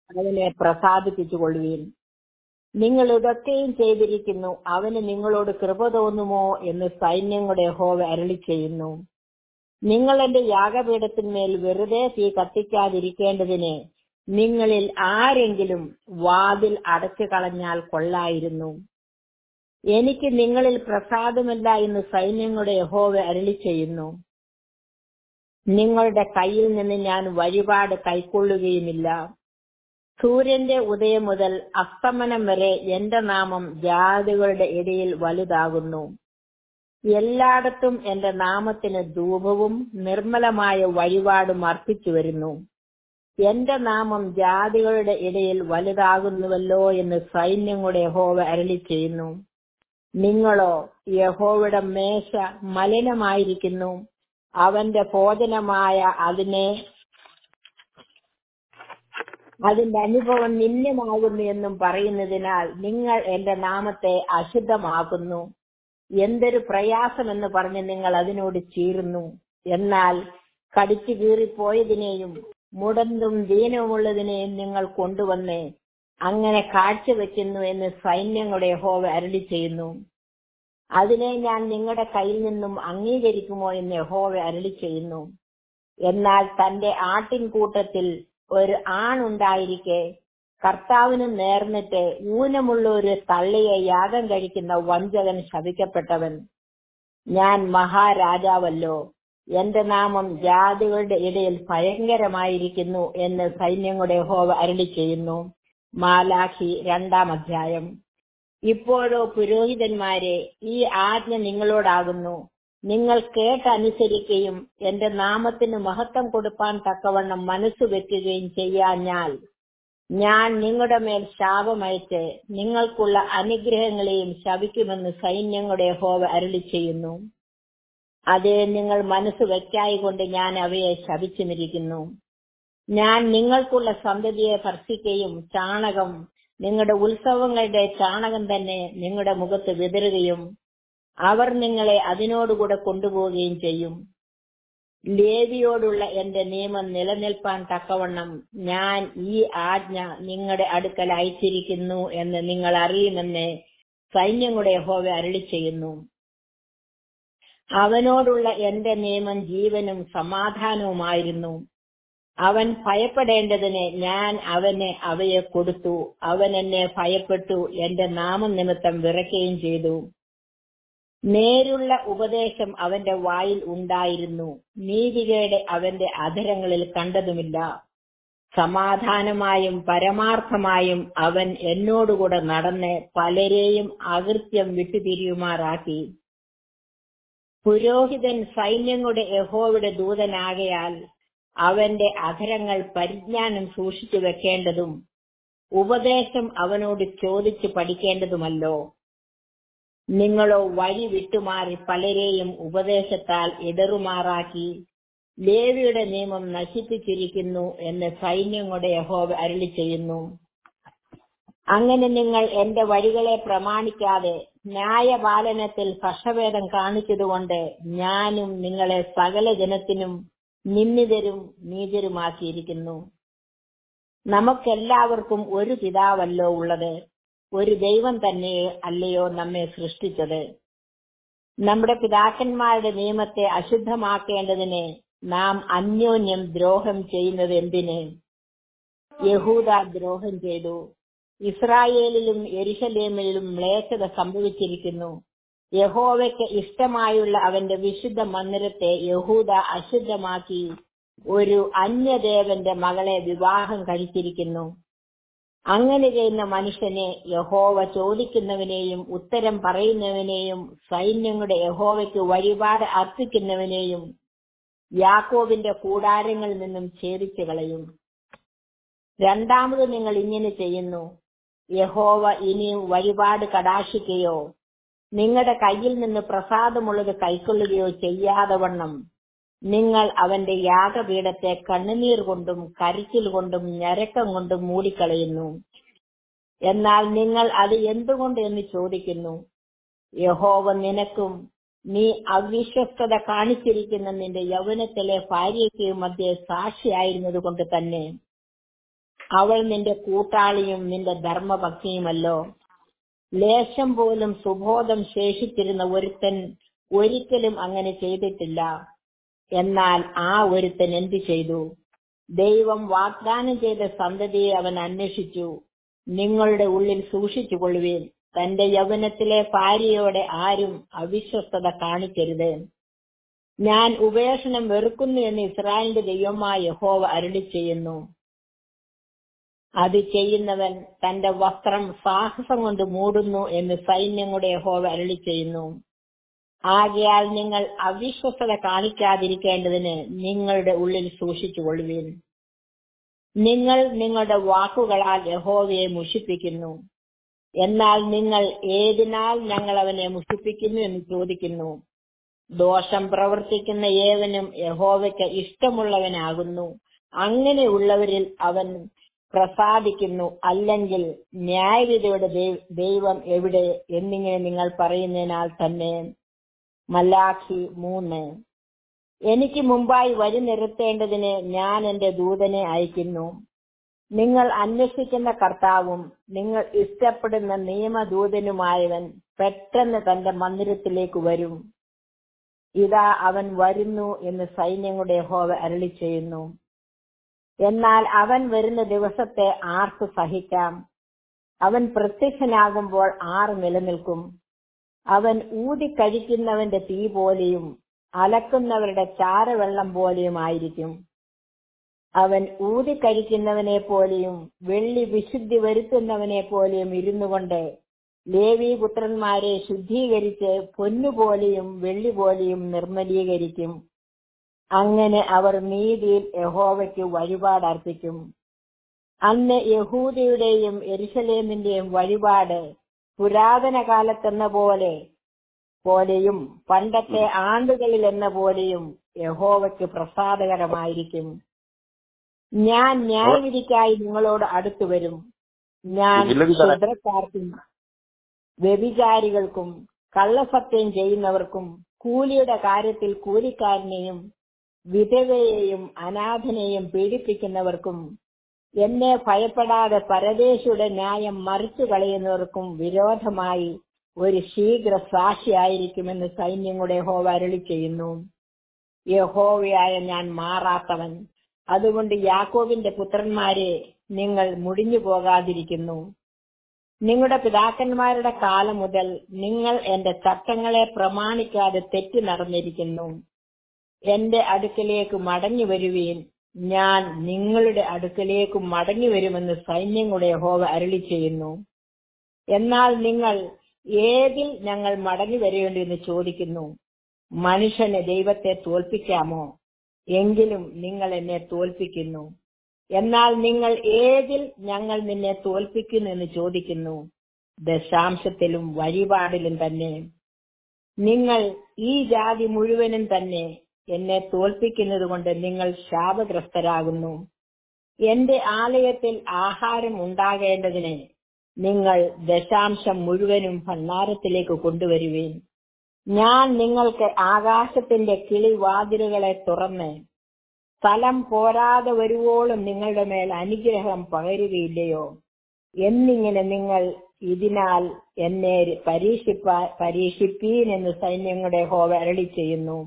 അവനെ പ്രസാദിപ്പിച്ചുകൊള്ളുവീൻ നിങ്ങൾ ഇതൊക്കെയും ചെയ്തിരിക്കുന്നു അവന് നിങ്ങളോട് കൃപ തോന്നുമോ എന്ന് സൈന്യങ്ങളുടെ ഹോവ അരളി ചെയ്യുന്നു നിങ്ങൾ എന്റെ യാഗപീഠത്തിന്മേൽ വെറുതെ തീ കത്തിക്കാതിരിക്കേണ്ടതിന് നിങ്ങളിൽ ആരെങ്കിലും വാതിൽ അടച്ചു കളഞ്ഞാൽ കൊള്ളായിരുന്നു എനിക്ക് നിങ്ങളിൽ പ്രസാദമില്ല എന്ന് സൈന്യങ്ങളുടെ യഹോവ അരളി ചെയ്യുന്നു നിങ്ങളുടെ കയ്യിൽ നിന്ന് ഞാൻ വഴിപാട് കൈക്കൊള്ളുകയുമില്ല സൂര്യന്റെ ഉദയം മുതൽ അസ്തമനം വരെ എന്റെ നാമം ജാതികളുടെ ഇടയിൽ വലുതാകുന്നു എല്ലായിടത്തും എന്റെ നാമത്തിന് ധൂപവും നിർമ്മലമായ വഴിപാടും അർപ്പിച്ചു വരുന്നു എന്റെ നാമം ജാതികളുടെ ഇടയിൽ വലുതാകുന്നുവല്ലോ എന്ന് സൈന്യങ്ങളുടെ യഹോവ അരളി ചെയ്യുന്നു നിങ്ങളോ യഹോവയുടെ മേശ മലിനമായിരിക്കുന്നു അവന്റെ ഭോജനമായ അതിനെ അതിന്റെ അനുഭവം നിന്യമാകുന്നു എന്നും പറയുന്നതിനാൽ നിങ്ങൾ എന്റെ നാമത്തെ അശുദ്ധമാക്കുന്നു എന്തൊരു പ്രയാസമെന്ന് പറഞ്ഞ് നിങ്ങൾ അതിനോട് ചീറുന്നു എന്നാൽ കടിച്ചു കീറിപ്പോയതിനെയും മുടന്തും ദീനവുമുള്ളതിനെയും നിങ്ങൾ കൊണ്ടുവന്ന് അങ്ങനെ കാഴ്ചവെക്കുന്നു എന്ന് സൈന്യങ്ങളുടെ ഹോവ അരളി ചെയ്യുന്നു അതിനെ ഞാൻ നിങ്ങളുടെ കയ്യിൽ നിന്നും അംഗീകരിക്കുമോ എന്ന് യഹോവ അരളി ചെയ്യുന്നു എന്നാൽ തന്റെ ആട്ടിൻകൂട്ടത്തിൽ ഒരു ആണുണ്ടായിരിക്കെ കർത്താവിന് നേർന്നിട്ട് ഊനമുള്ള ഒരു തള്ളിയെ യാഗം കഴിക്കുന്ന വഞ്ചകൻ ശപിക്കപ്പെട്ടവൻ ഞാൻ മഹാരാജാവല്ലോ എന്റെ നാമം ജാതികളുടെ ഇടയിൽ ഭയങ്കരമായിരിക്കുന്നു എന്ന് സൈന്യങ്ങളുടെ ഹോവ അരളി ചെയ്യുന്നു മാലാഖി രണ്ടാം അധ്യായം ഇപ്പോഴോ പുരോഹിതന്മാരെ ഈ ആജ്ഞ നിങ്ങളോടാകുന്നു നിങ്ങൾ കേട്ടനുസരിക്കുകയും എന്റെ നാമത്തിന് മഹത്വം കൊടുപ്പാൻ തക്കവണ്ണം മനസ്സ് വെക്കുകയും ചെയ്യാഞ്ഞാൽ ഞാൻ നിങ്ങളുടെ മേൽ ശാപമയച്ച് നിങ്ങൾക്കുള്ള അനുഗ്രഹങ്ങളെയും ശപിക്കുമെന്ന് സൈന്യങ്ങളുടെ ഹോവ അരളി ചെയ്യുന്നു അതേ നിങ്ങൾ മനസ്സ് വെക്കായികൊണ്ട് ഞാൻ അവയെ ശപിച്ചുമിരിക്കുന്നു ഞാൻ നിങ്ങൾക്കുള്ള സന്തതിയെ ഭർഷിക്കുകയും ചാണകം നിങ്ങളുടെ ഉത്സവങ്ങളുടെ ചാണകം തന്നെ നിങ്ങളുടെ മുഖത്ത് വിതറുകയും അവർ നിങ്ങളെ അതിനോടുകൂടെ കൊണ്ടുപോവുകയും ചെയ്യും ലേവിയോടുള്ള എന്റെ നിയമം നിലനിൽപ്പാൻ തക്കവണ്ണം ഞാൻ ഈ ആജ്ഞ നിങ്ങളുടെ അടുക്കൽ അയച്ചിരിക്കുന്നു എന്ന് നിങ്ങൾ അറിയുമെന്ന് സൈന്യങ്ങളുടെ ഹോവ അരളി ചെയ്യുന്നു അവനോടുള്ള എന്റെ നിയമം ജീവനും സമാധാനവുമായിരുന്നു അവൻ ഭയപ്പെടേണ്ടതിന് ഞാൻ അവന് അവയെ കൊടുത്തു അവൻ എന്നെ ഭയപ്പെട്ടു എന്റെ നാമനിമിത്തം വിറയ്ക്കുകയും ചെയ്തു നേരുള്ള ഉപദേശം അവന്റെ വായിൽ ഉണ്ടായിരുന്നു നീതികേട് അവന്റെ അധരങ്ങളിൽ കണ്ടതുമില്ല സമാധാനമായും പരമാർത്ഥമായും അവൻ എന്നോടുകൂടെ നടന്ന് പലരെയും അകൃത്യം വിട്ടുതിരിയുമാറാക്കി പുരോഹിതൻ സൈന്യങ്ങളുടെ യഹോവയുടെ ദൂതനാകയാൽ അവന്റെ അധരങ്ങൾ പരിജ്ഞാനം സൂക്ഷിച്ചു വെക്കേണ്ടതും ഉപദേശം അവനോട് ചോദിച്ചു പഠിക്കേണ്ടതുമല്ലോ നിങ്ങളോ വഴി വിട്ടുമാറി പലരെയും ഉപദേശത്താൽ ഇടറുമാറാക്കി ലേവിയുടെ നിയമം നശിപ്പിച്ചിരിക്കുന്നു എന്ന് സൈന്യങ്ങളുടെ യഹോവ അരളി ചെയ്യുന്നു അങ്ങനെ നിങ്ങൾ എന്റെ വഴികളെ പ്രമാണിക്കാതെ ന്യായപാലനത്തിൽ പക്ഷഭേദം കാണിച്ചതുകൊണ്ട് ഞാനും നിങ്ങളെ സകല ജനത്തിനും നിന്ദിതരും നീചരുമാക്കിയിരിക്കുന്നു നമുക്കെല്ലാവർക്കും ഒരു പിതാവല്ലോ ഉള്ളത് ഒരു ദൈവം തന്നെ അല്ലയോ നമ്മെ സൃഷ്ടിച്ചത് നമ്മുടെ പിതാക്കന്മാരുടെ നിയമത്തെ അശുദ്ധമാക്കേണ്ടതിന് നാം അന്യോന്യം ദ്രോഹം ചെയ്യുന്നത് എന്തിന് യഹൂദ ദ്രോഹം ചെയ്തു ഇസ്രായേലിലും എരിശലേമിലും മ്ലേച്ഛത സംഭവിച്ചിരിക്കുന്നു യഹോവയ്ക്ക് ഇഷ്ടമായുള്ള അവന്റെ വിശുദ്ധ മന്ദിരത്തെ യഹൂദ അശുദ്ധമാക്കി ഒരു അന്യദേവന്റെ മകളെ വിവാഹം കഴിച്ചിരിക്കുന്നു അങ്ങനെ ചെയ്യുന്ന മനുഷ്യനെ യഹോവ ചോദിക്കുന്നവനെയും ഉത്തരം പറയുന്നവനെയും സൈന്യങ്ങളുടെ യഹോവയ്ക്ക് വഴിപാട് അർപ്പിക്കുന്നവനെയും യാക്കോബിന്റെ കൂടാരങ്ങളിൽ നിന്നും ഛേദിച്ചു കളയും രണ്ടാമത് നിങ്ങൾ ഇങ്ങനെ ചെയ്യുന്നു യഹോവ ഇനിയും വഴിപാട് കടാശിക്കുകയോ നിങ്ങളുടെ കയ്യിൽ നിന്ന് പ്രസാദമുള്ളത് കൈക്കൊള്ളുകയോ ചെയ്യാതെ വണ്ണം നിങ്ങൾ അവന്റെ യാഗപീഠത്തെ കണ്ണുനീർ കൊണ്ടും കരിച്ചിൽ കൊണ്ടും ഞരക്കം കൊണ്ടും മൂടിക്കളയുന്നു എന്നാൽ നിങ്ങൾ അത് എന്തുകൊണ്ട് എന്ന് ചോദിക്കുന്നു യഹോവ നിനക്കും നീ അവിശ്വസ്തത കാണിച്ചിരിക്കുന്ന നിന്റെ യൗവനത്തിലെ ഭാര്യയ്ക്ക് മധ്യ സാക്ഷിയായിരുന്നത് കൊണ്ട് തന്നെ അവൾ നിന്റെ കൂട്ടാളിയും നിന്റെ ധർമ്മഭക്തിയുമല്ലോ ലേശം പോലും സുബോധം ശേഷിച്ചിരുന്ന ഒരുത്തൻ ഒരിക്കലും അങ്ങനെ ചെയ്തിട്ടില്ല എന്നാൽ ആ ഒരുത്തൻ എന്തു ചെയ്തു ദൈവം വാഗ്ദാനം ചെയ്ത സന്തതിയെ അവൻ അന്വേഷിച്ചു നിങ്ങളുടെ ഉള്ളിൽ സൂക്ഷിച്ചുകൊള്ളുവീൻ തന്റെ യൗവനത്തിലെ ഭാര്യയോടെ ആരും അവിശ്വസ്തത കാണിക്കരുത് ഞാൻ ഉപേക്ഷണം വെറുക്കുന്നു എന്ന് ഇസ്രായേലിന്റെ ദൈവമായ യഹോവ അരുളി ചെയ്യുന്നു അത് ചെയ്യുന്നവൻ തന്റെ വസ്ത്രം സാഹസം കൊണ്ട് മൂടുന്നു എന്ന് സൈന്യങ്ങളുടെ യഹോവ അരുളി ചെയ്യുന്നു ആകയാൽ നിങ്ങൾ അവിശ്വസത കാണിക്കാതിരിക്കേണ്ടതിന് നിങ്ങളുടെ ഉള്ളിൽ സൂക്ഷിച്ചുകൊള്ളുവീൻ നിങ്ങൾ നിങ്ങളുടെ വാക്കുകളാൽ യഹോവയെ മുഷിപ്പിക്കുന്നു എന്നാൽ നിങ്ങൾ ഏതിനാൽ ഞങ്ങൾ അവനെ മുഷിപ്പിക്കുന്നു എന്ന് ചോദിക്കുന്നു ദോഷം പ്രവർത്തിക്കുന്ന ഏവനും യഹോവയ്ക്ക് ഇഷ്ടമുള്ളവനാകുന്നു അങ്ങനെയുള്ളവരിൽ അവൻ പ്രസാദിക്കുന്നു അല്ലെങ്കിൽ ന്യായവിധിയുടെ ദൈവം എവിടെ എന്നിങ്ങനെ നിങ്ങൾ പറയുന്നതിനാൽ തന്നെ മലാഖി മൂന്ന് എനിക്ക് മുമ്പായി വഴി നിർത്തേണ്ടതിന് ഞാൻ എന്റെ ദൂതനെ അയക്കുന്നു നിങ്ങൾ അന്വേഷിക്കുന്ന കർത്താവും നിങ്ങൾ ഇഷ്ടപ്പെടുന്ന നിയമദൂതനുമായവൻ പെട്ടെന്ന് തന്റെ മന്ദിരത്തിലേക്ക് വരും ഇതാ അവൻ വരുന്നു എന്ന് സൈന്യങ്ങളുടെ ഹോവ അരളി ചെയ്യുന്നു എന്നാൽ അവൻ വരുന്ന ദിവസത്തെ ആർക്ക് സഹിക്കാം അവൻ പ്രത്യക്ഷനാകുമ്പോൾ ആർ നിലനിൽക്കും അവൻ ഊതിക്കഴിക്കുന്നവന്റെ തീ പോലെയും അലക്കുന്നവരുടെ ചാരവെള്ളം പോലെയും ആയിരിക്കും അവൻ ഊതിക്കഴിക്കുന്നവനെ പോലെയും വെള്ളി വിശുദ്ധി വരുത്തുന്നവനെ പോലെയും ഇരുന്നു കൊണ്ട് ലേവി പുത്രന്മാരെ ശുദ്ധീകരിച്ച് പൊന്നുപോലെയും വെള്ളി പോലെയും നിർമ്മലീകരിക്കും അങ്ങനെ അവർ നീതിയിൽ യഹോവയ്ക്ക് വഴിപാട് അർപ്പിക്കും അന്ന് യഹൂദയുടെയും എരുസലേമിന്റെയും വഴിപാട് പുരാതന കാലത്തെന്ന പോലെ പോലെയും പണ്ടത്തെ ആണ്ടുകളിൽ എന്ന പോലെയും യഹോവയ്ക്ക് പ്രസാദകരമായിരിക്കും ഞാൻ ന്യായവിധിക്കായി നിങ്ങളോട് അടുത്തു വരും ഞാൻ ക്ഷുദ്രക്കാർക്കും വ്യഭിചാരികൾക്കും കള്ളസത്യം ചെയ്യുന്നവർക്കും കൂലിയുടെ കാര്യത്തിൽ കൂലിക്കാരനെയും വിധവയെയും അനാഥനെയും പീഡിപ്പിക്കുന്നവർക്കും എന്നെ ഭയപ്പെടാതെ പരദേശിയുടെ ന്യായം മറിച്ചു കളയുന്നവർക്കും വിരോധമായി ഒരു ശീഘ്ര സാക്ഷിയായിരിക്കുമെന്ന് സൈന്യങ്ങളുടെ ഹോവ അരളി ചെയ്യുന്നു യഹോവയായ ഞാൻ മാറാത്തവൻ അതുകൊണ്ട് യാക്കോബിന്റെ പുത്രന്മാരെ നിങ്ങൾ മുടിഞ്ഞു പോകാതിരിക്കുന്നു നിങ്ങളുടെ പിതാക്കന്മാരുടെ കാലം മുതൽ നിങ്ങൾ എന്റെ ചട്ടങ്ങളെ പ്രമാണിക്കാതെ തെറ്റി നടന്നിരിക്കുന്നു എന്റെ അടുക്കലേക്ക് മടങ്ങി വരുവീൻ ഞാൻ നിങ്ങളുടെ അടുക്കലേക്ക് മടങ്ങി വരുമെന്ന് സൈന്യങ്ങളുടെ ഹോവ അരളി ചെയ്യുന്നു എന്നാൽ നിങ്ങൾ ഏതിൽ ഞങ്ങൾ മടങ്ങി വരേണ്ടു എന്ന് ചോദിക്കുന്നു മനുഷ്യന് ദൈവത്തെ തോൽപ്പിക്കാമോ എങ്കിലും നിങ്ങൾ എന്നെ തോൽപ്പിക്കുന്നു എന്നാൽ നിങ്ങൾ ഏതിൽ ഞങ്ങൾ നിന്നെ തോൽപ്പിക്കുന്നു എന്ന് ചോദിക്കുന്നു ദശാംശത്തിലും വഴിപാടിലും തന്നെ നിങ്ങൾ ഈ ജാതി മുഴുവനും തന്നെ എന്നെ തോൽപ്പിക്കുന്നത് കൊണ്ട് നിങ്ങൾ ശാപഗ്രസ്തരാകുന്നു എന്റെ ആലയത്തിൽ ആഹാരം ഉണ്ടാകേണ്ടതിന് നിങ്ങൾ ദശാംശം മുഴുവനും ഭണ്ഡാരത്തിലേക്ക് കൊണ്ടുവരുവേൻ ഞാൻ നിങ്ങൾക്ക് ആകാശത്തിന്റെ കിളിവാതിലുകളെ തുറന്ന് സ്ഥലം പോരാതെ വരുവോളം നിങ്ങളുടെ മേൽ അനുഗ്രഹം പകരുകയില്ലയോ എന്നിങ്ങനെ നിങ്ങൾ ഇതിനാൽ എന്നെ പരീക്ഷിപ്പ പരീക്ഷിപ്പീൻ എന്ന് സൈന്യങ്ങളുടെ ഹോവ അരളി ചെയ്യുന്നു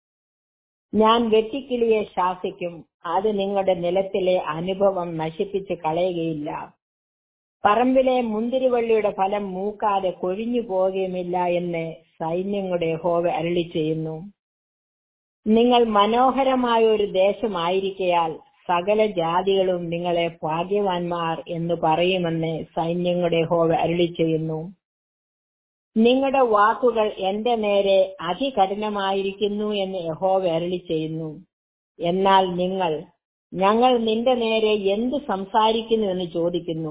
ഞാൻ വെട്ടിക്കിളിയെ ശാസിക്കും അത് നിങ്ങളുടെ നിലത്തിലെ അനുഭവം നശിപ്പിച്ച് കളയുകയില്ല പറമ്പിലെ മുന്തിരിവള്ളിയുടെ ഫലം മൂക്കാതെ കൊഴിഞ്ഞു പോകുകയുമില്ല എന്ന് സൈന്യങ്ങളുടെ ഹോവ അരളി ചെയ്യുന്നു നിങ്ങൾ മനോഹരമായ ഒരു ദേശമായിരിക്കയാൽ സകല ജാതികളും നിങ്ങളെ ഭാഗ്യവാന്മാർ എന്ന് പറയുമെന്ന് സൈന്യങ്ങളുടെ ഹോവ അരുളി ചെയ്യുന്നു നിങ്ങളുടെ വാക്കുകൾ എന്റെ നേരെ അതികഠിനമായിരിക്കുന്നു എന്ന് യഹോവ അരുളി ചെയ്യുന്നു എന്നാൽ നിങ്ങൾ ഞങ്ങൾ നിന്റെ നേരെ എന്ത് സംസാരിക്കുന്നു എന്ന് ചോദിക്കുന്നു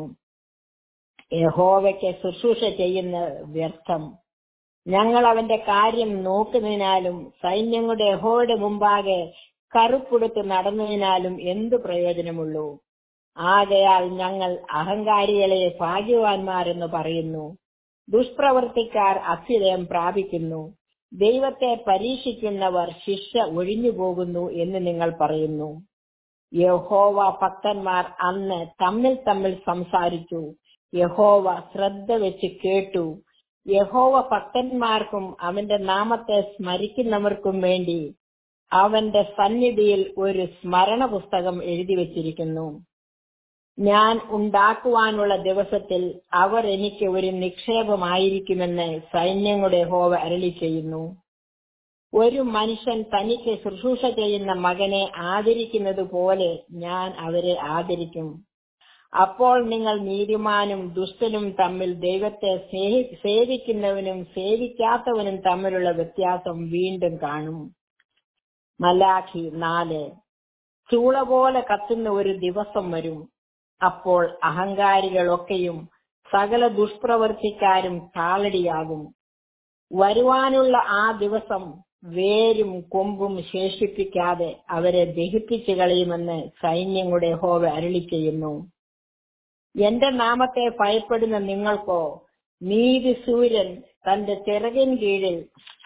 യഹോവയ്ക്ക് ശുശ്രൂഷ ചെയ്യുന്ന വ്യർത്ഥം ഞങ്ങൾ അവന്റെ കാര്യം നോക്കുന്നതിനാലും സൈന്യങ്ങളുടെ യഹോയുടെ മുമ്പാകെ കറുപ്പെടുത്ത് നടന്നതിനാലും എന്തു പ്രയോജനമുള്ളൂ ആകയാൽ ഞങ്ങൾ അഹങ്കാരികളെ ഭാഗ്യവാന്മാരെന്ന് പറയുന്നു ദുഷ്പ്രവർത്തിക്കാർ അഭ്യുദയം പ്രാപിക്കുന്നു ദൈവത്തെ പരീക്ഷിക്കുന്നവർ ശിക്ഷ ഒഴിഞ്ഞു പോകുന്നു എന്ന് നിങ്ങൾ പറയുന്നു യഹോവ ഭക്തന്മാർ അന്ന് തമ്മിൽ തമ്മിൽ സംസാരിച്ചു യഹോവ ശ്രദ്ധ വെച്ച് കേട്ടു യഹോവ ഭക്തന്മാർക്കും അവന്റെ നാമത്തെ സ്മരിക്കുന്നവർക്കും വേണ്ടി അവന്റെ സന്നിധിയിൽ ഒരു സ്മരണ പുസ്തകം എഴുതി വച്ചിരിക്കുന്നു ഞാൻ ഉണ്ടാക്കുവാനുള്ള ദിവസത്തിൽ അവർ എനിക്ക് ഒരു നിക്ഷേപമായിരിക്കുമെന്ന് സൈന്യങ്ങളുടെ ഹോവ അരളി ചെയ്യുന്നു ഒരു മനുഷ്യൻ തനിക്ക് ശുശ്രൂഷ ചെയ്യുന്ന മകനെ ആദരിക്കുന്നത് പോലെ ഞാൻ അവരെ ആദരിക്കും അപ്പോൾ നിങ്ങൾ നീതിമാനും ദുഷ്ടനും തമ്മിൽ ദൈവത്തെ സ്നേഹി- സേവിക്കുന്നവനും സേവിക്കാത്തവനും തമ്മിലുള്ള വ്യത്യാസം വീണ്ടും കാണും മലാഖി നാല് ചൂള പോലെ കത്തുന്ന ഒരു ദിവസം വരും അപ്പോൾ അഹങ്കാരികളൊക്കെയും സകല ദുഷ്പ്രവർത്തിക്കാരും കാലടിയാകും വരുവാനുള്ള ആ ദിവസം വേരും കൊമ്പും ശേഷിപ്പിക്കാതെ അവരെ ദഹിപ്പിച്ചു കളയുമെന്ന് സൈന്യങ്ങളുടെ ഹോവ അരുളി ചെയ്യുന്നു എന്റെ നാമത്തെ ഭയപ്പെടുന്ന നിങ്ങൾക്കോ നീതി സൂര്യൻ തന്റെ ചിറകിൻ കീഴിൽ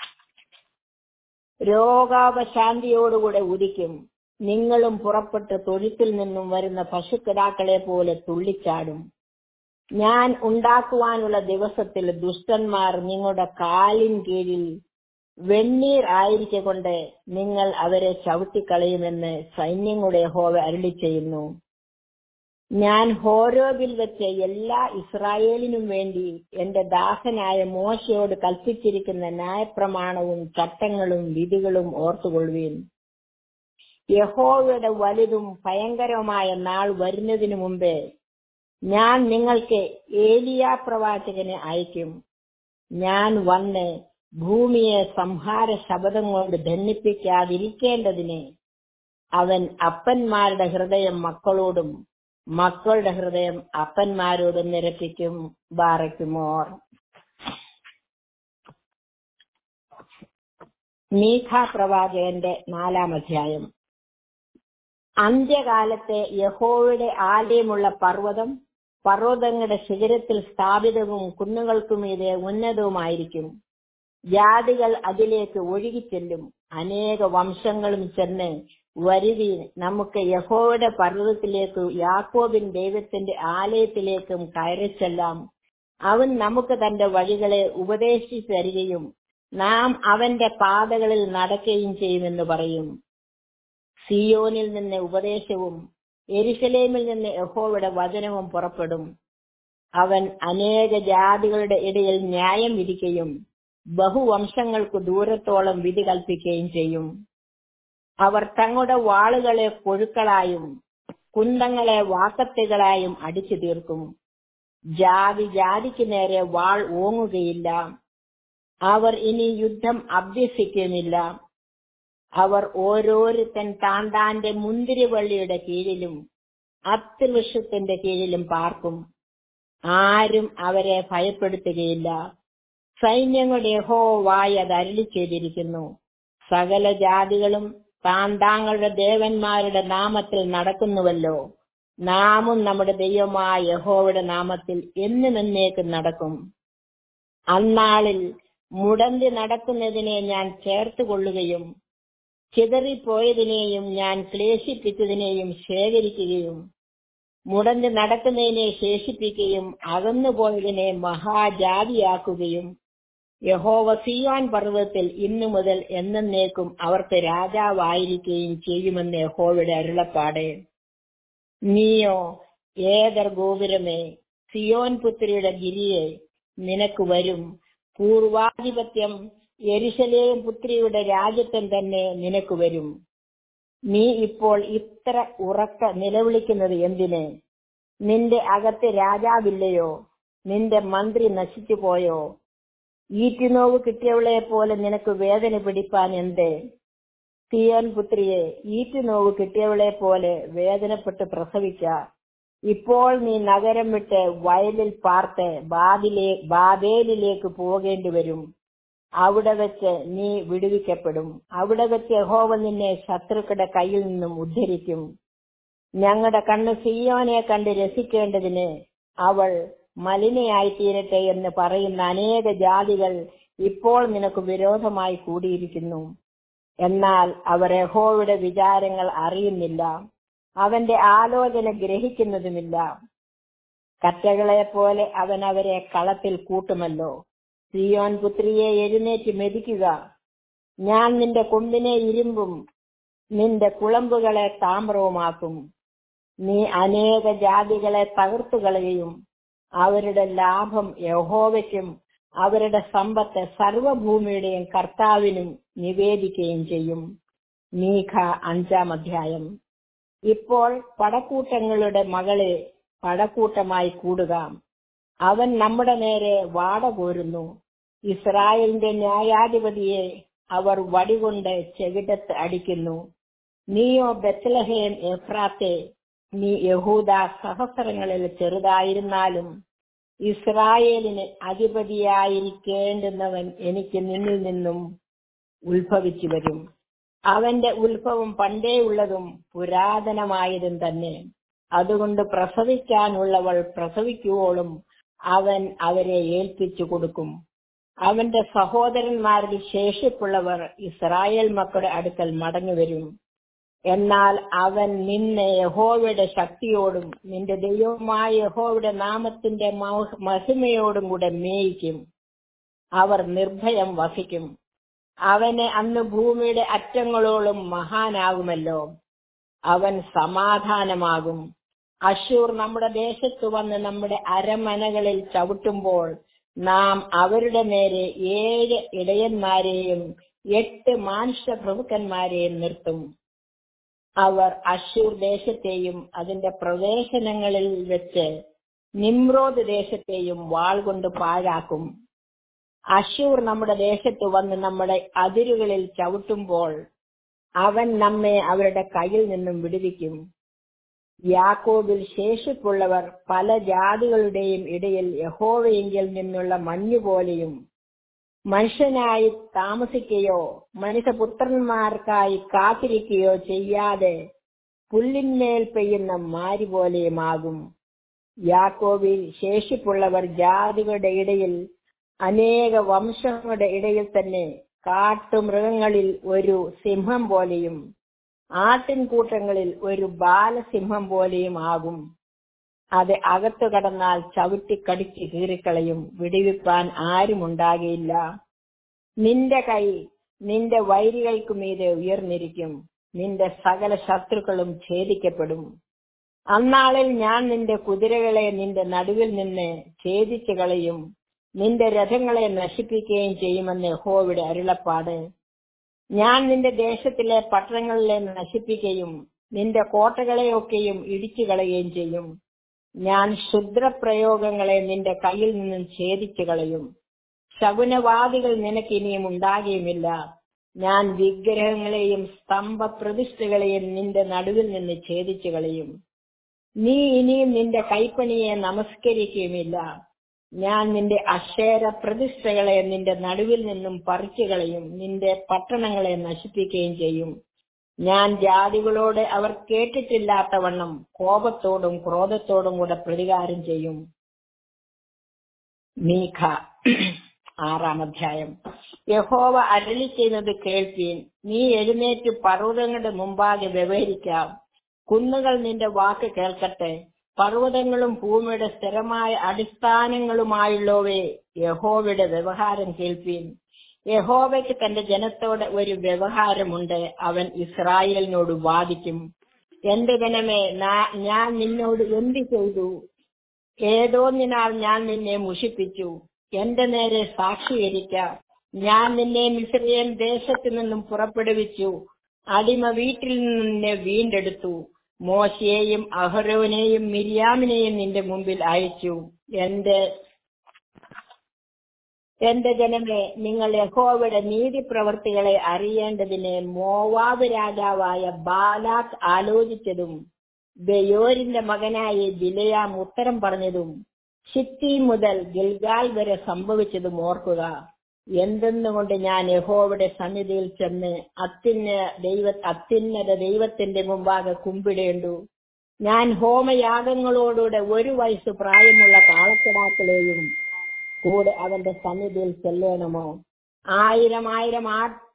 രോഗാപശാന്തിയോടുകൂടെ ഉദിക്കും നിങ്ങളും പുറപ്പെട്ട് തൊഴുത്തിൽ നിന്നും വരുന്ന പശുക്കിടാക്കളെ പോലെ തുള്ളിച്ചാടും ഞാൻ ഉണ്ടാക്കുവാനുള്ള ദിവസത്തിൽ ദുഷ്ടന്മാർ നിങ്ങളുടെ കാലിൻ കീഴിൽ വെണ്ണീർ ആയിരിക്കൊണ്ട് നിങ്ങൾ അവരെ ചവിട്ടിക്കളയുമെന്ന് സൈന്യങ്ങളുടെ ഹോവ അരുളി ചെയ്യുന്നു ഞാൻ ഹോരോബിൽ വെച്ച് എല്ലാ ഇസ്രായേലിനും വേണ്ടി എന്റെ ദാസനായ മോശയോട് കൽപ്പിച്ചിരിക്കുന്ന ന്യായപ്രമാണവും ചട്ടങ്ങളും വിധികളും ഓർത്തുകൊള്ളുവീൻ യഹോവയുടെ വലുതും ഭയങ്കരവുമായ നാൾ വരുന്നതിനു മുമ്പേ ഞാൻ നിങ്ങൾക്ക് ഏലിയ പ്രവാചകനെ അയക്കും ഞാൻ വന്ന് ഭൂമിയെ സംഹാര ശബ്ദം കൊണ്ട് ധന്യപ്പിക്കാതിരിക്കേണ്ടതിന് അവൻ അപ്പന്മാരുടെ ഹൃദയം മക്കളോടും മക്കളുടെ ഹൃദയം അപ്പന്മാരോടും നിരപ്പിക്കും ബാറയ്ക്കുമോർ മീഖ പ്രവാചകന്റെ നാലാം അധ്യായം അന്ത്യകാലത്തെ യഹോവയുടെ ആലയമുള്ള പർവ്വതം പർവ്വതങ്ങളുടെ ശിഖരത്തിൽ സ്ഥാപിതവും കുന്നുകൾക്കുമീതെ ഉന്നതവുമായിരിക്കും ജാതികൾ അതിലേക്ക് ഒഴുകിച്ചെല്ലും അനേക വംശങ്ങളും ചെന്ന് വരുവീൻ നമുക്ക് യഹോവയുടെ പർവ്വതത്തിലേക്കും യാക്കോബിൻ ദൈവത്തിന്റെ ആലയത്തിലേക്കും കയറിച്ചെല്ലാം അവൻ നമുക്ക് തന്റെ വഴികളെ ഉപദേശിച്ചു തരികയും നാം അവന്റെ പാതകളിൽ നടക്കുകയും ചെയ്യുമെന്ന് പറയും സിയോനിൽ നിന്ന് ഉപദേശവും എരിശലേമിൽ നിന്ന് യഹോവയുടെ വചനവും പുറപ്പെടും അവൻ അനേക ജാതികളുടെ ഇടയിൽ ന്യായം വിധിക്കുകയും ബഹുവംശങ്ങൾക്ക് ദൂരത്തോളം വിധി കൽപ്പിക്കുകയും ചെയ്യും അവർ തങ്ങളുടെ വാളുകളെ കൊഴുക്കളായും കുന്തങ്ങളെ വാക്കത്തുകളായും അടിച്ചു തീർക്കും ജാതി ജാതിക്ക് നേരെ വാൾ ഓങ്ങുകയില്ല അവർ ഇനി യുദ്ധം അഭ്യസിക്കുന്നില്ല അവർ ഓരോരുത്തൻ താൻ താന്റെ മുന്തിരിവള്ളിയുടെ കീഴിലും അത്തിവൃക്ഷത്തിന്റെ കീഴിലും പാർക്കും ആരും അവരെ ഭയപ്പെടുത്തുകയില്ല സൈന്യങ്ങളുടെ യഹോവായി അത് അരുളി ചെയ്തിരിക്കുന്നു സകല ജാതികളും താൻ താങ്കളുടെ ദേവന്മാരുടെ നാമത്തിൽ നടക്കുന്നുവല്ലോ നാമും നമ്മുടെ ദൈവമായ യഹോവയുടെ നാമത്തിൽ എന്നും എന്നേക്കും നടക്കും അന്നാളിൽ മുടന്തി നടക്കുന്നതിനെ ഞാൻ ചേർത്തുകൊള്ളുകയും ചിതറിപ്പോയതിനെയും ഞാൻ ക്ലേശിപ്പിച്ചതിനെയും ശേഖരിക്കുകയും മുടന്തി നടക്കുന്നതിനെ ശേഷിപ്പിക്കുകയും അകന്നുപോയതിനെ മഹാജാതിയാക്കുകയും യഹോവ സിയോൻ പർവ്വതത്തിൽ ഇന്നു മുതൽ എന്നേക്കും അവർക്ക് രാജാവായിരിക്കുകയും ചെയ്യുമെന്ന് യഹോവയുടെ അരുളപ്പാട് നീയോ ഏതർ ഗോപുരമേ സിയോൻ പുത്രിയുടെ ഗിരിയെ നിനക്ക് വരും പൂർവാധിപത്യം യെരുശലേം പുത്രിയുടെ രാജ്യത്വം തന്നെ നിനക്ക് വരും നീ ഇപ്പോൾ ഇത്ര ഉറക്ക നിലവിളിക്കുന്നത് എന്തിന് നിന്റെ അകത്ത് രാജാവില്ലയോ നിന്റെ മന്ത്രി നശിച്ചു പോയോ ഈറ്റുനോവ് കിട്ടിയവളെ പോലെ നിനക്ക് വേദന പിടിപ്പാൻ എന്തേ സിയോൻ പുത്രിയെ ഈറ്റുനോവ് കിട്ടിയവളെ പോലെ വേദനപ്പെട്ട് പ്രസവിക്ക ഇപ്പോൾ നീ നഗരം വിട്ട് വയലിൽ പാർത്ത് ബാബിലെ ബാബേലിലേക്ക് പോകേണ്ടി വരും അവിടെ വെച്ച് നീ വിടുവിക്കപ്പെടും അവിടെ വെച്ച് യഹോവ നിന്നെ ശത്രുക്കളുടെ കയ്യിൽ നിന്നും ഉദ്ധരിക്കും ഞങ്ങളുടെ കണ്ണ് സിയോനെ കണ്ട് രസിക്കേണ്ടതിന് അവൾ മലിനയായി തീരട്ടെ എന്ന് പറയുന്ന അനേക ജാതികൾ ഇപ്പോൾ നിനക്ക് വിരോധമായി കൂടിയിരിക്കുന്നു എന്നാൽ അവർ യഹോവയുടെ വിചാരങ്ങൾ അറിയുന്നില്ല അവന്റെ ആലോചന ഗ്രഹിക്കുന്നതുമില്ല കറ്റകളെ പോലെ അവൻ അവരെ കളത്തിൽ കൂട്ടുമല്ലോ സിയോൻ പുത്രിയെ എഴുന്നേറ്റ് മെതിക്കുക ഞാൻ നിന്റെ കൊമ്പിനെ ഇരുമ്പും നിന്റെ കുളമ്പുകളെ താമ്രവുമാക്കും നീ അനേക ജാതികളെ തകർത്തുകളയും അവരുടെ ലാഭം യഹോവയ്ക്കും അവരുടെ സമ്പത്ത് സർവഭൂമിയുടെയും കർത്താവിനും നിവേദിക്കുകയും ചെയ്യും മീഖ അഞ്ചാം അധ്യായം ഇപ്പോൾ പടക്കൂട്ടങ്ങളുടെ മകളെ പടക്കൂട്ടമായി കൂടുക അവൻ നമ്മുടെ നേരെ വാട കോരുന്നു ഇസ്രായേലിന്റെ ന്യായാധിപതിയെ അവർ വടികൊണ്ട് ചെവിടത്ത് അടിക്കുന്നു നീയോ ബത്ലഹേം എഫ്രാത്തെ നീ യഹൂദ സഹസ്രങ്ങളിൽ ചെറുതായിരുന്നാലും ഇസ്രായേലിന് അധിപതിയായിരിക്കേണ്ടുന്നവൻ എനിക്ക് നിന്നിൽ നിന്നും ഉത്ഭവിച്ചു വരും അവന്റെ ഉത്ഭവം പണ്ടേ ഉള്ളതും പുരാതനമായതും തന്നെ അതുകൊണ്ട് പ്രസവിക്കാനുള്ളവൾ പ്രസവിക്കുവോളും അവൻ അവരെ ഏൽപ്പിച്ചു കൊടുക്കും അവന്റെ സഹോദരന്മാരിൽ ശേഷിപ്പുള്ളവർ ഇസ്രായേൽ മക്കളുടെ അടുക്കൽ മടങ്ങിവരും എന്നാൽ അവൻ നിന്നെ യഹോവയുടെ ശക്തിയോടും നിന്റെ ദൈവമായ യഹോവയുടെ നാമത്തിന്റെ മഹ- മഹിമയോടും കൂടെ മേയിക്കും അവർ നിർഭയം വസിക്കും അവന് അന്ന് ഭൂമിയുടെ അറ്റങ്ങളോളം മഹാനാകുമല്ലോ അവൻ സമാധാനമാകും അശൂർ നമ്മുടെ ദേശത്ത് വന്ന് നമ്മുടെ അരമനകളിൽ ചവിട്ടുമ്പോൾ നാം അവരുടെ നേരെ ഏഴ് ഇടയന്മാരെയും എട്ട് മാനുഷപ്രഭുക്കന്മാരെയും നിർത്തും അവർ അശൂർ ദേശത്തെയും അതിന്റെ പ്രവേശനങ്ങളിൽ വെച്ച് നിമ്രോദ് ദേശത്തെയും വാൾ കൊണ്ട് പാഴാക്കും അശൂർ നമ്മുടെ ദേശത്ത് വന്ന് നമ്മുടെ അതിരുകളിൽ ചവിട്ടുമ്പോൾ അവൻ നമ്മെ അവരുടെ കയ്യിൽ നിന്നും വിടുവിക്കും യാക്കോബിൽ ശേഷിപ്പുള്ളവർ പല ജാതികളുടെയും ഇടയിൽ യഹോവയെങ്കിൽ നിന്നുള്ള മഞ്ഞുപോലെയും മനുഷ്യനായി താമസിക്കുകയോ മനുഷ്യപുത്രന്മാർക്കായി കാത്തിരിക്കുകയോ ചെയ്യാതെ പുല്ലിന്മേൽ പെയ്യുന്ന മാരി പോലെയുമാകും യാക്കോബിൽ ശേഷിപ്പുള്ളവർ ജാതികളുടെ ഇടയിൽ അനേക വംശങ്ങളുടെ ഇടയിൽ തന്നെ കാട്ടുമൃഗങ്ങളിൽ ഒരു സിംഹം പോലെയും ആട്ടിൻകൂട്ടങ്ങളിൽ ഒരു ബാലസിംഹം പോലെയും ആകും അത് അകത്തു കടന്നാൽ ചവിട്ടിക്കടിച്ച് കീറിക്കളയും വിടിവിപ്പാൻ ആരുമുണ്ടാകയില്ല നിന്റെ കൈ നിന്റെ വൈരികൾക്കു മീതെ ഉയർന്നിരിക്കും നിന്റെ സകല ശത്രുക്കളും ഛേദിക്കപ്പെടും അന്നാളിൽ ഞാൻ നിന്റെ കുതിരകളെ നിന്റെ നടുവിൽ നിന്ന് ഛേദിച്ചു കളയും നിന്റെ രഥങ്ങളെ നശിപ്പിക്കുകയും ചെയ്യുമെന്ന് യഹോവയുടെ അരുളപ്പാട് ഞാൻ നിന്റെ ദേശത്തിലെ പട്ടണങ്ങളിലെ നശിപ്പിക്കുകയും നിന്റെ കോട്ടകളെയൊക്കെയും ഇടിച്ചു കളയുകയും ചെയ്യും ഞാൻ ക്ഷുദ്രപ്രയോഗങ്ങളെ നിന്റെ കയ്യിൽ നിന്നും ഛേദിച്ചു കളയും ശകുനവാദികൾ നിനക്ക് ഇനിയും ഉണ്ടാകുകയുമില്ല ഞാൻ വിഗ്രഹങ്ങളെയും സ്തംഭ പ്രതിഷ്ഠകളെയും നിന്റെ നടുവിൽ നിന്ന് ഛേദിച്ചു കളയും നീ ഇനിയും നിന്റെ കൈപ്പണിയെ നമസ്കരിക്കുകയുമില്ല ഞാൻ നിന്റെ അക്ഷേര പ്രതിഷ്ഠകളെ നിന്റെ നടുവിൽ നിന്നും പറിച്ചു കളയും നിന്റെ പട്ടണങ്ങളെ നശിപ്പിക്കുകയും ചെയ്യും ഞാൻ ജാതികളോട് അവർ കേട്ടിട്ടില്ലാത്തവണ്ണം കോപത്തോടും ക്രോധത്തോടും കൂടെ പ്രതികാരം ചെയ്യും മീഖ ആറാം അധ്യായം യഹോവ അരളി ചെയ്യുന്നത് കേൾപ്പീൻ നീ എഴുന്നേറ്റ് പർവ്വതങ്ങളുടെ മുമ്പാകെ വ്യവഹരിക്കാം കുന്നുകൾ നിന്റെ വാക്ക് കേൾക്കട്ടെ പർവ്വതങ്ങളും ഭൂമിയുടെ സ്ഥിരമായ അടിസ്ഥാനങ്ങളുമായുള്ളവേ യഹോവയുടെ വ്യവഹാരം കേൾപ്പീൻ യഹോവയ്ക്ക് തന്റെ ജനത്തോട് ഒരു വ്യവഹാരമുണ്ട് അവൻ ഇസ്രായേലിനോട് വാദിക്കും എന്റെ ജനമേ നാ- ഞാൻ നിന്നോട് എന്ത് ചെയ്തു ഏതോന്നിനാൽ ഞാൻ നിന്നെ മുഷിപ്പിച്ചു എന്റെ നേരെ സാക്ഷീകരിക്ക ഞാൻ നിന്നെ മിസ്രയേൽ ദേശത്തു നിന്നും പുറപ്പെടുവിച്ചു അടിമ വീട്ടിൽ നിന്ന് നിന്നെ വീണ്ടെടുത്തു മോശയെയും അഹരോനെയും മിരിയാമിനെയും നിന്റെ മുമ്പിൽ അയച്ചു എന്റെ എന്റെ ജനമേ നിങ്ങൾ യഹോവയുടെ നീതി പ്രവർത്തികളെ അറിയേണ്ടതിന് മോവാബ് രാജാവായ ബാലാഖ് ആലോചിച്ചതും ബയോരിന്റെ മകനായ ബിലയാം ഉത്തരം പറഞ്ഞതും ഷിത്തി മുതൽ ഗിൽഗാൽ വരെ സംഭവിച്ചതും ഓർക്കുക എന്തെന്നുകൊണ്ട് ഞാൻ യഹോവയുടെ സന്നിധിയിൽ ചെന്ന് അത്യുന്ന ദൈവ അത്യുന്നത ദൈവത്തിന്റെ മുമ്പാകെ കുമ്പിടേണ്ടു ഞാൻ ഹോമയാഗങ്ങളോടുകൂടെ ഒരു വയസ്സ് പ്രായമുള്ള കാളക്കിടാക്കളെയും കൂടെ അവന്റെ സന്നിധിയിൽ ചെല്ലണമോ ആയിരം ആയിരം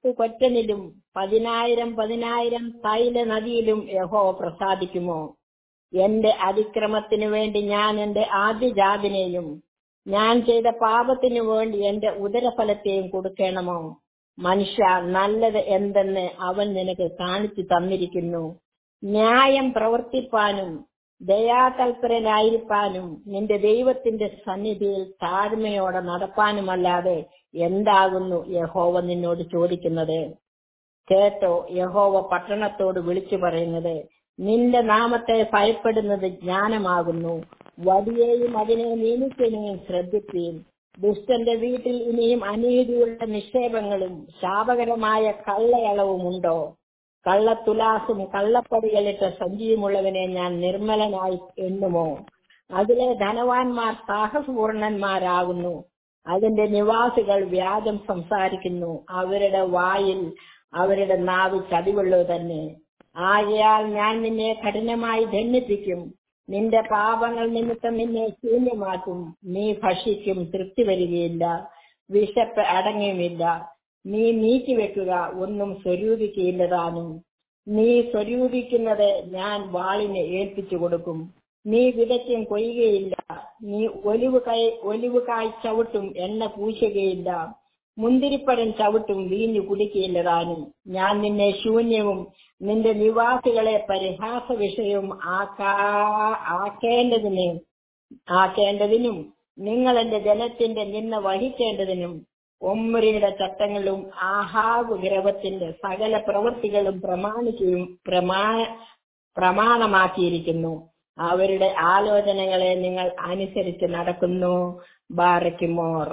പത്ത് കൊറ്റനിലും പതിനായിരം പതിനായിരം തൈല നദിയിലും യഹോവ പ്രസാദിക്കുമോ എന്റെ അതിക്രമത്തിനു വേണ്ടി ഞാൻ എന്റെ ആദ്യജാതിനെയും ഞാൻ ചെയ്ത പാപത്തിനു വേണ്ടി എന്റെ ഉദരഫലത്തെയും കൊടുക്കണമോ മനുഷ്യ നല്ലത് എന്തെന്ന് അവൻ നിനക്ക് കാണിച്ചു തന്നിരിക്കുന്നു ന്യായം പ്രവർത്തിപ്പാനും ദയാതൽപരനായിരിക്കാനും നിന്റെ ദൈവത്തിന്റെ സന്നിധിയിൽ താഴ്മയോടെ നടപ്പാനുമല്ലാതെ എന്താകുന്നു യഹോവ നിന്നോട് ചോദിക്കുന്നത് കേട്ടോ യഹോവ പട്ടണത്തോട് വിളിച്ചു പറയുന്നത് നിന്റെ നാമത്തെ ഭയപ്പെടുന്നത് ജ്ഞാനമാകുന്നു വടിയെയും അതിനെ നിയമിക്കുന്നതും ശ്രദ്ധിക്കുകയും ദുഷ്ടന്റെ വീട്ടിൽ ഇനിയും അനീതിയുള്ള നിക്ഷേപങ്ങളും ശാപകരമായ കള്ളയളവുമുണ്ടോ കള്ളത്തുലാസും കള്ളപ്പടികളിട്ട സഞ്ചിയുമുള്ളവനെ ഞാൻ നിർമ്മലനായി എണ്ണുമോ അതിലെ ധനവാന്മാർ സാഹസപൂർണന്മാരാകുന്നു അതിന്റെ നിവാസികൾ വ്യാജം സംസാരിക്കുന്നു അവരുടെ വായിൽ അവരുടെ നാവ് ചതിവുള്ളത് തന്നെ ആകയാൽ ഞാൻ നിന്നെ കഠിനമായി ധന്യപ്പിക്കും നിന്റെ പാപങ്ങൾ നിമിത്തം നിന്നെ ശൂന്യമാക്കും നീ ഭക്ഷിക്കും തൃപ്തി വരികയില്ല വിശപ്പ് അടങ്ങിയുമില്ല നീ നീക്കിവെക്കുക ഒന്നും സ്വരൂപിക്കുകയില്ലതാനും നീ സ്വരൂപിക്കുന്നത് ഞാൻ വാളിനെ ഏൽപ്പിച്ചു കൊടുക്കും നീ വിതയ്ക്കും കൊയ്യുകയില്ല നീ ഒലിവ് കൈ ഒലിവ് കായ് ചവിട്ടും എണ്ണ പൂശുകയില്ല മുന്തിരിപ്പഴം ചവിട്ടും വീഞ്ഞു കുടിക്കുകയില്ലതാനും ഞാൻ നിന്നെ ശൂന്യവും നിന്റെ നിവാസികളെ പരിഹാസ വിഷയവും ആക്കാ ആക്കേണ്ടതിന് ആക്കേണ്ടതിനും നിങ്ങൾ എന്റെ ജനത്തിന്റെ നിന്ന വഹിക്കേണ്ടതിനും ഒമ്മരിയുടെ ചട്ടങ്ങളും ആഹാബ് ഗ്രഹത്തിന്റെ സകല പ്രവൃത്തികളും പ്രമാണിക്കുകയും പ്രമാണ പ്രമാണമാക്കിയിരിക്കുന്നു അവരുടെ ആലോചനകളെ നിങ്ങൾ അനുസരിച്ച് നടക്കുന്നു ബാറയ്ക്കുമോർ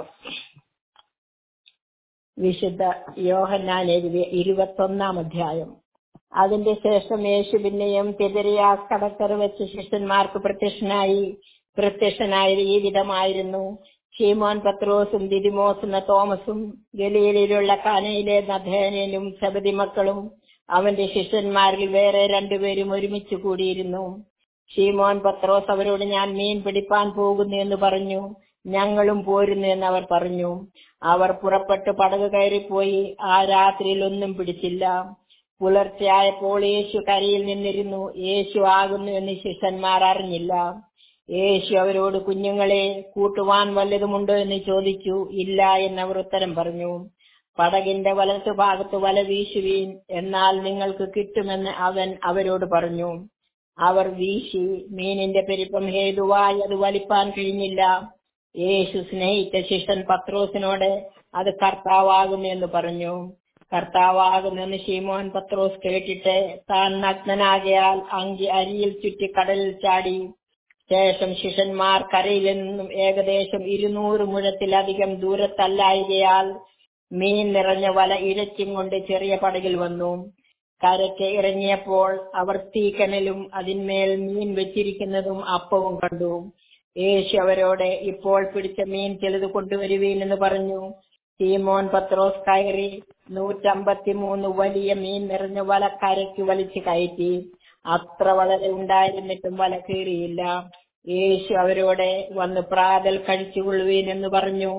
വിശുദ്ധ യോഹന്നാൻ എഴുതിയ ഇരുപത്തൊന്നാം അധ്യായം അതിന്റെ ശേഷം യേശു പിന്നെയും തിബരിയാസ് കടക്കര വെച്ച് ശിഷ്യന്മാർക്ക് പ്രത്യക്ഷനായി പ്രത്യക്ഷനായത് ഈ വിധമായിരുന്നു ഷീമോൻ പത്രോസും ദിദിമോസ് എന്ന തോമസും ഗലീലയിലുള്ള കാനയിലെ നഥേനനും സബതി മക്കളും അവന്റെ ശിഷ്യന്മാരിൽ വേറെ രണ്ടുപേരും ഒരുമിച്ച് കൂടിയിരുന്നു ഷീമോൻ പത്രോസ് അവരോട് ഞാൻ മീൻ പിടിപ്പാൻ പോകുന്നു എന്ന് പറഞ്ഞു ഞങ്ങളും പോരുന്നു എന്ന് അവർ പറഞ്ഞു അവർ പുറപ്പെട്ട് പടക് കയറിപ്പോയി ആ രാത്രിയിൽ ഒന്നും പിടിച്ചില്ല പുലർച്ചെയായപ്പോൾ യേശു കരയിൽ നിന്നിരുന്നു യേശു ആകുന്നു എന്ന് ശിഷ്യന്മാർ അറിഞ്ഞില്ല യേശു അവരോട് കുഞ്ഞുങ്ങളെ കൂട്ടുവാൻ വല്ലതുമുണ്ടോ എന്ന് ചോദിച്ചു ഇല്ല എന്നവർ ഉത്തരം പറഞ്ഞു പടകിന്റെ വലത്തു ഭാഗത്ത് വല വീശുവീൻ എന്നാൽ നിങ്ങൾക്ക് കിട്ടുമെന്ന് അവൻ അവരോട് പറഞ്ഞു അവർ വീശി മീനിന്റെ പെരുപ്പം ഹേതുവായി അത് വലിപ്പാൻ കഴിഞ്ഞില്ല യേശു സ്നേഹിച്ച ശിഷ്യൻ പത്രോസിനോട് അത് കർത്താവാകുന്നു എന്ന് പറഞ്ഞു കർത്താവാകുന്നെന്ന് ഷീമോൻ പത്രോസ് കേട്ടിട്ട് താൻ നഗ്നനാകയാൽ അങ്കി അരിയിൽ ചുറ്റി കടലിൽ ചാടി ശേഷം ശിഷ്യന്മാർ കരയിൽ നിന്നും ഏകദേശം ഇരുന്നൂറ് മുഴത്തിലധികം ദൂരത്തല്ലായകയാൽ മീൻ നിറഞ്ഞ വല ഇഴച്ചും കൊണ്ട് ചെറിയ പടകിൽ വന്നു കരയ്ക്ക് ഇറങ്ങിയപ്പോൾ അവർ തീക്കനലും അതിന്മേൽ മീൻ വെച്ചിരിക്കുന്നതും അപ്പവും കണ്ടു യേശു അവരോട് ഇപ്പോൾ പിടിച്ച മീൻ ചിലത് കൊണ്ടുവരുവീൻ എന്ന് പറഞ്ഞു സീമോൻ പത്രോസ് കയറി നൂറ്റമ്പത്തിമൂന്ന് വലിയ മീൻ നിറഞ്ഞ വല കരയ്ക്ക് വലിച്ചു കയറ്റി അത്ര വളരെ ഉണ്ടായിരുന്നിട്ടും വല കീറിയില്ല യേശു അവരോട് വന്ന് പ്രാതൽ കഴിച്ചുകൊള്ളുവീൻ എന്ന് പറഞ്ഞു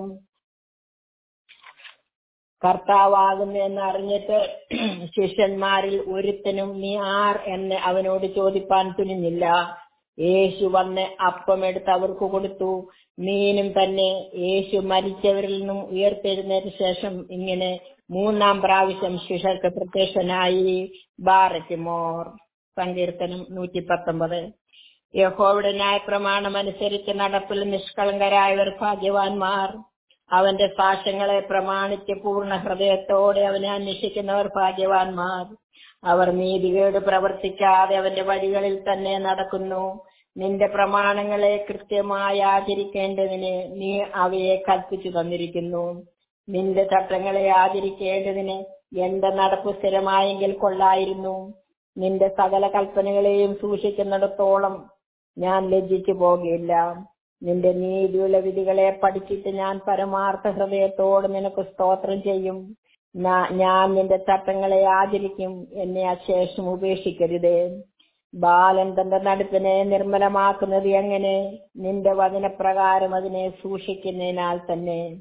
കർത്താവാകുന്നു എന്ന് അറിഞ്ഞിട്ട് ശിഷ്യന്മാരിൽ ഒരുത്തനും നീ ആർ എന്ന് അവനോട് ചോദിപ്പാൻ തുനിഞ്ഞില്ല യേശു വന്ന് അപ്പമെടുത്ത് അവർക്ക് കൊടുത്തു മീനും തന്നെ യേശു മരിച്ചവരിൽ നിന്നും ഉയർത്തെഴുന്നേറ്റ ശേഷം ഇങ്ങനെ മൂന്നാം പ്രാവശ്യം ശിഷ്യർക്ക് പ്രത്യക്ഷനായി ബാറയ്ക്കുമോർ സങ്കീർത്തനം നൂറ്റി പത്തൊമ്പത് യഹോയുടെ ന്യായപ്രമാണം അനുസരിച്ച് നടപ്പിൽ നിഷ്കളങ്കരായവർ ഭാഗ്യവാന്മാർ അവന്റെ സാക്ഷ്യങ്ങളെ പ്രമാണിച്ച് പൂർണ്ണ ഹൃദയത്തോടെ അവനെ അന്വേഷിക്കുന്നവർ ഭാഗ്യവാന്മാർ അവർ നീതികേട് പ്രവർത്തിക്കാതെ അവന്റെ വഴികളിൽ തന്നെ നടക്കുന്നു നിന്റെ പ്രമാണങ്ങളെ കൃത്യമായി ആചരിക്കേണ്ടതിന് നീ അവയെ കൽപ്പിച്ചു തന്നിരിക്കുന്നു നിന്റെ ചട്ടങ്ങളെ ആചരിക്കേണ്ടതിന് എന്റെ നടപ്പ് സ്ഥിരമായെങ്കിൽ കൊള്ളായിരുന്നു നിന്റെ സകല കൽപ്പനകളെയും സൂക്ഷിക്കുന്നിടത്തോളം ഞാൻ ലജ്ജിച്ചു പോകില്ല നിന്റെ നീതിയുള്ള വിധികളെ പഠിച്ചിട്ട് ഞാൻ പരമാർത്ഥ ഹൃദയത്തോട് നിനക്ക് സ്തോത്രം ചെയ്യും ഞാൻ നിന്റെ ചട്ടങ്ങളെ ആചരിക്കും എന്നെ അശേഷം ഉപേക്ഷിക്കരുത് ബാലൻ തന്റെ നടുപ്പിനെ നിർമ്മലമാക്കുന്നത് എങ്ങനെ നിന്റെ വചനപ്രകാരം അതിനെ സൂക്ഷിക്കുന്നതിനാൽ തന്നെ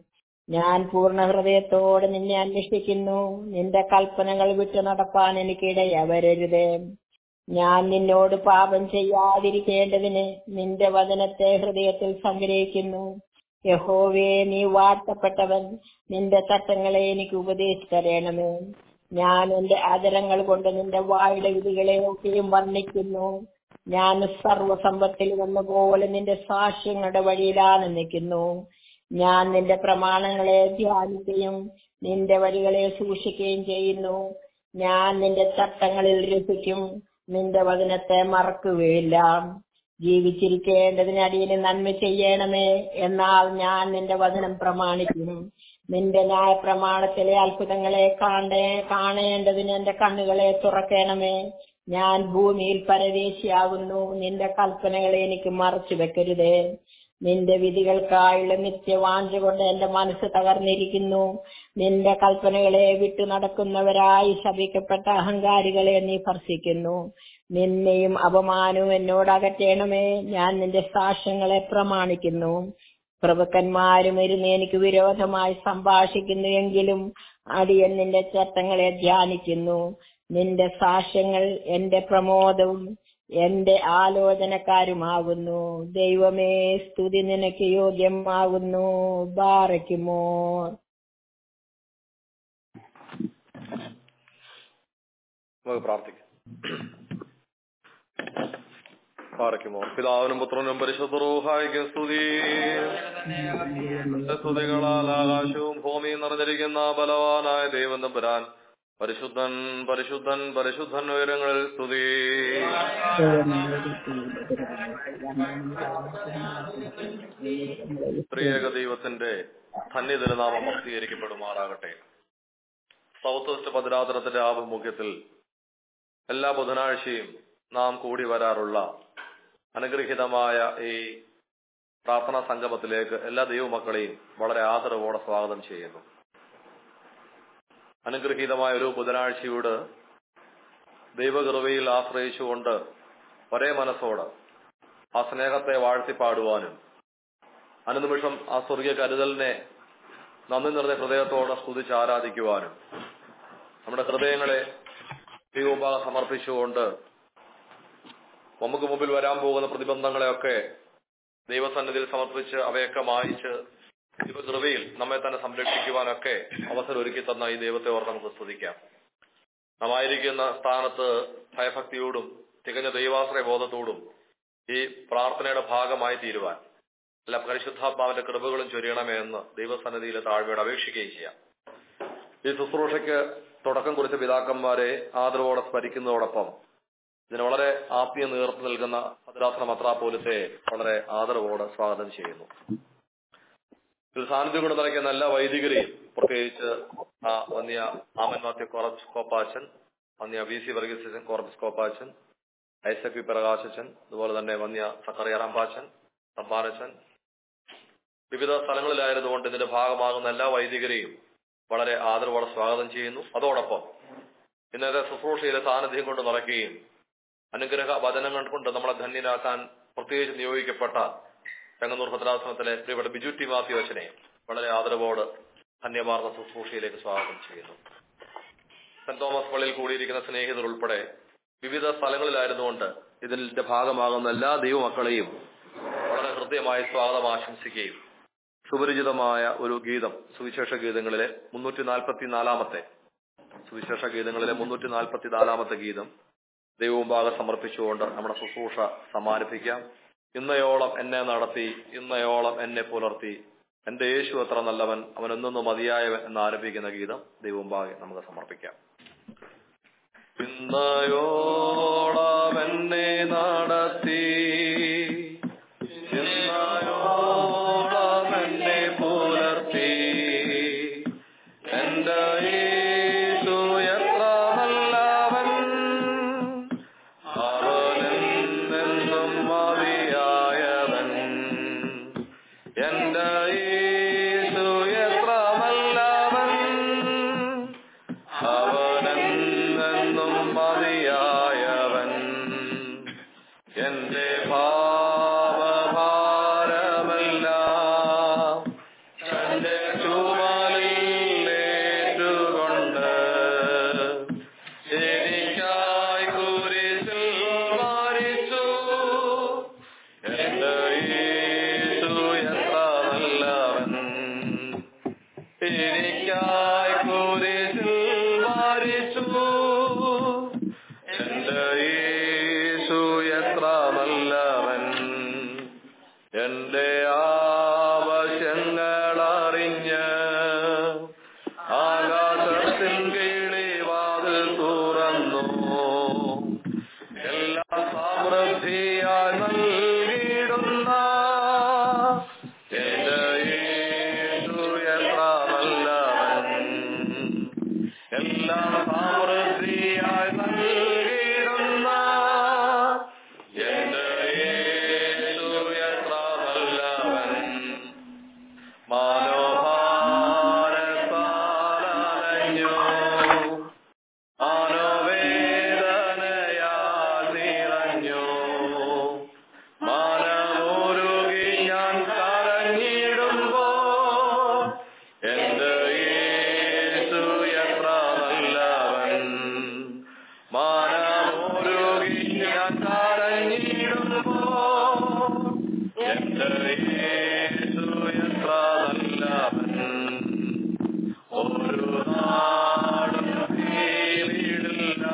ഞാൻ പൂർണ്ണ ഹൃദയത്തോടെ നിന്നെ അന്വേഷിക്കുന്നു നിന്റെ കൽപ്പനകൾ വിട്ടു നടപ്പാൻ എനിക്കിടയവരരുത് ഞാൻ നിന്നോട് പാപം ചെയ്യാതിരിക്കേണ്ടതിന് നിന്റെ വചനത്തെ ഹൃദയത്തിൽ സംഗ്രഹിക്കുന്നു യഹോവേ നീ വാഴ്ത്തപ്പെട്ടവൻ നിന്റെ ചട്ടങ്ങളെ എനിക്ക് ഉപദേശിച്ചറിയണമേ ഞാൻ എന്റെ ആദരങ്ങൾ കൊണ്ട് നിന്റെ വായുടെ വിധികളെ ഒക്കെയും വർണ്ണിക്കുന്നു ഞാൻ സർവസമ്പത്തിൽ വന്ന പോലെ നിന്റെ സാക്ഷ്യങ്ങളുടെ വഴിയിലാണ് നിൽക്കുന്നു ഞാൻ നിന്റെ പ്രമാണങ്ങളെ ധ്യാനിക്കുകയും നിന്റെ വഴികളെ സൂക്ഷിക്കുകയും ചെയ്യുന്നു ഞാൻ നിന്റെ ചട്ടങ്ങളിൽ രസിക്കും നിന്റെ വചനത്തെ മറക്കുകയില്ല ജീവിച്ചിരിക്കേണ്ടതിന് അടിയന് നന്മ ചെയ്യണമേ എന്നാൽ ഞാൻ നിന്റെ വചനം പ്രമാണിക്കും നിന്റെ ന്യായ പ്രമാണത്തിലെ അത്ഭുതങ്ങളെ കാണേ കാണേണ്ടതിന് എന്റെ കണ്ണുകളെ തുറക്കണമേ ഞാൻ ഭൂമിയിൽ പരദേശിയാകുന്നു നിന്റെ കൽപ്പനകളെ എനിക്ക് മറച്ചു വെക്കരുതേ നിന്റെ വിധികൾക്കായുള്ള നിത്യവാഞ്ച കൊണ്ട് എന്റെ മനസ്സ് തകർന്നിരിക്കുന്നു നിന്റെ കൽപ്പനകളെ വിട്ടു നടക്കുന്നവരായി ശപിക്കപ്പെട്ട അഹങ്കാരികളെ നീ ഭർഷിക്കുന്നു നിന്നെയും അപമാനവും എന്നോട് അകറ്റണമേ ഞാൻ നിന്റെ സാക്ഷ്യങ്ങളെ പ്രമാണിക്കുന്നു പ്രഭുക്കന്മാരും ഇരുന്ന് എനിക്ക് വിരോധമായി സംഭാഷിക്കുന്നു എങ്കിലും അടിയൻ നിന്റെ ചട്ടങ്ങളെ ധ്യാനിക്കുന്നു നിന്റെ സാക്ഷ്യങ്ങൾ എന്റെ പ്രമോദവും എന്റെ ആലോചനക്കാരുമാകുന്നു ദൈവമേ സ്തുതി നിനക്ക് യോഗ്യമാകുന്നു ബാറയ്ക്കുമോ നമുക്ക് പ്രാർത്ഥിക്കാം പാറയ്ക്കുമോ പിതാവിനും പുത്രനും പരിശുദ്ധ റൂഹായിക്കും സ്തുതി സ്തുതികളാൽ ആകാശവും ഭൂമിയും നിറഞ്ഞിരിക്കുന്ന ബലവാനായ ദൈവം തമ്പുരാൻ പരിശുദ്ധൻ പരിശുദ്ധൻ പരിശുദ്ധൻ ഉയരങ്ങളിൽ സ്തുതി ത്രിയേക ദൈവത്തിന്റെ ധന്യതിരുനാമം ഭക്തീകരിക്കപ്പെടുമാറാകട്ടെ സൗത്ത് വെസ്റ്റ് ഭദ്രാതനത്തിന്റെ ആഭിമുഖ്യത്തിൽ എല്ലാ ബുധനാഴ്ചയും നാം കൂടി വരാറുള്ള അനുഗ്രഹീതമായ ഈ പ്രാർത്ഥനാ സംഗമത്തിലേക്ക് എല്ലാ ദൈവമക്കളെയും വളരെ ആദരവോടെ സ്വാഗതം ചെയ്യുന്നു അനുഗ്രഹീതമായ ഒരു ബുധനാഴ്ചയോട് ദൈവകൃപയിൽ ആശ്രയിച്ചുകൊണ്ട് ഒരേ മനസ്സോട് ആ സ്നേഹത്തെ വാഴ്ത്തിപ്പാടുവാനും അനുനിമിഷം ആ സ്വർഗീയ കരുതലിനെ നന്ദി നിറഞ്ഞ ഹൃദയത്തോടെ സ്തുതിച്ച് ആരാധിക്കുവാനും നമ്മുടെ ഹൃദയങ്ങളെ ദൈവഭാഗം സമർപ്പിച്ചുകൊണ്ട് നമുക്ക് മുമ്പിൽ വരാൻ പോകുന്ന പ്രതിബന്ധങ്ങളെയൊക്കെ ദൈവസന്നിധിയിൽ സമർപ്പിച്ച് അവയൊക്കെ മായിച്ച് ദൈവകൃപയിൽ നമ്മെ തന്നെ സംരക്ഷിക്കുവാനൊക്കെ അവസരം ഒരുക്കി തന്ന ഈ ദൈവത്തെ ഓർത്ത് നമുക്ക് സ്തുതിക്കാം നാം ആയിരിക്കുന്ന സ്ഥാനത്ത് ഭയഭക്തിയോടും തികഞ്ഞ ദൈവാശ്രയ ബോധത്തോടും ഈ പ്രാർത്ഥനയുടെ ഭാഗമായി തീരുവാൻ എല്ലാ പരിശുദ്ധാത്മാവിന്റെ കൃപകളും ചൊരിയണമേ എന്ന് ദൈവസന്നിധിയിൽ താഴ്മയോട് അപേക്ഷിക്കുകയും ചെയ്യാം ഈ ശുശ്രൂഷയ്ക്ക് തുടക്കം കുറിച്ച പിതാക്കന്മാരെ ആദരവോടെ സ്മരിക്കുന്നതോടൊപ്പം ഇതിന് വളരെ ആത്മീയ നേതൃത്വം നൽകുന്ന ഭദ്രാസന മത്രാപോലത്തെ വളരെ ആദരവോടെ സ്വാഗതം ചെയ്യുന്നു ഇതിൽ സാന്നിധ്യം കൊണ്ട് നിറയ്ക്കുന്ന എല്ലാ വൈദികരെയും പ്രത്യേകിച്ച് ആ വന്യ ആമൻ മാത്യു കോറപ്സ് കോപ്പാച്ചൻ വന്യ വി സി വർഗീസ് കോറപ്സ് കോപ്പാച്ചൻ ഐസക് വി പ്രകാശച്ചൻ അതുപോലെ തന്നെ വന്യ സക്കറിയാറാമ്പാച്ചൻ സമ്പാനച്ചൻ വിവിധ സ്ഥലങ്ങളിലായിരുന്നുകൊണ്ട് ഇതിന്റെ ഭാഗമാകുന്ന എല്ലാ വൈദികരെയും വളരെ ആദരവോടെ സ്വാഗതം ചെയ്യുന്നു അതോടൊപ്പം ഇന്നത്തെ ശുശ്രൂഷയിലെ സാന്നിധ്യം കൊണ്ട് നിറയ്ക്കുകയും അനുഗ്രഹ വചനങ്ങൾ കൊണ്ട് നമ്മളെ ധന്യനാക്കാൻ പ്രത്യേകിച്ച് നിയോഗിക്കപ്പെട്ട ചെങ്ങന്നൂർ ഭദ്രാസനത്തിലെ പ്രിയപ്പെട്ട ബിജു ടി മാത്യു അച്ഛനെ വളരെ ആദരവോട് ധന്യമാർന്ന ശുശ്രൂഷയിലേക്ക് സ്വാഗതം ചെയ്യുന്നു സെന്റ് തോമസ് പള്ളിയിൽ കൂടിയിരിക്കുന്ന സ്നേഹിതർ ഉൾപ്പെടെ വിവിധ സ്ഥലങ്ങളിലായിരുന്നുകൊണ്ട് ഇതിന്റെ ഭാഗമാകുന്ന എല്ലാ ദൈവമക്കളെയും വളരെ ഹൃദ്യമായി സ്വാഗതം ആശംസിക്കുകയും സുപരിചിതമായ ഒരു ഗീതം സുവിശേഷ ഗീതങ്ങളിലെ മുന്നൂറ്റി നാൽപ്പത്തി നാലാമത്തെ സുവിശേഷ ഗീതങ്ങളിലെ മുന്നൂറ്റി നാൽപ്പത്തി നാലാമത്തെ ഗീതം ദൈവമുമ്പാകെ സമർപ്പിച്ചുകൊണ്ട് നമ്മുടെ ശുശ്രൂഷ സമാരംഭിക്കാം ഇന്നയോളം എന്നെ നടത്തി ഇന്നയോളം എന്നെ പുലർത്തി എന്റെ യേശു എത്ര നല്ലവൻ അവൻ എന്നൊന്ന് മതിയായവൻ എന്ന് ആരംഭിക്കുന്ന ഗീതം ദൈവമുമ്പാകെ നമുക്ക് സമർപ്പിക്കാം ഇന്നയോളം എന്നെ നടത്തി ഇന്നയോളം എന്നെ പുലർത്തി എന്റെ യേശു എത്ര നല്ലവൻ അവനെന്നും മതിയായവൻ എന്റെ യേശു എത്ര നല്ലവൻ അവനെന്നും മതിയായവൻ എന്റെ നല്ലവൻ എന്റെ ആവശ്യങ്ങൾ അറിഞ്ഞ് ആകാശത്തിൻ കിളി വാതിൽ തുറന്നു എല്ലാം സമൃദ്ധിയായി നൽകിയിടുന്ന എന്റെ യേശു എത്ര നല്ലവൻ എല്ലാം സമൃദ്ധിയായി നൽകിയിടുന്ന എന്റെ യേശു എത്ര നല്ലവൻ മനോഹാരത്താലഞ്ഞു മനോവേദനയാൽ നിറഞ്ഞു മനമുരുകി ഞാൻ കരഞ്ഞിടുമ്പോ എന്റെ യേശു എത്ര നല്ലവൻ മനമുരുകി ഞാൻ കരഞ്ഞിടുമ്പോ എന്റെ യേശു എത്ര നല്ലവൻ ഒരു നാടും തീരിടില്ല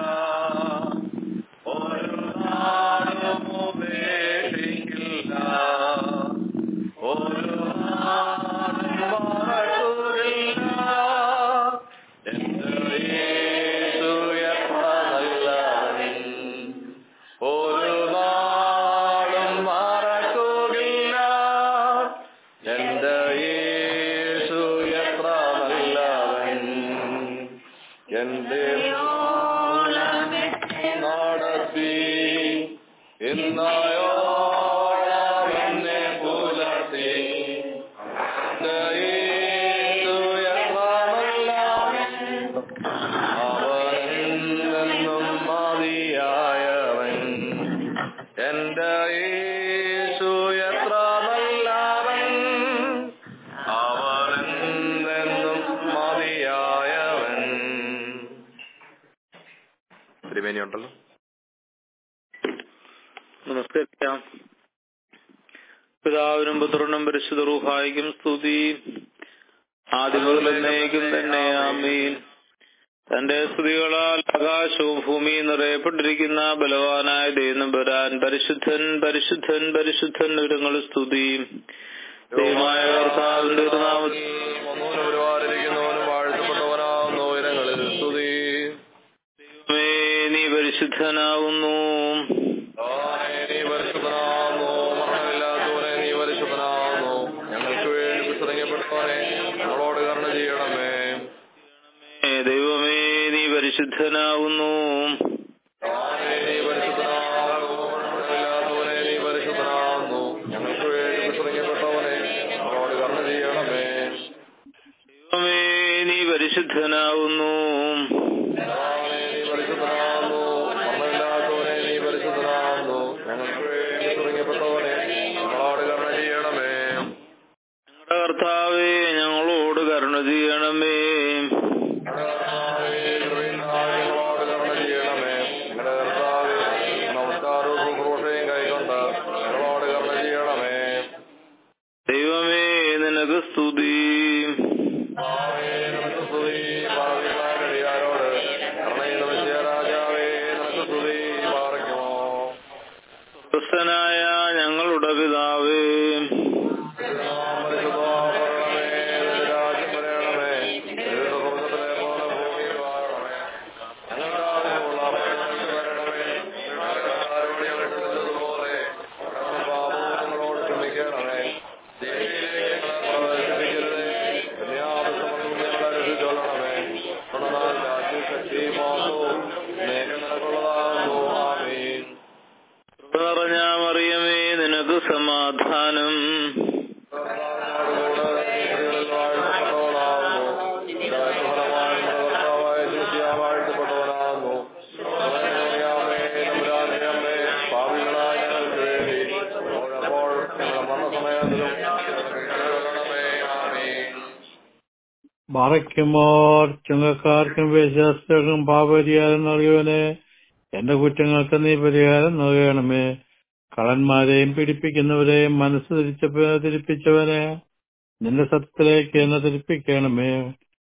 ഒരു നാടും ഉപേക്ഷിക്കില്ല ഒരു നാടും മറക്കില്ല എന്റെ യേശു എത്ര നല്ലവൻ ഒരു നാളും മറക്കുകയില്ല എന്റെ യേശു എത്ര നല്ലവൻ എന്റെ നടത്തി ഇന്നായോളം എന്നെ പുലർത്തി എന്റെ യേശു എത്ര നല്ലവൻ അവനെന്നും മതിയായവൻ എന്റെ യേശു എത്ര നല്ലവൻ അവനെന്നും മതിയായവൻ തിരുമേനിയുണ്ടല്ലോ നമസ്കരിക്കാം പിതാവിനും പുത്രനും പരിശുദ്ധ റൂഹായിക്കും സ്തുതി ആദ്യം മുതൽ എന്നേക്കും തന്നെ ആമീൻ തന്റെ സ്തുതികളാൽ ആകാശവും ഭൂമിയും നിറയപ്പെട്ടിരിക്കുന്ന ബലവാനായ ദൈവനമ്പരാൻ പരിശുദ്ധൻ പരിശുദ്ധൻ പരിശുദ്ധൻ വിവരങ്ങൾ സ്തുതി ദൈവമായ കർത്താവിന്റെ നാമത്തിൽ ഒന്നൂനും ഒരുപാടിരിക്കുന്നവനും വാഴ്ത്തപ്പെട്ടവനാവുന്നു ഉയരങ്ങളിൽ സ്തുതി ദൈവമേ, നീ പരിശുദ്ധനാകുന്നു ദൈവമേ, നീ പരിശുദ്ധനാകുന്നു മരണമില്ലാത്തവനെ നീ പരിശുദ്ധനാകുന്നു ഞങ്ങൾക്ക് വേണ്ടി വിശ്രമിക്കപ്പെട്ടവനെ ഞങ്ങളോട് കരുണ ചെയ്യണമേ ഏ, ദൈവമേ നീ പരിശുദ്ധനാകുന്നു ദൈവമേ, നീ പരിശുദ്ധനാകുന്നു മരണമില്ലാത്തവനെ നീ പരിശുദ്ധനാകുന്നു ഞങ്ങൾക്ക് വേണ്ടി വിശ്രമിക്കപ്പെട്ടവനെ ഞങ്ങളോട് കരുണ ചെയ്യണമേ ദൈവമേ നീ പരിശുദ്ധനാകുന്നു ദൈവമേ, നീ പരിശുദ്ധനാകുന്നു മരണമില്ലാത്തവനെ നീ പരിശുദ്ധനാകുന്നു ഞങ്ങൾക്ക് വേണ്ടി വിശ്രമിക്കപ്പെട്ടവനെ ഞങ്ങളോട് കരുണ ചെയ്യണമേ ഞങ്ങളുടെ കർത്താവേ ഞങ്ങളോട് കരുണ ചെയ്യണമേ കർത്താവേ, കൃപയുണ്ടായി ഞങ്ങളോട് കരുണ ചെയ്യണമേ. ഞങ്ങളുടെ കർത്താവേ, നമസ്കാരവും ശുശ്രൂഷയും കൈക്കൊണ്ട് ഞങ്ങളോട് കരുണ ചെയ്യണമേ. ദൈവമേ നിനക്ക് സ്തുതി കർത്താവേ, നിനക്ക് സ്തുതി. ഭാവികളായ അടിയാരോട് കരുണ ചെയ്ത മിശിഹാ രാജാവേ, നിനക്ക് സ്തുതി. പാറയ്ക്കുമോ. ക്രിസ്തനായ ഞങ്ങളുടെ പിതാവേ പരിശുദ്ധമാകണമേ, നിന്റെ രാജ്യം വരണമേ. നിന്റെ സ്വർഗ്ഗത്തിലെ പോലെ ഭൂമിയിലും ആകണമേ. ഞങ്ങൾക്ക് ആവശ്യമുള്ള ഭക്ഷണം ഞങ്ങൾക്ക് തരണമേ. ഞങ്ങളുടെ കടക്കാരോട് ഞങ്ങൾ ക്ഷമിച്ചതുപോലെ ഞങ്ങളുടെ പാപവും ഞങ്ങളോട് ക്ഷമിക്കണമേ. ദൈവത്തിലേക്ക് ഞങ്ങളെ പ്രവേശിപ്പിക്കരുതേ. കന്യാപുസ്തകത്തിൽ ഞങ്ങളെ രക്ഷിച്ചുകൊള്ളണമേ. തുടർന്നാൽ രാജ്യവും ശക്തിയും മഹത്വവും എന്നേക്കും നിനക്കുള്ളതാകുന്നു. ആമീൻ. കൃപ നിറഞ്ഞ മറിയമേ നിനക്ക് സമാധാനം കർത്താവിനോടുകൂടെ സ്ത്രീകളിൽ വാഴ്ത്തപ്പെട്ടവനാകുന്നു. നിന്റെ ഫലമായി നമ്മുടെ കർത്താവായ ശിഷ്യ വാഴ്ത്തപ്പെട്ടവനാകുന്നു. കർത്താവേ, തമ്പുരാന്റെ അമ്മേ, പാപികളായ ഞങ്ങൾക്ക് വേണ്ടി ഇപ്പോഴപ്പോൾ ഞങ്ങളുടെ മരണസമയത്തിലും ഞങ്ങൾക്ക് കരുണണമേ. ആമീൻ. മറയ്ക്കുമോർ ചുങ്കക്കാർക്കും വിശ്വാസികൾക്കും പാപപരിഹാരം നൽകിയവനെ എന്റെ കുറ്റങ്ങൾക്ക് നീ പരിഹാരം നൽകണമേ കളന്മാരെയും പീഡിപ്പിക്കുന്നവരെയും മനസ്സ് തിരിച്ച തിരിപ്പിച്ചവനെ നിന്റെ സത്യത്തിലേക്ക് എന്നെ തിരിപ്പിക്കണമേ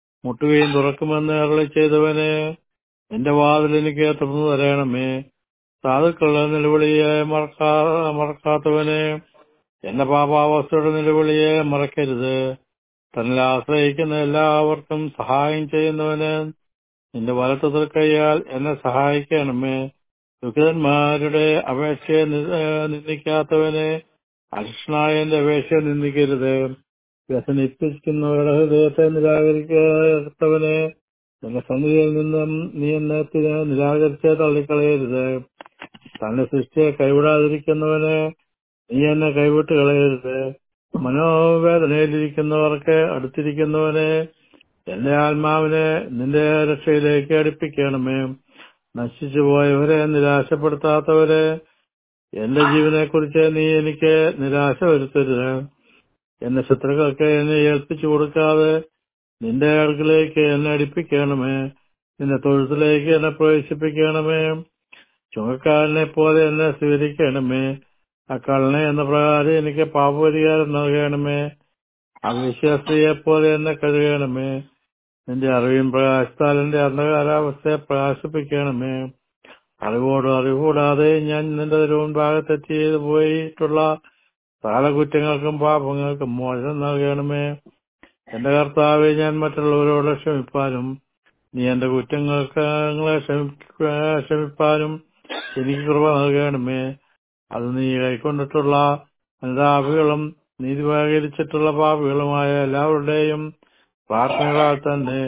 മുട്ടുകയും തുറക്കുമെന്ന് അരളി ചെയ്തവനെ എന്റെ വാതിൽ എനിക്ക് തുറന്നു തരണമേ സാധുക്കളുടെ നിലവിളിയെ മറക്കാ മറക്കാത്തവനെ എന്റെ പാപാവസ്ഥയുടെ നിലവിളിയെ മറക്കരുത് തന്നിൽ ആശ്രയിക്കുന്ന എല്ലാവർക്കും സഹായം ചെയ്യുന്നവന് നിന്റെ വലത്ത് തൃക്കൈയാൽ എന്നെ സഹായിക്കണമേ ദുഃഖിതന്മാരുടെ അപേക്ഷയെ നി- ഏഹ് നിന്ദിക്കാത്തവനെ അകൃഷ്ണായ എന്റെ അപേക്ഷയെ നിന്ദിക്കരുത് വ്യസനിപ്പിക്കുന്നവരുടെ ഹൃദയത്തെ നിരാകരിക്കാത്തവനെ നിന്റെ സന്നിധിയിൽ നിന്നും നീ എന്നെ തിര- നിരാകരിച്ച് തള്ളിക്കളയരുത് തന്റെ സൃഷ്ടിയെ കൈവിടാതിരിക്കുന്നവനെ നീ എന്നെ കൈവിട്ട് കളയരുത് മനോവേദനയിലിരിക്കുന്നവർക്ക് അടുത്തിരിക്കുന്നവനെ എന്റെ ആത്മാവിനെ നിന്റെ രക്ഷയിലേക്ക് അടുപ്പിക്കണമേ നശിച്ചു പോയവരെ നിരാശപ്പെടുത്താത്തവരെ എന്റെ ജീവനെ കുറിച്ച് നീ എനിക്ക് നിരാശ വരുത്തരുത് എന്റെ ശത്രുക്കൾക്ക് എന്നെ ഏൽപ്പിച്ചു കൊടുക്കാതെ നിന്റെ അടുക്കിലേക്ക് എന്നെ അടുപ്പിക്കണമേ നിന്റെ തൊഴുത്തിലേക്ക് എന്നെ പ്രവേശിപ്പിക്കണമേ ചുമക്കാരനെ പോലെ എന്നെ സ്വീകരിക്കണമേ അക്കള്ളനെ എന്ന പ്രകാരം എനിക്ക് പാപപരിഹാരം നൽകണമേ അവിശ്വാസിയെ പോലെ എന്നെ കഴുകണമേ നിന്റെ അറിവും പ്രകാശത്താൽ എന്റെ അന്ധകാരാവസ്ഥയെ പ്രകാശിപ്പിക്കണമേ അറിവോട് അറിവുകൂടാതെ ഞാൻ നിന്റെ തിരുവൻഭാഗത്തെത്തി ചെയ്തു പോയിട്ടുള്ള സകല കുറ്റങ്ങൾക്കും പാപങ്ങൾക്കും മോചനം നൽകണമേ എന്റെ കർത്താവെ ഞാൻ മറ്റുള്ളവരോട് ക്ഷമിപ്പാനും നീ എന്റെ കുറ്റങ്ങൾക്ക് ഞങ്ങളെ ക്ഷമി- ക്ഷമിപ്പാനും എനിക്ക് കൃപ നൽകണമേ അത് നീ കൈക്കൊണ്ടിട്ടുള്ള അനുതാപികളും നീതി വകീകരിച്ചിട്ടുള്ള പാപികളുമായ എല്ലാവരുടെയും പ്രാർത്ഥനകളാൽ തന്നെ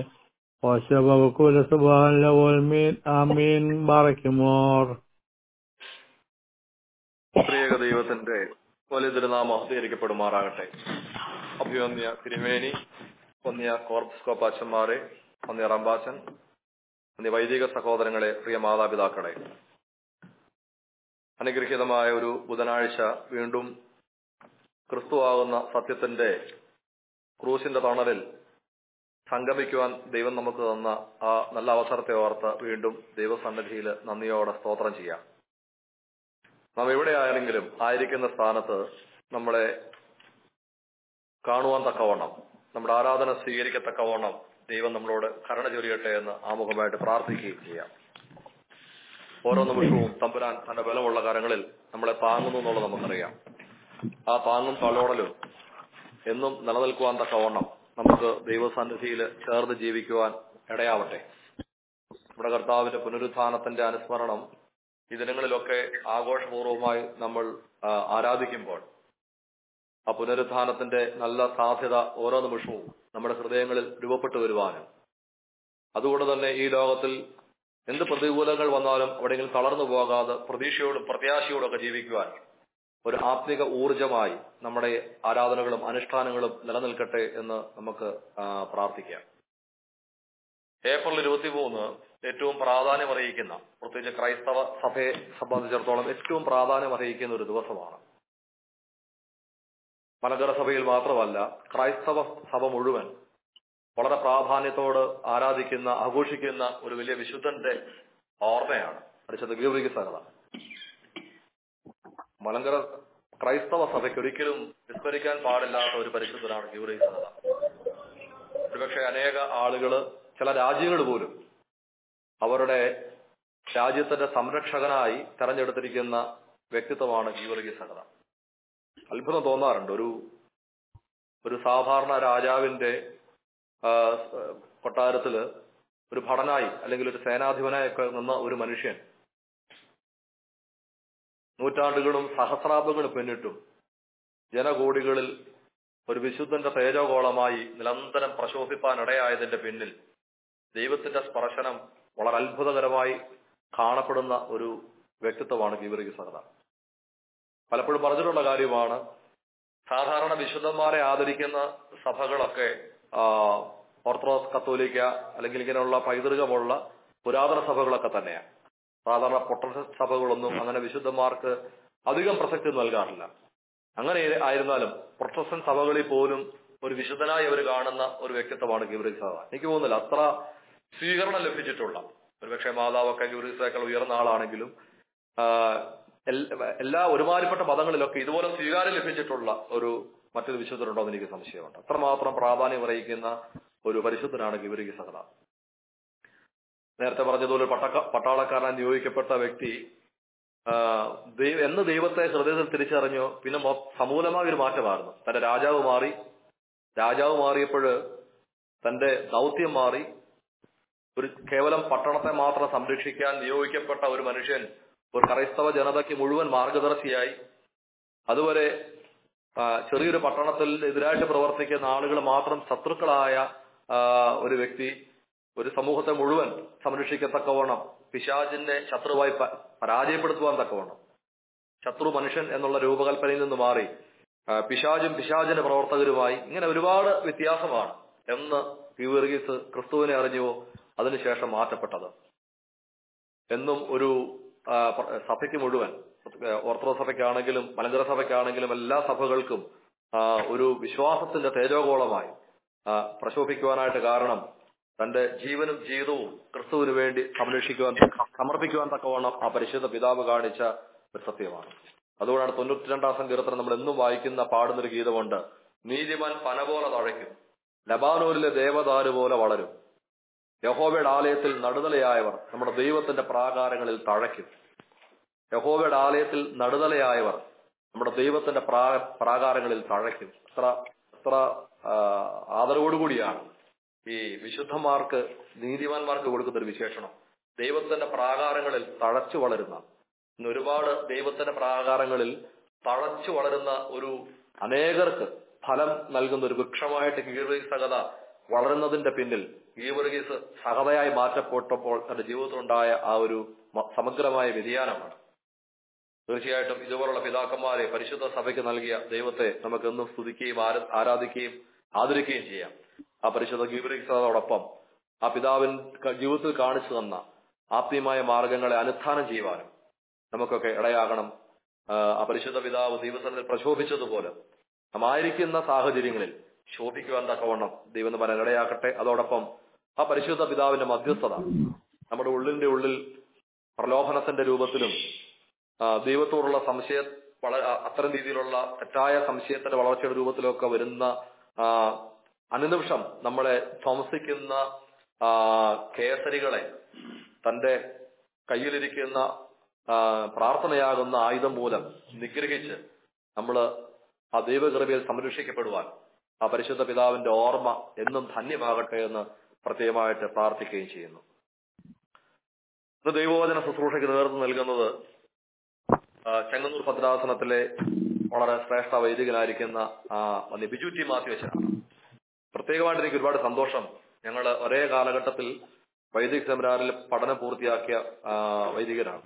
ഓശബുലസുബാൻ ആമീൻ ബാറയ്ക്കുമോർ ത്രിയേക ദൈവത്തിന്റെ വലിയ തിരുനാമം സ്വീകരിക്കപ്പെടുമാറാകട്ടെ അഭിവന്യ തിരുമേനി ഒന്നിയ കോർപ്പസ്കോപ്പാച്ചന്മാരെ ഒന്നിയ റമ്പാച്ചൻ ഒന്നിയ വൈദിക സഹോദരങ്ങളെ പ്രിയ മാതാപിതാക്കളെ അനുഗ്രഹീതമായ ഒരു ബുധനാഴ്ച വീണ്ടും ക്രിസ്തുവാകുന്ന സത്യത്തിന്റെ ക്രൂശിന്റെ തണലിൽ സംഗമിക്കുവാൻ ദൈവം നമുക്ക് തന്ന ആ നല്ല അവസരത്തെ ഓർത്ത് വീണ്ടും ദൈവസന്നിധിയിൽ നന്ദിയോടെ സ്തോത്രം ചെയ്യാം നാം എവിടെ ആയെങ്കിലും ആയിരിക്കുന്ന സ്ഥാനത്ത് നമ്മളെ കാണുവാൻ തക്കവണ്ണം നമ്മുടെ ആരാധന സ്വീകരിക്കത്തക്കവണ്ണം ദൈവം നമ്മളോട് കരുണ ചൊരിയട്ടെ എന്ന് ആമുഖമായിട്ട് പ്രാർത്ഥിക്കുകയും ചെയ്യാം ഓരോ നിമിഷവും തമ്പുരാൻ തന്റെ ബലമുള്ള കരങ്ങളിൽ നമ്മളെ താങ്ങുന്നു എന്നുള്ളത് നമുക്കറിയാം ആ താങ്ങും തലോടലും എന്നും നിലനിൽക്കുവാൻ തക്കവണ്ണം നമുക്ക് ദൈവസന്നിധിയിൽ ചേർന്ന് ജീവിക്കുവാൻ ഇടയാവട്ടെ നമ്മുടെ കർത്താവിന്റെ പുനരുത്ഥാനത്തിന്റെ അനുസ്മരണം ഈ ദിനങ്ങളിലൊക്കെ ആഘോഷപൂർവമായി നമ്മൾ ആ, ആരാധിക്കുമ്പോൾ ആ പുനരുത്ഥാനത്തിന്റെ നല്ല സാധ്യത ഓരോ നിമിഷവും നമ്മുടെ ഹൃദയങ്ങളിൽ രൂപപ്പെട്ടു വരുവാനും അതുകൊണ്ട് തന്നെ ഈ ലോകത്തിൽ എന്ത് പ്രതികൂലങ്ങൾ വന്നാലും എവിടെയെങ്കിലും തളർന്നു പോകാതെ പ്രതീക്ഷയോടും പ്രത്യാശയോടും ഒക്കെ ജീവിക്കുവാൻ ഒരു ആത്മിക ഊർജമായി നമ്മുടെ ആരാധനകളും അനുഷ്ഠാനങ്ങളും നിലനിൽക്കട്ടെ എന്ന് നമുക്ക് ആ, പ്രാർത്ഥിക്കാം ഏപ്രിൽ ഇരുപത്തിമൂന്ന് ഏറ്റവും പ്രാധാന്യം അറിയിക്കുന്ന പ്രത്യേകിച്ച് ക്രൈസ്തവ സഭയെ സംബന്ധിച്ചിടത്തോളം ഏറ്റവും പ്രാധാന്യം അറിയിക്കുന്ന ഒരു ദിവസമാണ് മലങ്കര സഭയിൽ മാത്രമല്ല ക്രൈസ്തവ സഭ മുഴുവൻ വളരെ പ്രാധാന്യത്തോട് ആരാധിക്കുന്ന ആഘോഷിക്കുന്ന ഒരു വലിയ വിശുദ്ധന്റെ ഓർമ്മയാണ് പരിശുദ്ധ ഗീവറിക്ക് സഹത മലങ്കര ക്രൈസ്തവ സഭയ്ക്ക് ഒരിക്കലും വിസ്മരിക്കാൻ പാടില്ലാത്ത ഒരു പരിശുദ്ധനാണ് ഗീവറിക്ക് സഹത ഒരുപക്ഷെ അനേക ആളുകള് ചില രാജ്യങ്ങൾ പോലും അവരുടെ രാജ്യത്തിന്റെ സംരക്ഷകനായി തെരഞ്ഞെടുത്തിരിക്കുന്ന വ്യക്തിത്വമാണ് ഗീവർഗി സഹത അത്ഭുതം തോന്നാറുണ്ട് ഒരു ഒരു സാധാരണ രാജാവിന്റെ ആ, കൊട്ടാരത്തില് ഒരു ഭടനായി അല്ലെങ്കിൽ ഒരു സേനാധിപനായൊക്കെ നിന്ന ഒരു മനുഷ്യൻ നൂറ്റാണ്ടുകളും സഹസ്രാബ്ദങ്ങളും പിന്നിട്ടും ജനകോടികളിൽ ഒരു വിശുദ്ധന്റെ തേജോഗോളമായി നിരന്തരം പ്രശോഭിപ്പാനിടയായതിന്റെ പിന്നിൽ ദൈവത്തിന്റെ സ്പർശനം വളരെ അത്ഭുതകരമായി കാണപ്പെടുന്ന ഒരു വ്യക്തിത്വമാണ് ഗീവറിക്ക് സഹത പലപ്പോഴും പറഞ്ഞിട്ടുള്ള കാര്യമാണ് സാധാരണ വിശുദ്ധന്മാരെ ആദരിക്കുന്ന സഭകളൊക്കെ ആ, ഓർത്തഡോക്സ് കത്തോലിക്ക അല്ലെങ്കിൽ ഇങ്ങനെയുള്ള പൈതൃകമുള്ള പുരാതന സഭകളൊക്കെ തന്നെയാണ് സാധാരണ പ്രൊട്ടസ്റ്റന്റ് സഭകളൊന്നും അങ്ങനെ വിശുദ്ധന്മാർക്ക് അധികം പ്രസക്തി നൽകാറില്ല അങ്ങനെ ആയിരുന്നാലും പ്രൊട്ടസ്റ്റന്റ് സഭകളിൽ പോലും ഒരു വിശുദ്ധനായി അവർ കാണുന്ന ഒരു വ്യക്തിത്വമാണ് ഗിബ്രീസ് സഭ എനിക്ക് തോന്നുന്നില്ല അത്ര സ്വീകരണം ലഭിച്ചിട്ടുള്ള ഒരുപക്ഷെ മാതാവൊക്കെ ഗിബ്രീസേക്കാൾ ഉയർന്ന ആളാണെങ്കിലും ആ, എൽ- എല്ലാ ഒരുമാതിരിപ്പെട്ട മതങ്ങളിലൊക്കെ ഇതുപോലെ സ്വീകാര്യം ലഭിച്ചിട്ടുള്ള ഒരു മറ്റൊരു വിശുദ്ധരുണ്ടോ എന്ന് എനിക്ക് സംശയമുണ്ട് അത്രമാത്രം പ്രാധാന്യം അറിയിക്കുന്ന ഒരു പരിശുദ്ധനാണ് ഗിബരിക സഹത നേരത്തെ പറഞ്ഞതുപോലെ പട്ടക്ക പട്ടാളക്കാരനായി നിയോഗിക്കപ്പെട്ട വ്യക്തി ആ, ദൈവ- എന്ന് ദൈവത്തെ ഹൃദയത്തിൽ തിരിച്ചറിഞ്ഞോ പിന്നെ മൊ- സമൂലമായ ഒരു മാറ്റമായിരുന്നു തന്റെ രാജാവ് മാറി രാജാവ് മാറിയപ്പോൾ തന്റെ ദൗത്യം മാറി ഒരു കേവലം പട്ടണത്തെ മാത്രം സംരക്ഷിക്കാൻ നിയോഗിക്കപ്പെട്ട ഒരു മനുഷ്യൻ ഒരു ക്രൈസ്തവ ജനതയ്ക്ക് മുഴുവൻ മാർഗദർശിയായി അതുവരെ ആ, ചെറിയൊരു പട്ടണത്തിൽ എതിരായിട്ട് പ്രവർത്തിക്കുന്ന ആളുകൾ മാത്രം ശത്രുക്കളായ ആ, ഒരു വ്യക്തി ഒരു സമൂഹത്തെ മുഴുവൻ സംരക്ഷിക്കത്തക്കവണ്ണം പിശാചിനെ ശത്രുവായി പ- പരാജയപ്പെടുത്തുവാൻ തക്കവണ്ണം ശത്രു മനുഷ്യൻ എന്നുള്ള രൂപകൽപ്പനയിൽ നിന്ന് മാറി ആ, പിശാചും പിശാചിന്റെ പ്രവർത്തകരുമായി ഇങ്ങനെ ഒരുപാട് വ്യത്യാസമാണ് എന്ന് പീവർഗീസ് ക്രിസ്തുവിനെ അറിഞ്ഞുവോ അതിനുശേഷം മാറ്റപ്പെട്ടത് എന്നും ഒരു ആ, പ്ര- സഭയ്ക്ക് മുഴുവൻ ഏ, ഓർത്തഡോക്സ് സഭയ്ക്കാണെങ്കിലും മലങ്കര സഭയ്ക്കാണെങ്കിലും എല്ലാ സഭകൾക്കും ആ, ഒരു വിശ്വാസത്തിന്റെ തേജോഗോളമായി ആ, പ്രശോഭിക്കുവാനായിട്ട് കാരണം തന്റെ ജീവനും ജീവിതവും ക്രിസ്തുവിന് വേണ്ടി സംരക്ഷിക്കുവാൻ സമർപ്പിക്കുവാൻ തക്കവണ്ണം ആ പരിശുദ്ധ പിതാവ് കാണിച്ച ഒരു സത്യമാണ് അതുകൊണ്ടാണ് തൊണ്ണൂറ്റി രണ്ടാം സങ്കീർത്തനം നമ്മൾ എന്നും വായിക്കുന്ന പാടുന്നൊരു ഗീതമുണ്ട് നീതിമാൻ പന പോലെ തഴയ്ക്കും ലബാനൂരിലെ ദേവദാരു പോലെ വളരും യഹോവയുടെ ആലയത്തിൽ നടുതലയായവർ നമ്മുടെ ദൈവത്തിന്റെ പ്രാകാരങ്ങളിൽ തഴയ്ക്കും യഹോവയുടെ ആലയത്തിൽ നടുതലയായവർ നമ്മുടെ ദൈവത്തിന്റെ പ്രാ- പ്രാകാരങ്ങളിൽ തഴയ്ക്കും എത്ര എത്ര ആ, ആദരവോടുകൂടിയാണ് ഈ വിശുദ്ധന്മാർക്ക് നീതിമാന്മാർക്ക് കൊടുക്കുന്ന ഒരു വിശേഷണം ദൈവത്തിന്റെ പ്രാകാരങ്ങളിൽ തഴച്ചു വളരുന്ന ഇന്ന് ഒരുപാട് ദൈവത്തിന്റെ പ്രാകാരങ്ങളിൽ തഴച്ചു വളരുന്ന ഒരു അനേകർക്ക് ഫലം നൽകുന്ന ഒരു വൃക്ഷമായിട്ട് കീഴ്വീസ് സഹത വളരുന്നതിന്റെ പിന്നിൽ ഗീവർഗീസ് സഹതയായി മാറ്റപ്പെട്ടപ്പോൾ തന്റെ ജീവിതത്തിലുണ്ടായ ആ ഒരു മ- സമഗ്രമായ വ്യതിയാനമാണ് തീർച്ചയായിട്ടും ഇതുപോലുള്ള പിതാക്കന്മാരെ പരിശുദ്ധ സഭയ്ക്ക് നൽകിയ ദൈവത്തെ നമുക്ക് എന്നും സ്തുതിക്കുകയും ആര- ആരാധിക്കുകയും ആദരിക്കുകയും ചെയ്യാം ആ പരിശുദ്ധ ഗീവർഗീസോടൊപ്പം ആ പിതാവിൻ ക- ജീവിതത്തിൽ കാണിച്ചു തന്ന ആത്മീയമായ മാർഗങ്ങളെ അനുഷ്ഠാനം ചെയ്യുവാനും നമുക്കൊക്കെ ഇടയാകണം ആ, ആ പരിശുദ്ധ പിതാവ് ദൈവസ്ഥലത്തിൽ പ്രശോഭിച്ചതുപോലെ നാം ആയിരിക്കുന്ന സാഹചര്യങ്ങളിൽ ശോഭിക്കുവാൻ തക്കവണ്ണം ദൈവം എന്ന് പറയാൻ ഇടയാക്കട്ടെ അതോടൊപ്പം ആ പരിശുദ്ധ പിതാവിന്റെ മധ്യസ്ഥത നമ്മുടെ ഉള്ളിന്റെ ഉള്ളിൽ പ്രലോഭനത്തിന്റെ രൂപത്തിലും ആ, ദൈവത്തോടുള്ള സംശയ വള ആ, അത്തരം രീതിയിലുള്ള തെറ്റായ സംശയത്തിന്റെ വളർച്ചയുടെ രൂപത്തിലൊക്കെ വരുന്ന ആ, അനുനിമിഷം നമ്മളെ ധ്വംസിക്കുന്ന ആ, കേസരികളെ തന്റെ കയ്യിലിരിക്കുന്ന ആ, പ്രാർത്ഥനയാകുന്ന ആയുധം മൂലം നിഗ്രഹിച്ച് നമ്മൾ ആ ദൈവകൃപയിൽ സംരക്ഷിക്കപ്പെടുവാൻ ആ പരിശുദ്ധ പിതാവിന്റെ ഓർമ്മ എന്നും ധന്യമാകട്ടെ എന്ന് പ്രത്യേകമായിട്ട് പ്രാർത്ഥിക്കുകയും ചെയ്യുന്നു ഇന്ന് ദൈവവചന ശുശ്രൂഷയ്ക്ക് നേതൃത്വം നൽകുന്നത് ആ, ചെങ്ങന്നൂർ ഭദ്രാസനത്തിലെ വളരെ ശ്രേഷ്ഠ വൈദികനായിരിക്കുന്ന ആ, വന്യ ബിജു ടി മാത്യു അച്ഛനാണ് പ്രത്യേകമായിട്ട് എനിക്ക് ഒരുപാട് സന്തോഷം ഞങ്ങൾ ഒരേ കാലഘട്ടത്തിൽ വൈദിക സെമിനാറിൽ പഠനം പൂർത്തിയാക്കിയ ആ, വൈദികരാണ്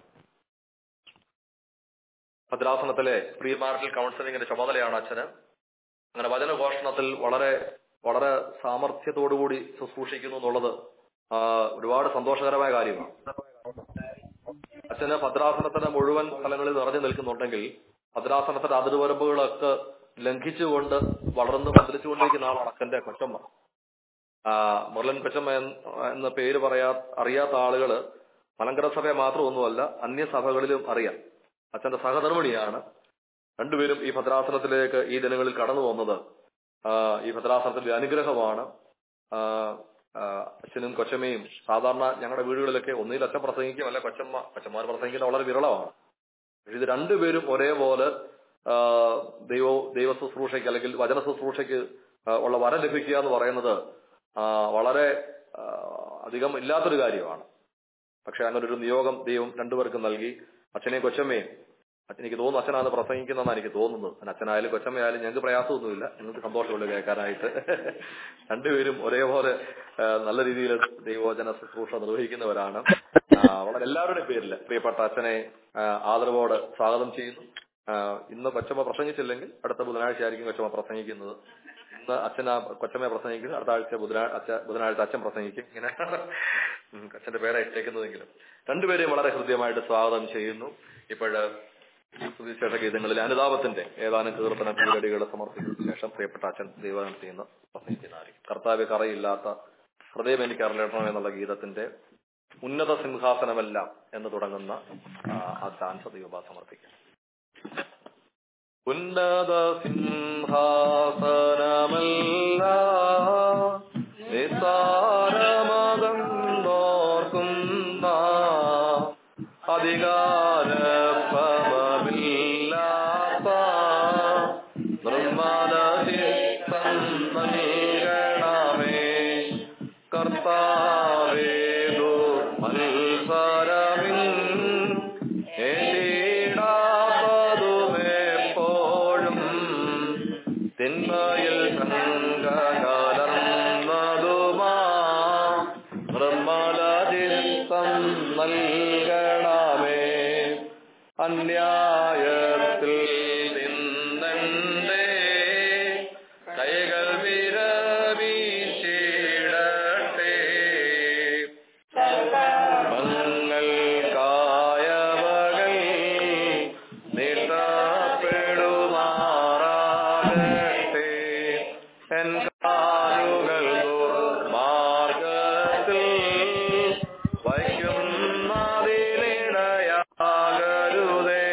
ഭദ്രാസനത്തിലെ പ്രീ മാർട്ടൽ കൗൺസിലിംഗിന്റെ ചുമതലയാണ് അച്ഛന് അങ്ങനെ വചനഘോഷണത്തിൽ വളരെ വളരെ സാമർഥ്യത്തോടുകൂടി ശുശ്രൂഷിക്കുന്നു എന്നുള്ളത് ആ, ഒരുപാട് സന്തോഷകരമായ കാര്യമാണ് അച്ഛന് ഭദ്രാസനത്തിന് മുഴുവൻ സ്ഥലങ്ങളിൽ നിറഞ്ഞു നിൽക്കുന്നുണ്ടെങ്കിൽ ഭദ്രാസനത്തിന്റെ അതിർവരമ്പുകളൊക്കെ ലംഘിച്ചുകൊണ്ട് വളർന്ന് മന്ത്രിച്ചുകൊണ്ടിരിക്കുന്ന ആളാണ് അച്ഛന്റെ കൊച്ചമ്മ ആ, മുരളൻ കൊച്ചമ്മ എന്ന് എന്ന പേര് പറയാ അറിയാത്ത ആളുകള് മലങ്കര സഭയെ മാത്രമൊന്നുമല്ല അന്യ സഭകളിലും അറിയാം അച്ഛന്റെ സഹധർമ്മിണിയാണ് രണ്ടുപേരും ഈ ഭദ്രാസനത്തിലേക്ക് ഈ ദിനങ്ങളിൽ കടന്നു വന്നത് ആ, ഈ ഭദ്രാസനത്തിന്റെ അനുഗ്രഹമാണ് ആ, ആ, അച്ഛനും കൊച്ചമ്മയും സാധാരണ ഞങ്ങളുടെ വീടുകളിലൊക്കെ ഒന്നിൽ അച്ഛൻ പ്രസംഗിക്കും അല്ല കൊച്ചമ്മ കൊച്ചന്മാർ പ്രസംഗിക്കുന്നത് വളരെ വിരളമാണ് പക്ഷെ ഇത് രണ്ടുപേരും ഒരേപോലെ ആ, ദൈവ ദൈവ ശുശ്രൂഷയ്ക്ക് അല്ലെങ്കിൽ വചന ശുശ്രൂഷയ്ക്ക് ആ, ഉള്ള വരം ലഭിക്കുക എന്ന് പറയുന്നത് ആ, വളരെ ആ, അധികം ഇല്ലാത്തൊരു കാര്യമാണ് പക്ഷെ അങ്ങനെ ഒരു നിയോഗം ദൈവം രണ്ടുപേർക്കും നൽകി അച്ഛനെയും കൊച്ചമ്മയും അച്ഛൻ എനിക്ക് തോന്നുന്നു അച്ഛനാണ് പ്രസംഗിക്കുന്നതെന്നാണ് എനിക്ക് തോന്നുന്നത് അതിന് അച്ഛനായാലും കൊച്ചമ്മയായാലും ഞങ്ങൾക്ക് പ്രയാസമൊന്നുമില്ല ഞങ്ങൾക്ക് സന്തോഷമുള്ളൂ കേൾക്കാനായിട്ട് രണ്ടുപേരും ഒരേപോലെ ആ, നല്ല രീതിയിൽ ദൈവവചന ശുശ്രൂഷ നിർവഹിക്കുന്നവരാണ് ആ, വളരെ എല്ലാവരുടെയും പേരിൽ പ്രിയപ്പെട്ട അച്ഛനെ ആ, ആദരവോട് സ്വാഗതം ചെയ്യുന്നു ആ, ഇന്ന് കൊച്ചമ്മ പ്രസംഗിച്ചില്ലെങ്കിൽ അടുത്ത ബുധനാഴ്ച ആയിരിക്കും കൊച്ചമ്മ പ്രസംഗിക്കുന്നത് ഇന്ന് അച്ഛൻ ആ കൊച്ചമ്മയെ പ്രസംഗിക്കും അടുത്ത ആഴ്ച ബുധനാഴ്ച അച്ഛ ബുധനാഴ്ച അച്ഛൻ പ്രസംഗിക്കും ഇങ്ങനെ ഉം, അച്ഛന്റെ പേരെ ഇട്ടേക്കുന്നതെങ്കിലും രണ്ടുപേരെയും വളരെ ഹൃദ്യമായിട്ട് സ്വാഗതം ചെയ്യുന്നു ഇപ്പോഴ് സുവിശേഷ ഗീതങ്ങളിൽ അനുതാപത്തിന്റെ ഏതാനും കീർത്തന പീരടികൾ സമർപ്പിച്ചതിനു ശേഷം പ്രിയപ്പെട്ട അച്ഛൻ ദൈവഗണത്തിൽ നിന്ന് പ്രസംഗിക്കുന്നതായിരിക്കും കർത്താവ് കറയില്ലാത്ത ഹൃദയം എനിക്ക് അറിയണം എന്നുള്ള ഗീതത്തിന്റെ ഉന്നത സിംഹാസനമെല്ലാം എന്ന് തുടങ്ങുന്ന ആ, ആ ചാൻസ് ദൈവബാ സമർപ്പിക്കാം ഉന്നത സിംഹാസനമല്ല നിസാരമതന്നോർക്കുന്ന അധികാര നിർമ്മല ചിത്തം നൽകണമേ കർത്താവേ മത്സരമിൻ എപ്പോഴും തിന്മയിൽ ശങ്ക കലർന്നതുമാ നിർമ്മല ചിത്തം നൽകണമേ അന്യായത്തിൽ നിന്നെന്റെ കൈകൾ വിരവീശിടട്ടെ മങ്ങൾക്കായവകൾ നീട്ടപ്പെടുമാറാകട്ടെ എൻ കാലുകൾ മാർഗത്തിൽ വയ്ക്കുന്നതിനിടയാകരുതേ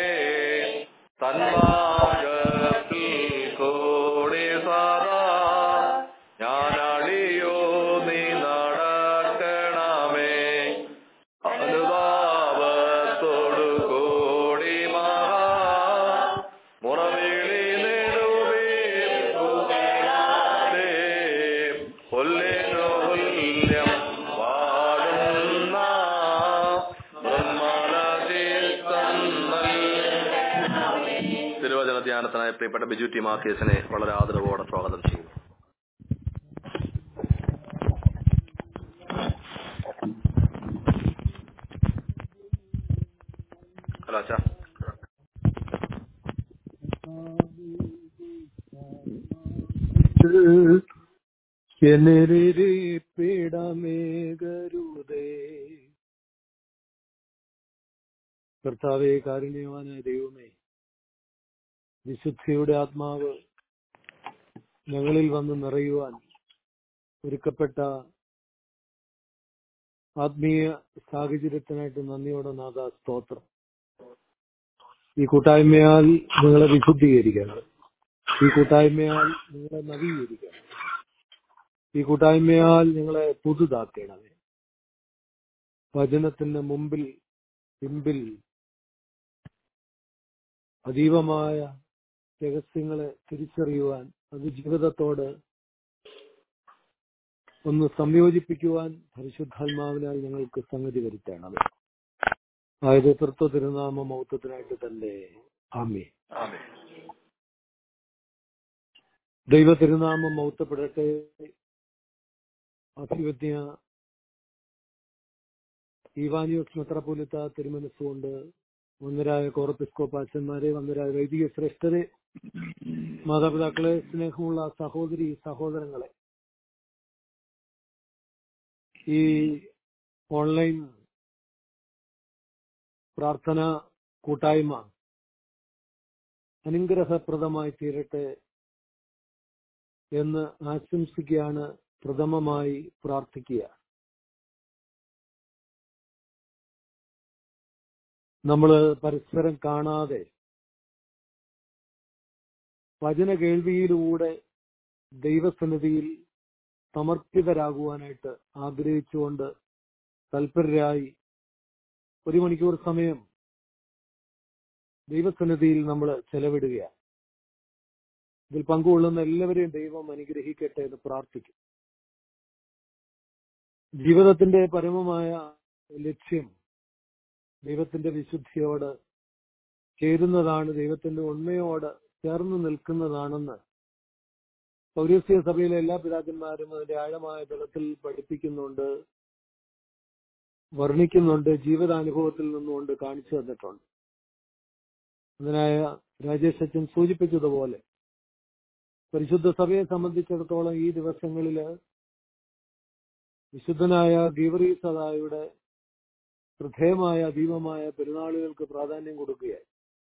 തന്മാർഗത്തിൽ കൂടി സദാ ഞാനടിയോ നീ നടക്കണമേ അനുതാപത്തോടു കൂടി മഹാ മുറവിളി നെടുവേ കൊല്ലിനു കൊല്യം പാടുന്ന തിരുവചന ധ്യാനത്തിനായി പ്രിയപ്പെട്ട ബിജു ടി മാത്യേസിനെ വളരെ ആദരവോടെ സ്വാഗതം ചെയ്യുന്നു ഹലോ അച്ഛാ പിടമേകരുതേ കർത്താവെ കാരുണ്യവാനായ ദൈവമേ വിശുദ്ധിയുടെ ആത്മാവ് ഞങ്ങളിൽ വന്ന് നിറയുവാൻ ഒരുക്കപ്പെട്ട ആത്മീയ സാഹചര്യത്തിനായിട്ട് നന്ദിയോടെ നാഥ സ്തോത്രം ഈ കൂട്ടായ്മയാൽ നിങ്ങളെ വിശുദ്ധീകരിക്കണം ഈ കൂട്ടായ്മയാൽ നിങ്ങളെ നവീകരിക്കണം ഈ കൂട്ടായ്മയാൽ നിങ്ങളെ പുതുതാക്കണമേ വചനത്തിന് മുമ്പിൽ പിമ്പിൽ അതീവമായ രഹസ്യങ്ങളെ തിരിച്ചറിയുവാൻ അത് ജീവിതത്തോട് ഒന്ന് സംയോജിപ്പിക്കുവാൻ പരിശുദ്ധാത്മാവിനാൽ ഞങ്ങൾക്ക് സംഗതി വരുത്തണം ആയത് തൃത്വ തിരുനാമ മൗത്വത്തിനായിട്ട് തന്നെ ആമേ ആമേ ദൈവ തിരുനാമം മൗത്തപ്പെടട്ടെ അഭിവജ്ഞ ഈവാനിയോസ് മെത്രപോലിത്ത തിരുമനസ്സുകൊണ്ട് വന്നരായ കോറപ്പിസ്കോപ്പാച്ചന്മാരെ വന്നരായ വൈദിക ശ്രേഷ്ഠരെ മാതാപിതാക്കളെ സ്നേഹമുള്ള സഹോദരി സഹോദരങ്ങളെ ഈ ഓൺലൈൻ പ്രാർത്ഥന കൂട്ടായ്മ അനുഗ്രഹപ്രദമായി തീരട്ടെ എന്ന് ആശംസിക്കുകയാണ് പ്രഥമമായി പ്രാർത്ഥിക്കുക നമ്മൾ പരസ്പരം കാണാതെ വചന കേൾവിയിലൂടെ ദൈവസന്നിധിയിൽ സമർപ്പിതരാകുവാനായിട്ട് ആഗ്രഹിച്ചുകൊണ്ട് തൽപരരായി ഒരു മണിക്കൂർ സമയം ദൈവസന്നിധിയിൽ നമ്മൾ ചെലവിടുകയാണ് ഇതിൽ പങ്കുകൊള്ളുന്ന എല്ലാവരെയും ദൈവം അനുഗ്രഹിക്കട്ടെ എന്ന് പ്രാർത്ഥിക്കും ജീവിതത്തിന്റെ പരമമായ ലക്ഷ്യം ദൈവത്തിന്റെ വിശുദ്ധിയോട് ചേരുന്നതാണ് ദൈവത്തിന്റെ ഉണ്മയോട് ചേർന്ന് നിൽക്കുന്നതാണെന്ന് പൗരസ്യ സഭയിലെ എല്ലാ പിതാക്കന്മാരും അതിന്റെ ആഴമായ തലത്തിൽ പഠിപ്പിക്കുന്നുണ്ട് വർണ്ണിക്കുന്നുണ്ട് ജീവിതാനുഭവത്തിൽ നിന്നുകൊണ്ട് കാണിച്ചു തന്നിട്ടുണ്ട് അതിനായ രാജേഷ് അച്ഛൻ സൂചിപ്പിച്ചതുപോലെ പരിശുദ്ധ സഭയെ സംബന്ധിച്ചിടത്തോളം ഈ ദിവസങ്ങളില് വിശുദ്ധനായ ഗീവറി സദായുടെ ശ്രദ്ധേയമായ അതീവമായ പെരുന്നാളുകൾക്ക് പ്രാധാന്യം കൊടുക്കുകയായി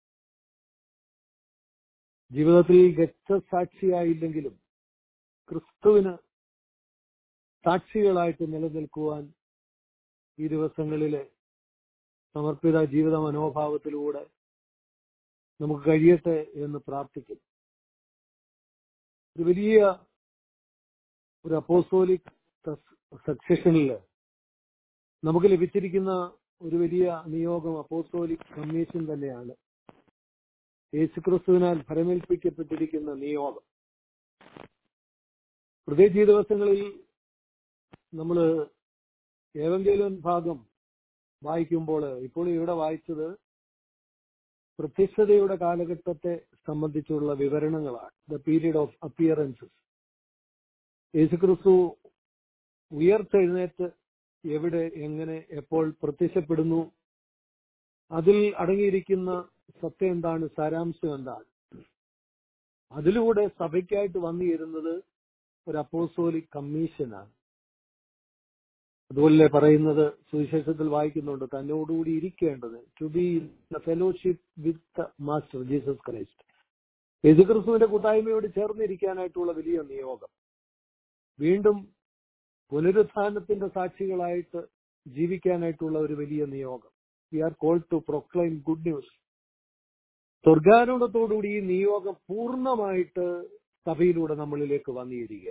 ജീവിതത്തിൽ രക്തസാക്ഷിയായില്ലെങ്കിലും ക്രിസ്തുവിന് സാക്ഷികളായിട്ട് നിലനിൽക്കുവാൻ ഈ ദിവസങ്ങളിലെ സമർപ്പിത ജീവിത മനോഭാവത്തിലൂടെ നമുക്ക് കഴിയട്ടെ എന്ന് പ്രാർത്ഥിക്കും ഒരു വലിയ ഒരു അപ്പോസോലിക് സക്സഷനിൽ നമുക്ക് ലഭിച്ചിരിക്കുന്ന ഒരു വലിയ നിയോഗം അപ്പോസോലിക് കമ്മീഷൻ തന്നെയാണ് യേശുക്രിസ്തുവിനാൽ ഫലമേൽപ്പിക്കപ്പെട്ടിരിക്കുന്ന നിയോഗം പ്രത്യേകിച്ച് ഈ ദിവസങ്ങളിൽ നമ്മൾ ഏവെങ്കിലും ഭാഗം വായിക്കുമ്പോൾ ഇപ്പോൾ ഇവിടെ വായിച്ചത് പ്രത്യക്ഷതയുടെ കാലഘട്ടത്തെ സംബന്ധിച്ചുള്ള വിവരണങ്ങളാണ് ദ പീരീഡ് ഓഫ് അപ്പിയറൻസസ് യേശുക്രിസ്തു ഉയർത്തെഴുന്നേറ്റ് എവിടെ എങ്ങനെ എപ്പോൾ പ്രത്യക്ഷപ്പെടുന്നു അതിൽ അടങ്ങിയിരിക്കുന്ന സത്യം എന്താണ് സാരാംശം എന്താണ് അതിലൂടെ സഭയ്ക്കായിട്ട് വന്നുചേരുന്നത് ഒരു അപ്പോസോലിക് കമ്മീഷനാണ് അതുപോലെ പറയുന്നത് സുവിശേഷത്തിൽ വായിക്കുന്നുണ്ട് തന്നോടുകൂടി ഇരിക്കേണ്ടത് to be fellowship with master Jesus Christ യേശുക്രിസ്തുവിന്റെ കൂട്ടായ്മയോട് ചേർന്നിരിക്കാനായിട്ടുള്ള വലിയ നിയോഗം വീണ്ടും പുനരുത്ഥാനത്തിന്റെ സാക്ഷികളായിട്ട് ജീവിക്കാനായിട്ടുള്ള ഒരു വലിയ നിയോഗം we are called to proclaim good news സ്വർഗാരോണത്തോടുകൂടി ഈ നിയോഗം പൂർണ്ണമായിട്ട് സഭയിലൂടെ നമ്മളിലേക്ക് വന്നിരിക്കുക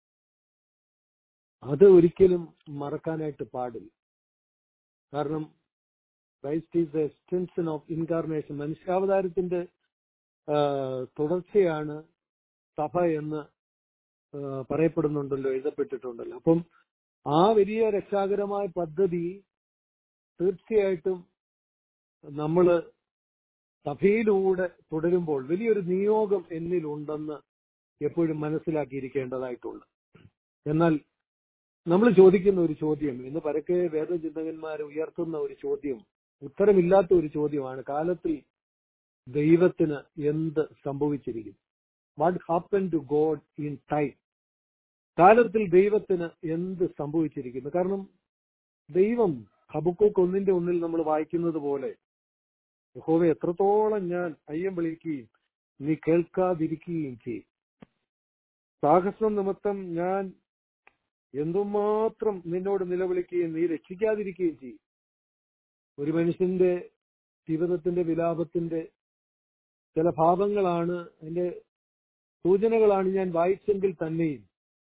അത് ഒരിക്കലും മറക്കാനായിട്ട് പാടില്ല കാരണം Christ is the extension of incarnation മനുഷ്യാവതാരത്തിന്റെ ആ, തുടർച്ചയാണ് സഭ എന്ന് ആ, പറയപ്പെടുന്നുണ്ടല്ലോ എഴുതപ്പെട്ടിട്ടുണ്ടല്ലോ അപ്പം ആ വലിയ രക്ഷാകരമായ പദ്ധതി തീർച്ചയായിട്ടും നമ്മൾ സഭയിലൂടെ തുടരുമ്പോൾ വലിയൊരു നിയോഗം എന്നിലുണ്ടെന്ന് എപ്പോഴും മനസ്സിലാക്കിയിരിക്കേണ്ടതായിട്ടുണ്ട് എന്നാൽ നമ്മൾ ചോദിക്കുന്ന ഒരു ചോദ്യം ഇന്ന് പരക്കെ വേദചിന്തകന്മാർ ഉയർത്തുന്ന ഒരു ചോദ്യം ഉത്തരമില്ലാത്ത ഒരു ചോദ്യമാണ് കാലത്തിൽ ദൈവത്തിന് എന്ത് സംഭവിച്ചിരിക്കും what happen to God in time കാലത്തിൽ ദൈവത്തിന് എന്ത് സംഭവിച്ചിരിക്കുന്നു കാരണം ദൈവം ഹബക്കൂക്ക് ഒന്നിന്റെ ഒന്നിൽ നമ്മൾ വായിക്കുന്നത് പോലെ യഹോവ എത്രത്തോളം ഞാൻ അയ്യം വിളിക്കുകയും നീ കേൾക്കാതിരിക്കുകയും ചെയ്യും സാഹസം നിമിത്തം ഞാൻ എന്തുമാത്രം നിന്നോട് നിലവിളിക്കുകയും നീ രക്ഷിക്കാതിരിക്കുകയും ചെയ്യും ഒരു മനുഷ്യന്റെ ജീവിതത്തിന്റെ വിലാപത്തിന്റെ ചില ഭാവങ്ങളാണ് അതിന്റെ സൂചനകളാണ് ഞാൻ വായിച്ചെങ്കിൽ തന്നെയും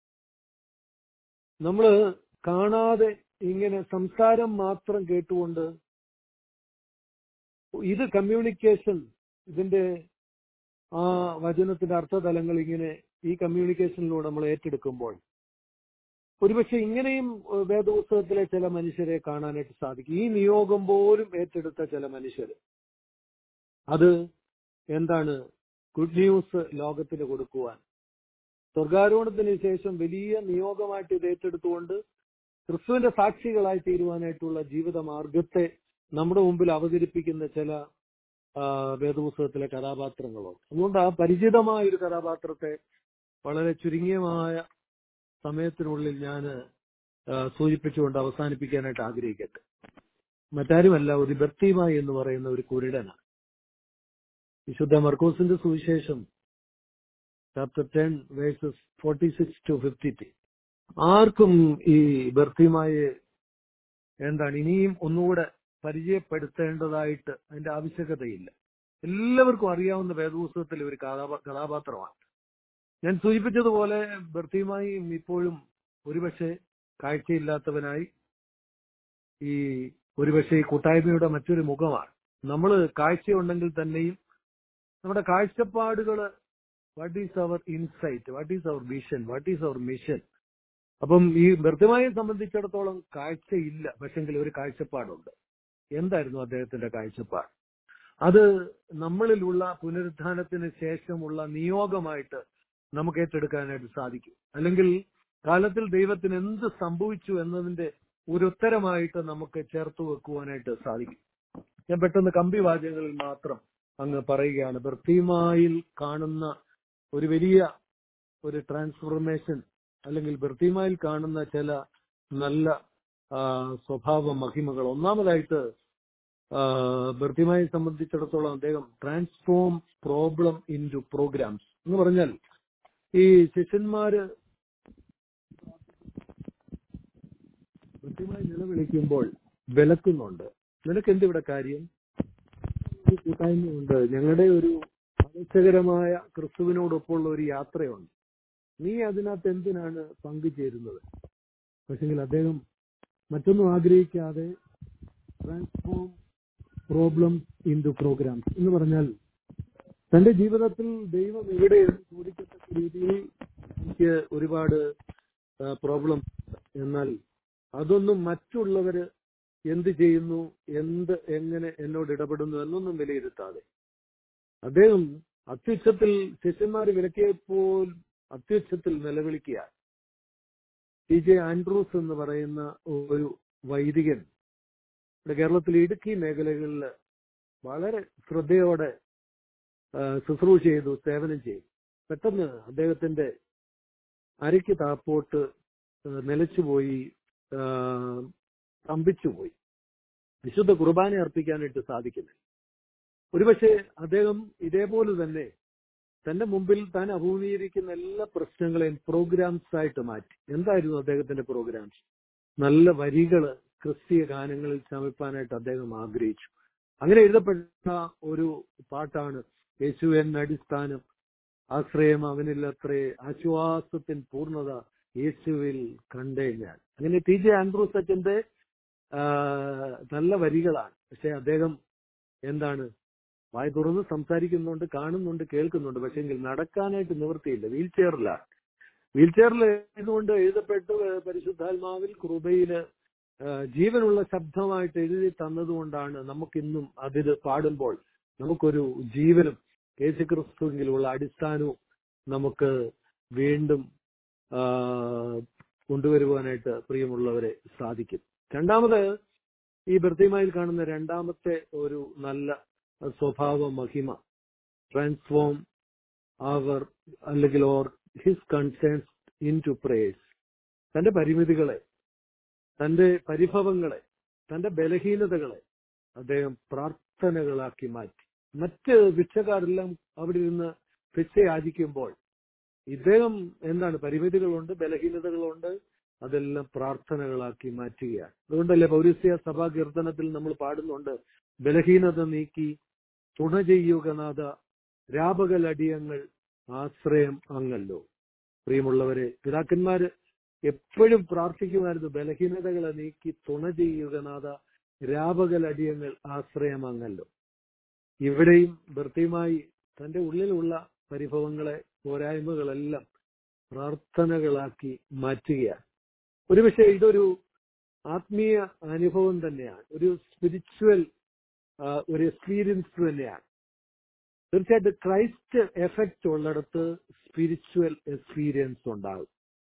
നമ്മൾ കാണാതെ ഇങ്ങനെ സംസാരം മാത്രം കേട്ടുകൊണ്ട് ഇത് കമ്മ്യൂണിക്കേഷൻ ഇതിന്റെ ആ വചനത്തിന്റെ അർത്ഥതലങ്ങൾ ഇങ്ങനെ ഈ കമ്മ്യൂണിക്കേഷനിലൂടെ നമ്മൾ ഏറ്റെടുക്കുമ്പോൾ ഒരുപക്ഷെ ഇങ്ങനെയും ഏഹ്, വേദപുസ്തകത്തിലെ ചില മനുഷ്യരെ കാണാനായിട്ട് സാധിക്കും ഈ നിയോഗം പോലും ഏറ്റെടുത്ത ചില മനുഷ്യർ അത് എന്താണ് ഗുഡ് ന്യൂസ് ലോകത്തിന് കൊടുക്കുവാൻ സ്വർഗാരോഹണത്തിന് ശേഷം വലിയ നിയോഗമായിട്ട് ഇത് ഏറ്റെടുത്തുകൊണ്ട് ക്രിസ്തുവിന്റെ സാക്ഷികളായി തീരുവാനായിട്ടുള്ള ജീവിത മാർഗത്തെ നമ്മുടെ മുമ്പിൽ അവതരിപ്പിക്കുന്ന ചില ആ, വേദപുസ്തകത്തിലെ കഥാപാത്രങ്ങളോ അതുകൊണ്ട് ആ പരിചിതമായ ഒരു കഥാപാത്രത്തെ വളരെ ചുരുങ്ങിയമായ സമയത്തിനുള്ളിൽ ഞാൻ സൂചിപ്പിച്ചുകൊണ്ട് അവസാനിപ്പിക്കാനായിട്ട് ആഗ്രഹിക്കട്ടെ മറ്റാരുമല്ല ഒരു ബർത്തിമായി എന്ന് പറയുന്ന ഒരു കുരുടനാണ് വിശുദ്ധ മർക്കോസിന്റെ സുവിശേഷം chapter ten verses forty six to fifty three ആർക്കും ഈ ബർത്തിമായെ എന്താണ് ഇനിയും ഒന്നുകൂടെ പരിചയപ്പെടുത്തേണ്ടതായിട്ട് അതിന്റെ ആവശ്യകതയില്ല എല്ലാവർക്കും അറിയാവുന്ന വേദപുസ്തകത്തിലെ ഒരു കഥാപാ കഥാപാത്രമാണ് ഞാൻ സൂചിപ്പിച്ചതുപോലെ ബർത്തിമായും ഇപ്പോഴും ഒരുപക്ഷെ കാഴ്ചയില്ലാത്തവനായി ഈ ഒരുപക്ഷെ ഈ കൂട്ടായ്മയുടെ മറ്റൊരു മുഖമാണ് നമ്മൾ കാഴ്ചയുണ്ടെങ്കിൽ തന്നെയും നമ്മുടെ കാഴ്ചപ്പാടുകൾ what is our insight what is our vision what is our mission അപ്പം ഈ ബർത്തിമായെ സംബന്ധിച്ചിടത്തോളം കാഴ്ചയില്ല പക്ഷെങ്കിൽ ഒരു കാഴ്ചപ്പാടുണ്ട് എന്തായിരുന്നു അദ്ദേഹത്തിന്റെ കാഴ്ചപ്പാട് അത് നമ്മളിലുള്ള പുനരുത്ഥാനത്തിന് ശേഷമുള്ള നിയോഗമായിട്ട് നമുക്ക് ഏറ്റെടുക്കാനായിട്ട് സാധിക്കും അല്ലെങ്കിൽ കാലത്തിൽ ദൈവത്തിന് എന്ത് സംഭവിച്ചു എന്നതിന്റെ ഒരു ഉത്തരമായിട്ട് നമുക്ക് ചേർത്ത് വെക്കുവാനായിട്ട് സാധിക്കും ഞാൻ പെട്ടെന്ന് കമ്പിവാചകങ്ങളിൽ മാത്രം അങ്ങ് പറയുകയാണ് ബർത്തിമായിൽ കാണുന്ന ഒരു വലിയ ഒരു ട്രാൻസ്ഫോർമേഷൻ അല്ലെങ്കിൽ ബർത്തിമായിൽ കാണുന്ന ചില നല്ല ആ, സ്വഭാവ മഹിമകൾ ഒന്നാമതായിട്ട് ബർത്തിമായെ സംബന്ധിച്ചിടത്തോളം അദ്ദേഹം transform problem into programs എന്ന് പറഞ്ഞാൽ ഈ ശിഷ്യന്മാര് കൃത്യമായി നിലവിളിക്കുമ്പോൾ വിലക്കുന്നുണ്ട് നിനക്ക് എന്തിവിടെ കാര്യം ഒരു കൂട്ടായ്മയുണ്ട് ഞങ്ങളുടെ ഒരു ആവശ്യകരമായ ക്രിസ്തുവിനോടൊപ്പമുള്ള ഒരു യാത്രയുണ്ട് നീ അതിനകത്ത് എന്തിനാണ് പങ്കുചേരുന്നത് പക്ഷെങ്കിൽ അദ്ദേഹം മറ്റൊന്നും ആഗ്രഹിക്കാതെ transform problem into programs എന്ന് പറഞ്ഞാൽ തന്റെ ജീവിതത്തിൽ ദൈവം എവിടെയെന്ന് ചോദിക്കത്തക്ക രീതിയിൽ എനിക്ക് ഒരുപാട് പ്രോബ്ലം എന്നാൽ അതൊന്നും മറ്റുള്ളവര് എന്ത് ചെയ്യുന്നു എന്ത് എങ്ങനെ എന്നോട് ഇടപെടുന്നു എന്നൊന്നും വിലയിരുത്താതെ അദ്ദേഹം അത്യുച്ഛത്തിൽ ശിഷ്യന്മാർ വിലക്കിയപ്പോൾ അത്യുച്ഛത്തിൽ നിലവിളിക്കുക ടി ജെ ആൻഡ്രൂസ് എന്ന് പറയുന്ന ഒരു വൈദികൻ ഇവിടെ കേരളത്തിൽ ഇടുക്കി മേഖലകളിൽ വളരെ ശ്രദ്ധയോടെ ആ, ശുശ്രൂഷ ചെയ്തു സേവനം ചെയ്തു പെട്ടെന്ന് അദ്ദേഹത്തിന്റെ അരയ്ക്ക് താപ്പോട്ട് ആ, നിലച്ചുപോയി ആ, സ്തംഭിച്ചുപോയി വിശുദ്ധ കുർബാന അർപ്പിക്കാനായിട്ട് സാധിക്കുന്നില്ല ഒരുപക്ഷെ അദ്ദേഹം ഇതേപോലെ തന്നെ തന്റെ മുമ്പിൽ താൻ അഭിമുഖീകരിക്കുന്ന എല്ലാ പ്രശ്നങ്ങളെയും പ്രോഗ്രാംസ് ആയിട്ട് മാറ്റി എന്തായിരുന്നു അദ്ദേഹത്തിന്റെ പ്രോഗ്രാംസ് നല്ല വരികള് ക്രിസ്തീയ ഗാനങ്ങളിൽ ശമിപ്പാനായിട്ട് അദ്ദേഹം ആഗ്രഹിച്ചു അങ്ങനെ എഴുതപ്പെട്ട ഒരു പാട്ടാണ് യേശുവൻ അടിസ്ഥാനം ആശ്രയം അവനില്ലത്രേ ആശ്വാസത്തിൻ പൂർണ്ണത യേശുവിൽ കണ്ടേ ഞാൻ അങ്ങനെ ടി ജെ ആൻഡ്രൂസ് അച്ഛന്റെ ആ, നല്ല വരികളാണ് പക്ഷെ അദ്ദേഹം എന്താണ് വായ തുറന്ന് സംസാരിക്കുന്നുണ്ട് കാണുന്നുണ്ട് കേൾക്കുന്നുണ്ട് പക്ഷെങ്കിൽ നടക്കാനായിട്ട് നിവൃത്തിയില്ല വീൽ ചെയറിലാണ് വീൽ ചെയറിൽ എഴുതുകൊണ്ട് എഴുതപ്പെട്ട് പരിശുദ്ധാത്മാവിൽ കൃപയില് ആ, ജീവനുള്ള ശബ്ദമായിട്ട് എഴുതി തന്നതുകൊണ്ടാണ് നമുക്കിന്നും അതിൽ പാടുമ്പോൾ നമുക്കൊരു ജീവനും യേശുക്രിസ്തുവിലുള്ള അടിസ്ഥാനവും നമുക്ക് വീണ്ടും ആ, കൊണ്ടുവരുവാനായിട്ട് പ്രിയമുള്ളവരെ സാധിക്കും രണ്ടാമത് ഈ ഭൃത്യമായിൽ കാണുന്ന രണ്ടാമത്തെ ഒരു നല്ല സ്വഭാവ മഹിമ ട്രാൻസ്ഫോം അവർ അല്ലെങ്കിൽ or his concerns into prayers തന്റെ പരിമിതികളെ തന്റെ പരിഭവങ്ങളെ തന്റെ ബലഹീനതകളെ അദ്ദേഹം പ്രാർത്ഥനകളാക്കി മാറ്റി മറ്റ് ഭിക്ഷക്കാരെല്ലാം അവിടെ ഇരുന്ന് ഭിക്ഷ യാചിക്കുമ്പോൾ ഇദ്ദേഹം എന്താണ് പരിമിതികളുണ്ട് ബലഹീനതകളുണ്ട് അതെല്ലാം പ്രാർത്ഥനകളാക്കി മാറ്റുകയാണ് അതുകൊണ്ടല്ലേ പൗരസ്യ സഭാ കീർത്തനത്തിൽ നമ്മൾ പാടുന്നുണ്ട് ബലഹീനത നീക്കി തുണ ചെയ്യുക നാഥ രാപകലടിയങ്ങൾ ആശ്രയം അങ്ങല്ലോ പ്രിയമുള്ളവരെ പിതാക്കന്മാര് എപ്പോഴും പ്രാർത്ഥിക്കുമായിരുന്നു ബലഹീനതകളെ നീക്കി തുണ ചെയ്യുക നാഥ രാപകലടിയങ്ങൾ ആശ്രയം അങ്ങല്ലോ ഇവിടെയും വൃത്തിയുമായി തന്റെ ഉള്ളിലുള്ള പരിഭവങ്ങളെ പോരായ്മകളെല്ലാം പ്രാർത്ഥനകളാക്കി മാറ്റുകയാണ് ഒരുപക്ഷെ ഇതൊരു ആത്മീയ അനുഭവം തന്നെയാണ് ഒരു സ്പിരിച്വൽ ഒരു എക്സ്പീരിയൻസ് തന്നെയാണ് തീർച്ചയായിട്ടും ക്രൈസ്റ്റ് എഫക്റ്റ് ഉള്ളിടത്ത് സ്പിരിച്വൽ എക്സ്പീരിയൻസ് ഉണ്ടാകും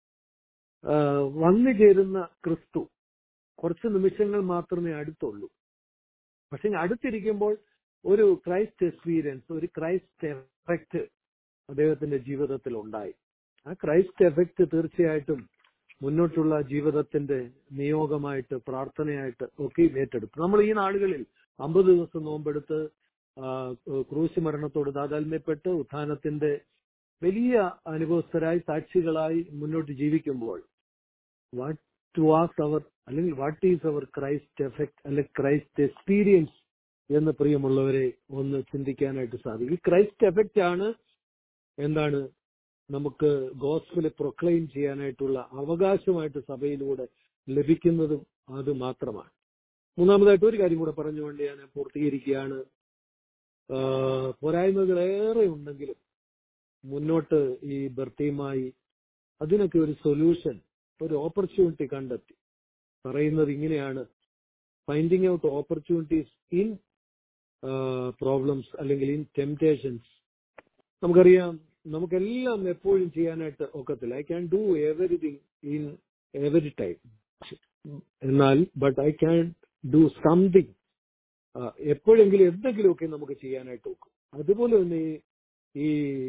ആ, വന്നു ചേരുന്ന ക്രിസ്തു കുറച്ച് നിമിഷങ്ങൾ മാത്രമേ അടുത്തുള്ളൂ പക്ഷെ അടുത്തിരിക്കുമ്പോൾ ഒരു ക്രൈസ്റ്റ് എക്സ്പീരിയൻസ് ഒരു ക്രൈസ്റ്റ് എഫക്റ്റ് അദ്ദേഹത്തിന്റെ ജീവിതത്തിൽ ഉണ്ടായി ആ ക്രൈസ്റ്റ് എഫക്റ്റ് തീർച്ചയായിട്ടും മുന്നോട്ടുള്ള ജീവിതത്തിന്റെ നിയോഗമായിട്ട് പ്രാർത്ഥനയായിട്ട് ഒക്കെ ഏറ്റെടുത്തു നമ്മൾ ഈ നാളുകളിൽ അമ്പത് ദിവസം നോമ്പെടുത്ത് ആ, ക്രൂശ് മരണത്തോട് താതാത്മ്യപ്പെട്ട് ഉത്ഥാനത്തിന്റെ വലിയ അനുഭവസ്ഥരായി സാക്ഷികളായി മുന്നോട്ട് ജീവിക്കുമ്പോൾ വാട്ട് വാസ് അവർ അല്ലെങ്കിൽ what is our Christ effect അല്ലെങ്കിൽ ക്രൈസ്റ്റ് എക്സ്പീരിയൻസ് എന്ന് പ്രിയമുള്ളവരെ ഒന്ന് ചിന്തിക്കാനായിട്ട് സാധിക്കും ഈ ക്രൈസ്റ്റ് എഫക്റ്റ് ആണ് എന്താണ് നമുക്ക് ഗോസ്പില് പ്രൊക്ലെയിം ചെയ്യാനായിട്ടുള്ള അവകാശമായിട്ട് സഭയിലൂടെ ലഭിക്കുന്നതും അത് മാത്രമാണ് മൂന്നാമതായിട്ട് ഒരു കാര്യം കൂടെ പറഞ്ഞുകൊണ്ട് ഞാൻ പൂർത്തീകരിക്കുകയാണ് ആ, പോരായ്മകൾ ഏറെ ഉണ്ടെങ്കിലും മുന്നോട്ട് ഈ ഭർത്തിയുമായി അതിനൊക്കെ ഒരു സൊല്യൂഷൻ ഒരു ഓപ്പർച്യൂണിറ്റി കണ്ടെത്തി പറയുന്നത് ഇങ്ങനെയാണ് finding out opportunities in problems അല്ലെങ്കിൽ ഇൻ ടെംപ്റ്റേഷൻസ് നമുക്കറിയാം നമുക്കെല്ലാം എപ്പോഴും ചെയ്യാനായിട്ട് ഒക്കത്തില്ല I can do everything in every time എന്നാൽ but I can do something എപ്പോഴെങ്കിലും എന്തെങ്കിലുമൊക്കെ നമുക്ക് ചെയ്യാനായിട്ട് ഒക്കും അതുപോലെ തന്നെ ഈ- ഈ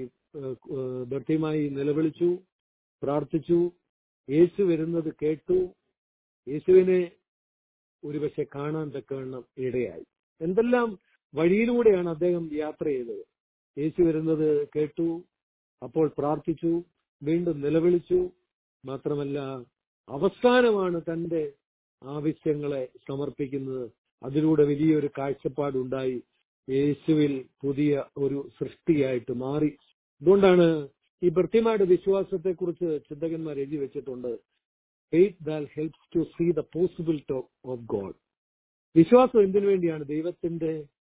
ഭക്തിയുമായി നിലവിളിച്ചു പ്രാർത്ഥിച്ചു യേശു വരുന്നത് കേട്ടു യേശുവിനെ ഒരുപക്ഷെ കാണാൻ തക്കവണ്ണം ഇടയായി എന്തെല്ലാം വഴിയിലൂടെയാണ് അദ്ദേഹം യാത്ര ചെയ്തത് യേശു വരുന്നത് കേട്ടു അപ്പോൾ പ്രാർത്ഥിച്ചു വീണ്ടും നിലവിളിച്ചു മാത്രമല്ല അവസാനമാണ് തന്റെ ആവശ്യങ്ങളെ സമർപ്പിക്കുന്നത് അതിലൂടെ വലിയൊരു കാഴ്ചപ്പാടുണ്ടായി യേശുവിൽ പുതിയ ഒരു സൃഷ്ടിയായിട്ട് മാറി അതുകൊണ്ടാണ് ഈ ഭൃത്യമായുടെ വിശ്വാസത്തെ കുറിച്ച് ചിന്തകന്മാർ എഴുതി വെച്ചിട്ടുണ്ട് faith that helps to see the possibility of God വിശ്വാസം എന്തിനു വേണ്ടിയാണ് ദൈവത്തിന്റെ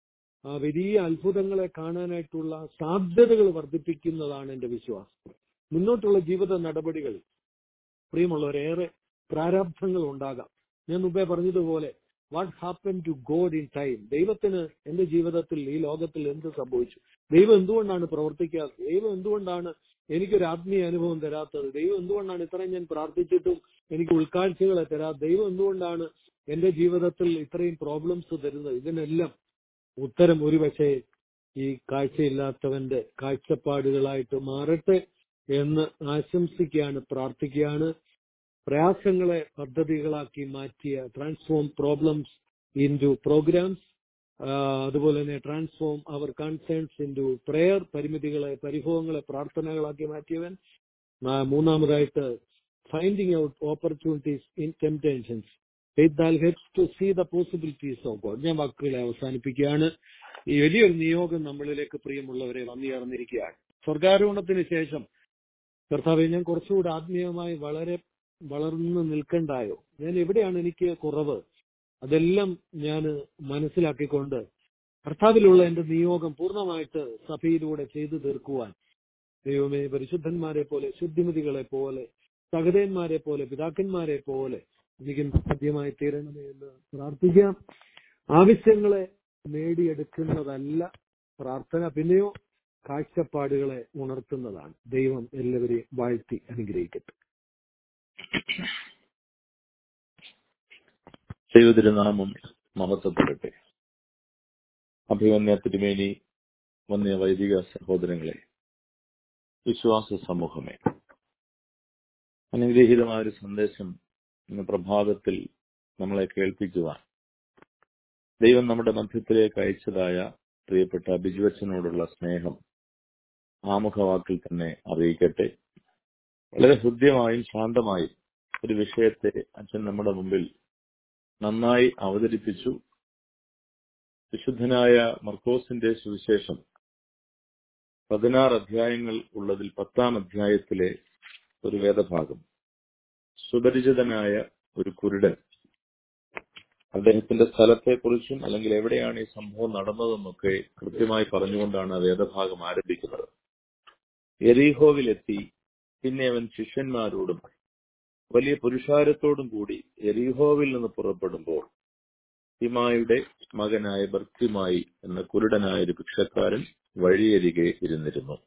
ആ വലിയ അത്ഭുതങ്ങളെ കാണാനായിട്ടുള്ള സാധ്യതകൾ വർദ്ധിപ്പിക്കുന്നതാണ് എന്റെ വിശ്വാസം മുന്നോട്ടുള്ള ജീവിത നടപടികൾ പ്രിയമുള്ളവരേറെ പ്രാരാബ്ധങ്ങൾ ഉണ്ടാകാം ഞാൻ മുമ്പേ പറഞ്ഞതുപോലെ what happen to God in time ദൈവത്തിന് എന്റെ ജീവിതത്തിൽ ഈ ലോകത്തിൽ എന്ത് സംഭവിച്ചു ദൈവം എന്തുകൊണ്ടാണ് പ്രവർത്തിക്കാത്തത് ദൈവം എന്തുകൊണ്ടാണ് എനിക്കൊരു ആത്മീയ അനുഭവം തരാത്തത് ദൈവം എന്തുകൊണ്ടാണ് ഇത്രയും ഞാൻ പ്രാർത്ഥിച്ചിട്ടും എനിക്ക് ഉൾക്കാഴ്ചകളെ തരാത്തത് ദൈവം എന്തുകൊണ്ടാണ് എന്റെ ജീവിതത്തിൽ ഇത്രയും പ്രോബ്ലംസ് തരുന്നത് ഇതിനെല്ലാം ഉത്തരം ഒരുപക്ഷെ ഈ കാഴ്ചയില്ലാത്തവന്റെ കാഴ്ചപ്പാടുകളായിട്ട് മാറട്ടെ എന്ന് ആശംസിക്കുകയാണ് പ്രാർത്ഥിക്കുകയാണ് പ്രയാസങ്ങളെ പദ്ധതികളാക്കി മാറ്റിയ transform problems into programs അതുപോലെ തന്നെ transform our concerns into prayer പരിമിതികളെ പരിഭവങ്ങളെ പ്രാർത്ഥനകളാക്കി മാറ്റിയവൻ ആ, മൂന്നാമതായിട്ട് finding out opportunities in temptations faith that helps to see the possibilities of God ഞാൻ വാക്കുകളെ അവസാനിപ്പിക്കുകയാണ് ഈ വലിയൊരു നിയോഗം നമ്മളിലേക്ക് പ്രിയമുള്ളവരെ വന്നുചേർന്നിരിക്കുകയാണ് സ്വർഗാരോഹണത്തിന് ശേഷം കർത്താവെ ഞാൻ കുറച്ചുകൂടി ആത്മീയമായി വളരെ വളർന്നു നിൽക്കണ്ടായോ ഞാൻ എവിടെയാണ് എനിക്ക് കുറവ് അതെല്ലാം ഞാൻ മനസ്സിലാക്കിക്കൊണ്ട് കർത്താവിലുള്ള എന്റെ നിയോഗം പൂർണ്ണമായിട്ട് സഭയിലൂടെ ചെയ്തു തീർക്കുവാൻ ദൈവമേ പരിശുദ്ധന്മാരെ പോലെ ശുദ്ധിമതികളെ പോലെ സഹതന്മാരെ പോലെ പിതാക്കന്മാരെ പോലെ എനിക്ക് സാധ്യമായി തീരണമേ എന്ന് പ്രാർത്ഥിക്കാം ആവശ്യങ്ങളെ നേടിയെടുക്കുന്നതല്ല പ്രാർത്ഥന പിന്നെയോ കാഴ്ചപ്പാടുകളെ ഉണർത്തുന്നതാണ് ദൈവം എല്ലാവരെയും വാഴ്ത്തി അനുഗ്രഹിക്കട്ടെ ദൈവതിരുനാമം മഹത്വപ്പെടട്ടെ അഭിമന്യ തിരുമേനി വന്യ വൈദിക സഹോദരങ്ങളെ വിശ്വാസ സമൂഹമേ അനുഗ്രഹീതമായ ഒരു സന്ദേശം ഇന്ന് പ്രഭാതത്തിൽ നമ്മളെ കേൾപ്പിക്കുവാൻ ദൈവം നമ്മുടെ മധ്യത്തിലേക്ക് അയച്ചതായ പ്രിയപ്പെട്ട ബിജുവച്ചനോടുള്ള സ്നേഹം ആമുഖവാക്കിൽ തന്നെ അറിയിക്കട്ടെ വളരെ ഹൃദ്യമായും ശാന്തമായും ഒരു വിഷയത്തെ അച്ഛൻ നമ്മുടെ മുമ്പിൽ നന്നായി അവതരിപ്പിച്ചു വിശുദ്ധനായ മർക്കോസിന്റെ സുവിശേഷം പതിനാറ് അധ്യായങ്ങൾ ഉള്ളതിൽ പത്താം അധ്യായത്തിലെ ഒരു വേദഭാഗം സുപരിചിതനായ ഒരു കുരുടൻ അദ്ദേഹത്തിന്റെ സ്ഥലത്തെക്കുറിച്ചും അല്ലെങ്കിൽ എവിടെയാണ് ഈ സംഭവം നടന്നതെന്നൊക്കെ കൃത്യമായി പറഞ്ഞുകൊണ്ടാണ് ആ വേദഭാഗം ആരംഭിക്കുന്നത് എറീഹോവിലെത്തി പിന്നെ അവൻ ശിഷ്യന്മാരോടും വലിയ പുരുഷാരത്തോടും കൂടി എറീഹോവിൽ നിന്ന് പുറപ്പെടുമ്പോൾ ഹിമായുടെ മകനായ ബർത്തിമായി എന്ന കുരുടനായ ഒരു ഭിക്ഷക്കാരൻ വഴിയരികെ ഇരുന്നിരുന്നു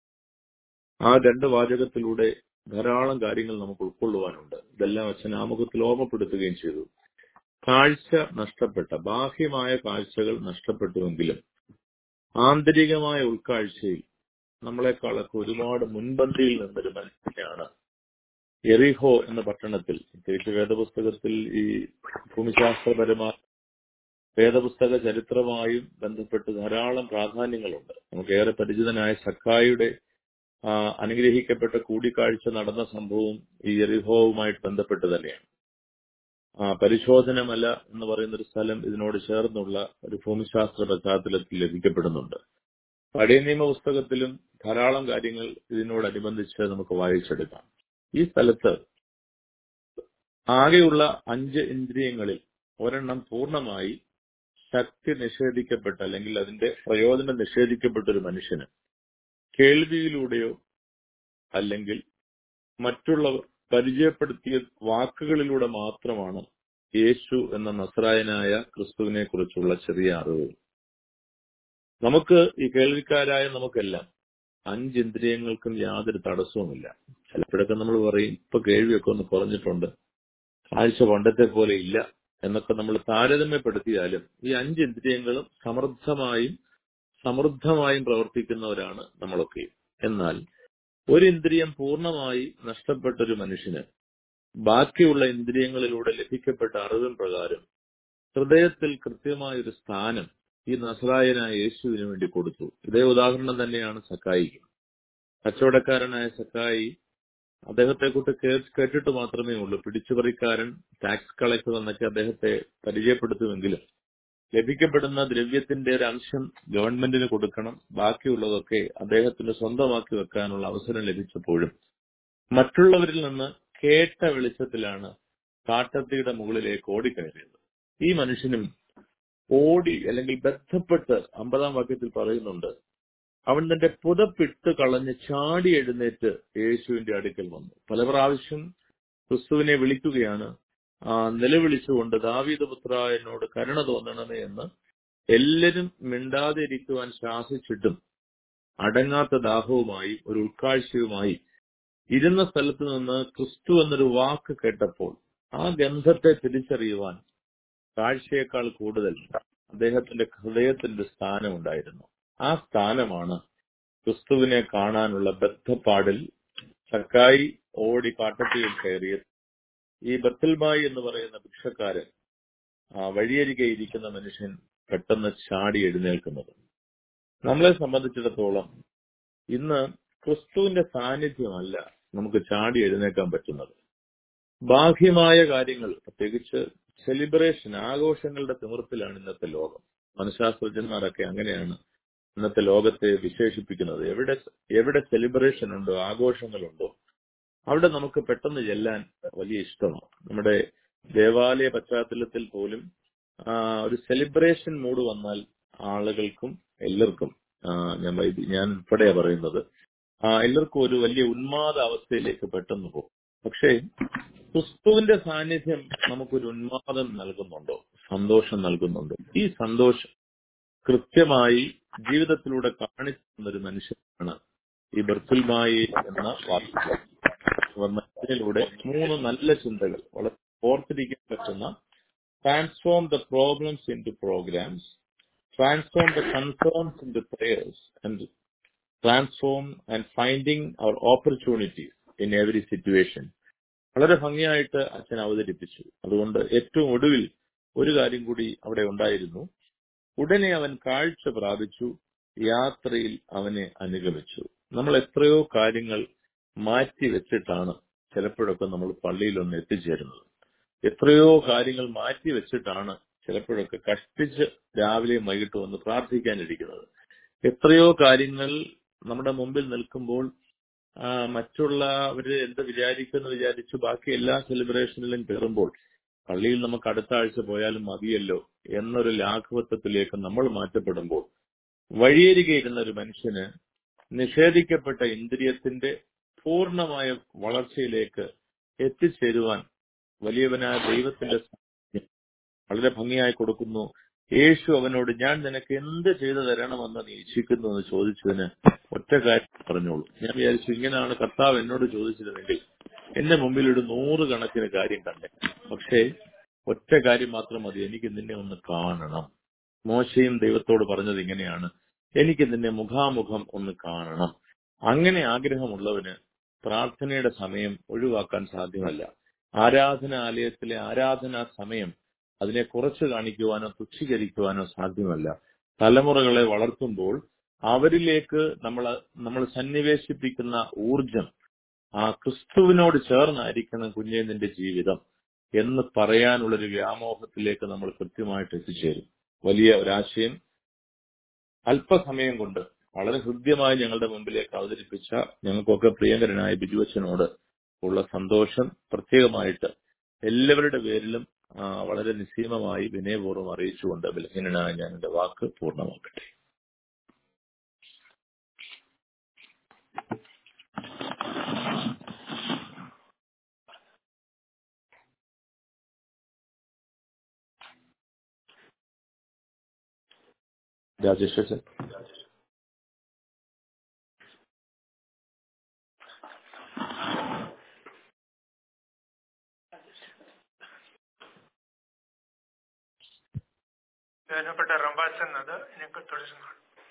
ആ രണ്ട് വാചകത്തിലൂടെ ധാരാളം കാര്യങ്ങൾ നമുക്ക് ഉൾക്കൊള്ളുവാനുണ്ട് ഇതെല്ലാം അച്ഛൻ ആമുഖത്തിൽ ഓർമ്മപ്പെടുത്തുകയും ചെയ്തു കാഴ്ച നഷ്ടപ്പെട്ട ബാഹ്യമായ കാഴ്ചകൾ നഷ്ടപ്പെട്ടുവെങ്കിലും ആന്തരികമായ ഉൾക്കാഴ്ചയിൽ നമ്മളെക്കാളൊക്കെ ഒരുപാട് മുൻപന്തിയിൽ നിന്നൊരു മനുഷ്യനാണ് എറിഹോ എന്ന പട്ടണത്തിൽ പ്രത്യേകിച്ച് വേദപുസ്തകത്തിൽ ഈ ഭൂമിശാസ്ത്രപരമായ വേദപുസ്തക ചരിത്രമായും ബന്ധപ്പെട്ട് ധാരാളം പ്രാധാന്യങ്ങളുണ്ട് നമുക്കേറെ പരിചിതനായ സക്കായിയുടെ ആ, അനുഗ്രഹിക്കപ്പെട്ട കൂടിക്കാഴ്ച നടന്ന സംഭവം ഈ എറിഹോവുമായിട്ട് ബന്ധപ്പെട്ട് തന്നെയാണ് ആ, പരിശോധനമല എന്ന് പറയുന്ന ഒരു സ്ഥലം ഇതിനോട് ചേർന്നുള്ള ഒരു ഭൂമിശാസ്ത്ര പശ്ചാത്തലത്തിൽ ലഭിക്കപ്പെടുന്നുണ്ട് പഴയ നിയമ പുസ്തകത്തിലും ധാരാളം കാര്യങ്ങൾ ഇതിനോടനുബന്ധിച്ച് നമുക്ക് വായിച്ചെടുക്കാം ഈ സ്ഥലത്ത് ആകെയുള്ള അഞ്ച് ഇന്ദ്രിയങ്ങളിൽ ഒരെണ്ണം പൂർണ്ണമായി ശക്തി നിഷേധിക്കപ്പെട്ട അല്ലെങ്കിൽ അതിന്റെ പ്രയോജനം നിഷേധിക്കപ്പെട്ട ഒരു മനുഷ്യന് കേൾവിയിലൂടെയോ അല്ലെങ്കിൽ മറ്റുള്ളവർ പരിചയപ്പെടുത്തിയ വാക്കുകളിലൂടെ മാത്രമാണ് യേശു എന്ന നസ്രായനായ ക്രിസ്തുവിനെ കുറിച്ചുള്ള ചെറിയ അറിവ് നമുക്ക് ഈ കേൾവിക്കാരായ നമുക്കെല്ലാം അഞ്ച് ഇന്ദ്രിയങ്ങൾക്കും യാതൊരു തടസ്സവുമില്ല ചിലപ്പോഴൊക്കെ നമ്മൾ പറയും ഇപ്പൊ കേൾവിയൊക്കെ ഒന്ന് കുറഞ്ഞിട്ടുണ്ട് കാഴ്ച പണ്ടത്തെ പോലെ ഇല്ല എന്നൊക്കെ നമ്മൾ താരതമ്യപ്പെടുത്തിയാലും ഈ അഞ്ച് ഇന്ദ്രിയങ്ങളും സമൃദ്ധമായും സമൃദ്ധമായും പ്രവർത്തിക്കുന്നവരാണ് നമ്മളൊക്കെ എന്നാൽ ഒരു ഇന്ദ്രിയം പൂർണ്ണമായി നഷ്ടപ്പെട്ട ഒരു മനുഷ്യന് ബാക്കിയുള്ള ഇന്ദ്രിയങ്ങളിലൂടെ ലഭിക്കപ്പെട്ട അറിവിൻ പ്രകാരം ഹൃദയത്തിൽ കൃത്യമായ ഒരു സ്ഥാനം ഈ നസറായനായ യേശുവിന് വേണ്ടി കൊടുത്തു ഇതേ ഉദാഹരണം തന്നെയാണ് സക്കായിക്ക് കച്ചവടക്കാരനായ സക്കായി അദ്ദേഹത്തെ കുറിച്ച് കേ- കേട്ടിട്ട് മാത്രമേ ഉള്ളൂ പിടിച്ചുപറിക്കാരൻ ടാക്സ് കളക്ടർ എന്നൊക്കെ അദ്ദേഹത്തെ പരിചയപ്പെടുത്തുമെങ്കിലും ലഭിക്കപ്പെടുന്ന ദ്രവ്യത്തിന്റെ ഒരു അംശം ഗവൺമെന്റിന് കൊടുക്കണം ബാക്കിയുള്ളതൊക്കെ അദ്ദേഹത്തിന് സ്വന്തമാക്കി വെക്കാനുള്ള അവസരം ലഭിച്ചപ്പോഴും മറ്റുള്ളവരിൽ നിന്ന് കേട്ട വെളിച്ചത്തിലാണ് കാട്ടത്തിയുടെ മുകളിലേക്ക് ഓടിക്കയറിയത് ഈ മനുഷ്യനും ഓടി അല്ലെങ്കിൽ ബന്ധപ്പെട്ട് അമ്പതാം വാക്യത്തിൽ പറയുന്നുണ്ട് അവൻ തന്റെ പുതപ്പിട്ട് കളഞ്ഞ് ചാടി എഴുന്നേറ്റ് യേശുവിന്റെ അടുക്കൽ വന്നു പല പ്രാവശ്യം ക്രിസ്തുവിനെ വിളിക്കുകയാണ് ആ നിലവിളിച്ചുകൊണ്ട് ദാവീദ് പുത്ര എന്നോട് കരുണ തോന്നണമേ എന്ന് എല്ലാരും മിണ്ടാതെ ഇരിക്കുവാൻ ശാസിച്ചിട്ടും അടങ്ങാത്ത ദാഹവുമായി ഒരു ഉൾക്കാഴ്ചയുമായി ഇരുന്ന സ്ഥലത്ത് നിന്ന് ക്രിസ്തു എന്നൊരു വാക്ക് കേട്ടപ്പോൾ ആ ഗന്ധത്തെ തിരിച്ചറിയുവാൻ കാഴ്ചയേക്കാൾ കൂടുതൽ അദ്ദേഹത്തിന്റെ ഹൃദയത്തിന്റെ സ്ഥാനമുണ്ടായിരുന്നു ആ സ്ഥാനമാണ് ക്രിസ്തുവിനെ കാണാനുള്ള ബദ്ധപ്പാടിൽ സക്കായി ഓടി കാട്ടത്തിയിൽ കയറിയത് ഈ ബത്തൽബായി എന്ന് പറയുന്ന ഭിക്ഷക്കാരൻ ആ വഴിയരികെ ഇരിക്കുന്ന മനുഷ്യൻ പെട്ടെന്ന് ചാടി എഴുന്നേൽക്കുന്നത് നമ്മളെ സംബന്ധിച്ചിടത്തോളം ഇന്ന് ക്രിസ്തുവിന്റെ സാന്നിധ്യമല്ല നമുക്ക് ചാടി എഴുന്നേക്കാൻ പറ്റുന്നത് ബാഹ്യമായ കാര്യങ്ങൾ പ്രത്യേകിച്ച് സെലിബ്രേഷൻ ആഘോഷങ്ങളുടെ തിമിർത്തിലാണ് ഇന്നത്തെ ലോകം മനഃശാസ്ത്രജ്ഞന്മാരൊക്കെ അങ്ങനെയാണ് ഇന്നത്തെ ലോകത്തെ വിശേഷിപ്പിക്കുന്നത് എവിടെ എവിടെ സെലിബ്രേഷൻ ഉണ്ടോ ആഘോഷങ്ങളുണ്ടോ അവിടെ നമുക്ക് പെട്ടെന്ന് ചെല്ലാൻ വലിയ ഇഷ്ടമാണ് നമ്മുടെ ദേവാലയ പശ്ചാത്തലത്തിൽ പോലും ആ, ഒരു സെലിബ്രേഷൻ മൂഡ് വന്നാൽ ആളുകൾക്കും എല്ലാവർക്കും ആ, ഞാൻ വൈദി- ഞാൻ ഉൾപ്പെടെയാ പറയുന്നത് ആ, എല്ലാവർക്കും ഒരു വലിയ ഉന്മാദ അവസ്ഥയിലേക്ക് പെട്ടെന്ന് പോകും പക്ഷേ ക്രിസ്തുവിന്റെ സാന്നിധ്യം നമുക്കൊരു ഉന്മാദം നൽകുന്നുണ്ടോ സന്തോഷം നൽകുന്നുണ്ടോ ഈ സന്തോഷം കൃത്യമായി ജീവിതത്തിലൂടെ കാണിച്ചു തന്നൊരു മനുഷ്യനാണ് ഈ ബർത്തുൽമായി എന്ന വാർത്ത മനുഷ്യനിലൂടെ മൂന്ന് നല്ല ചിന്തകൾ വളരെ ഓർത്തിരിക്കാൻ പറ്റുന്ന transform the problems into programs transform the concerns into prayers and transform and finding our opportunities in every situation വളരെ ഭംഗിയായിട്ട് അച്ഛൻ അവതരിപ്പിച്ചു അതുകൊണ്ട് ഏറ്റവും ഒടുവിൽ ഒരു കാര്യം കൂടി അവിടെ ഉണ്ടായിരുന്നു ഉടനെ അവൻ കാഴ്ച പ്രാപിച്ചു യാത്രയിൽ അവനെ അനുഗമിച്ചു നമ്മൾ എത്രയോ കാര്യങ്ങൾ മാറ്റി വെച്ചിട്ടാണ് ചിലപ്പോഴൊക്കെ നമ്മൾ പള്ളിയിൽ ഒന്ന് എത്തിച്ചേരുന്നത് എത്രയോ കാര്യങ്ങൾ മാറ്റി വെച്ചിട്ടാണ് ചിലപ്പോഴൊക്കെ കഷ്ടിച്ച് രാവിലെയും വൈകിട്ടും ഒന്ന് പ്രാർത്ഥിക്കാനിരിക്കുന്നത് എത്രയോ കാര്യങ്ങൾ നമ്മുടെ മുമ്പിൽ നിൽക്കുമ്പോൾ ആ, മറ്റുള്ളവര് എന്ത് വിചാരിക്കുമെന്ന് വിചാരിച്ചു ബാക്കി എല്ലാ സെലിബ്രേഷനിലും കയറുമ്പോൾ പള്ളിയിൽ നമുക്ക് അടുത്ത ആഴ്ച പോയാലും മതിയല്ലോ എന്നൊരു ലാഘവത്വത്തിലേക്ക് നമ്മൾ മാറ്റപ്പെടുമ്പോൾ വഴിയരികെ ഇരുന്ന ഒരു മനുഷ്യന് നിഷേധിക്കപ്പെട്ട ഇന്ദ്രിയത്തിന്റെ പൂർണ്ണമായ വളർച്ചയിലേക്ക് എത്തിച്ചേരുവാൻ വലിയവനായ ദൈവത്തിന്റെ സാന്നിധ്യം വളരെ ഭംഗിയായി കൊടുക്കുന്നു യേശു അവനോട് ഞാൻ നിനക്ക് എന്ത് ചെയ്തു തരണമെന്ന് നീ ഇച്ഛിക്കുന്നു എന്ന് ചോദിച്ചതിന് ഒറ്റ കാര്യം പറഞ്ഞോളൂ ഞാൻ വിചാരിച്ചു ഇങ്ങനെയാണ് കർത്താവ് എന്നോട് ചോദിച്ചിരുന്നെങ്കിൽ എന്റെ മുമ്പിൽ ഒരു നൂറുകണക്കിന് കാര്യം കണ്ടേ പക്ഷേ ഒറ്റ കാര്യം മാത്രം മതി എനിക്ക് നിന്നെ ഒന്ന് കാണണം മോശയും ദൈവത്തോട് പറഞ്ഞത് ഇങ്ങനെയാണ് എനിക്ക് നിന്നെ മുഖാമുഖം ഒന്ന് കാണണം അങ്ങനെ ആഗ്രഹമുള്ളവന് പ്രാർത്ഥനയുടെ സമയം ഒഴിവാക്കാൻ സാധ്യമല്ല ആരാധനാലയത്തിലെ ആരാധനാ സമയം അതിനെ കുറച്ച് കാണിക്കുവാനോ തുച്ഛീകരിക്കുവാനോ സാധ്യമല്ല തലമുറകളെ വളർത്തുമ്പോൾ അവരിലേക്ക് നമ്മൾ നമ്മൾ സന്നിവേശിപ്പിക്കുന്ന ഊർജം ആ ക്രിസ്തുവിനോട് ചേർന്നായിരിക്കണം കുഞ്ഞെ നിന്റെ ജീവിതം എന്ന് പറയാനുള്ളൊരു വ്യാമോഹത്തിലേക്ക് നമ്മൾ കൃത്യമായിട്ട് എത്തിച്ചേരും വലിയ ഒരാശയം അല്പസമയം കൊണ്ട് വളരെ ഹൃദ്യമായി ഞങ്ങളുടെ മുമ്പിലേക്ക് അവതരിപ്പിച്ച ഞങ്ങൾക്കൊക്കെ പ്രിയങ്കരനായ ബിജുവച്ചനോട് ഉള്ള സന്തോഷം പ്രത്യേകമായിട്ട് എല്ലാവരുടെ പേരിലും ആ, വളരെ നിസ്സീമമായി വിനയപൂർവ്വം അറിയിച്ചുകൊണ്ട് ബലഹീനനായ ഞാൻ എന്റെ വാക്ക് പൂർണ്ണമാക്കട്ടെ രാജേഷ് അച്ഛൻ ബഹുമാനപ്പെട്ട റംബാസ് എന്നത് എനിക്ക് തുടരുന്നു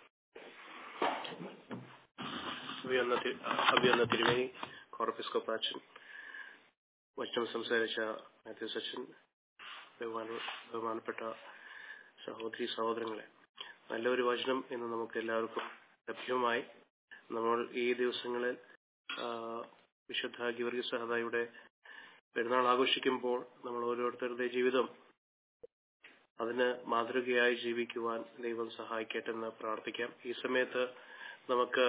അഭിയന്ന തി- അഭിയന്ന തിരുമേനി കോർപ്പിസ്കോപ്പ് അച്ഛൻ വചനം സംസാരിച്ച മാത്യൂസ് അച്ഛൻ ബഹുമാന- ബഹുമാനപ്പെട്ട സഹോദരി സഹോദരങ്ങളെ നല്ലൊരു വചനം ഇന്ന് നമുക്ക് എല്ലാവർക്കും ലഭ്യമായി നമ്മൾ ഈ ദിവസങ്ങളിൽ ആ, വിശുദ്ധ ഗിവർഗി സഹദായുടെ പെരുന്നാൾ ആഘോഷിക്കുമ്പോൾ നമ്മൾ ഓരോരുത്തരുടെ ജീവിതം അതിന് മാതൃകയായി ജീവിക്കുവാൻ ദൈവം സഹായിക്കട്ടെ എന്ന് പ്രാർത്ഥിക്കാം ഈ സമയത്ത് നമുക്ക്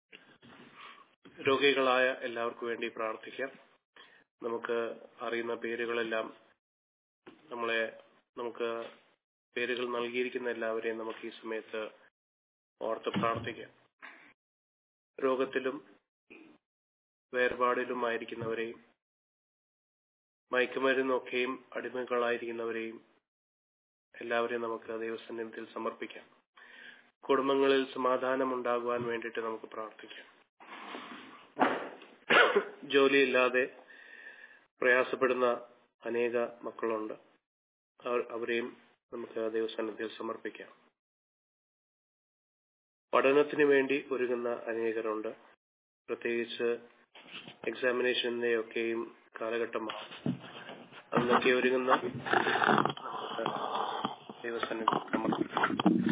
രോഗികളായ എല്ലാവർക്കും വേണ്ടി പ്രാർത്ഥിക്കാം നമുക്ക് അറിയുന്ന പേരുകളെല്ലാം നമ്മളെ നമുക്ക് പേരുകൾ നൽകിയിരിക്കുന്ന എല്ലാവരെയും നമുക്ക് ഈ സമയത്ത് ഓർത്ത് പ്രാർത്ഥിക്കാം രോഗത്തിലും വേർപാടിലുമായിരിക്കുന്നവരെയും മയക്കുമരുന്നൊക്കെയും അടിമകളായിരിക്കുന്നവരെയും എല്ലാവരെയും നമുക്ക് ദൈവസന്നിധിയിൽ സമർപ്പിക്കാം കുടുംബങ്ങളിൽ സമാധാനം ഉണ്ടാകുവാൻ വേണ്ടിയിട്ട് നമുക്ക് പ്രാർത്ഥിക്കാം ജോലിയില്ലാതെ പ്രയാസപ്പെടുന്ന അനേക മക്കളുണ്ട് അവർ- അവരെയും നമുക്ക് ദൈവസന്നിധിയിൽ സമർപ്പിക്കാം പഠനത്തിന് വേണ്ടി ഒരുങ്ങുന്ന അനേകരുണ്ട് പ്രത്യേകിച്ച് എക്സാമിനേഷന്റെ ഒക്കെയും കാലഘട്ടമാണ് അതിനൊക്കെ ഒരുങ്ങുന്ന നമുക്ക് ദൈവസന്നിധി സമർപ്പിക്കാം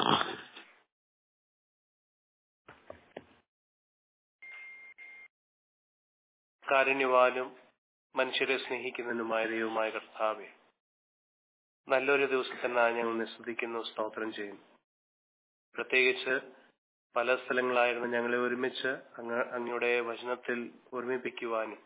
കാരുണ്യവാനും മനുഷ്യരെ സ്നേഹിക്കുന്നതിനുമായ ദൈവമായ കർത്താവെ നല്ലൊരു ദിവസത്തിനായി ഞങ്ങൾ നിസ്തുതിക്കുന്നു സ്തോത്രം ചെയ്യുന്നു പ്രത്യേകിച്ച് പല സ്ഥലങ്ങളായിരുന്നു ഞങ്ങളെ ഒരുമിച്ച് അങ്ങ് അങ്ങയുടെ വചനത്തിൽ ഒരുമിപ്പിക്കുവാനും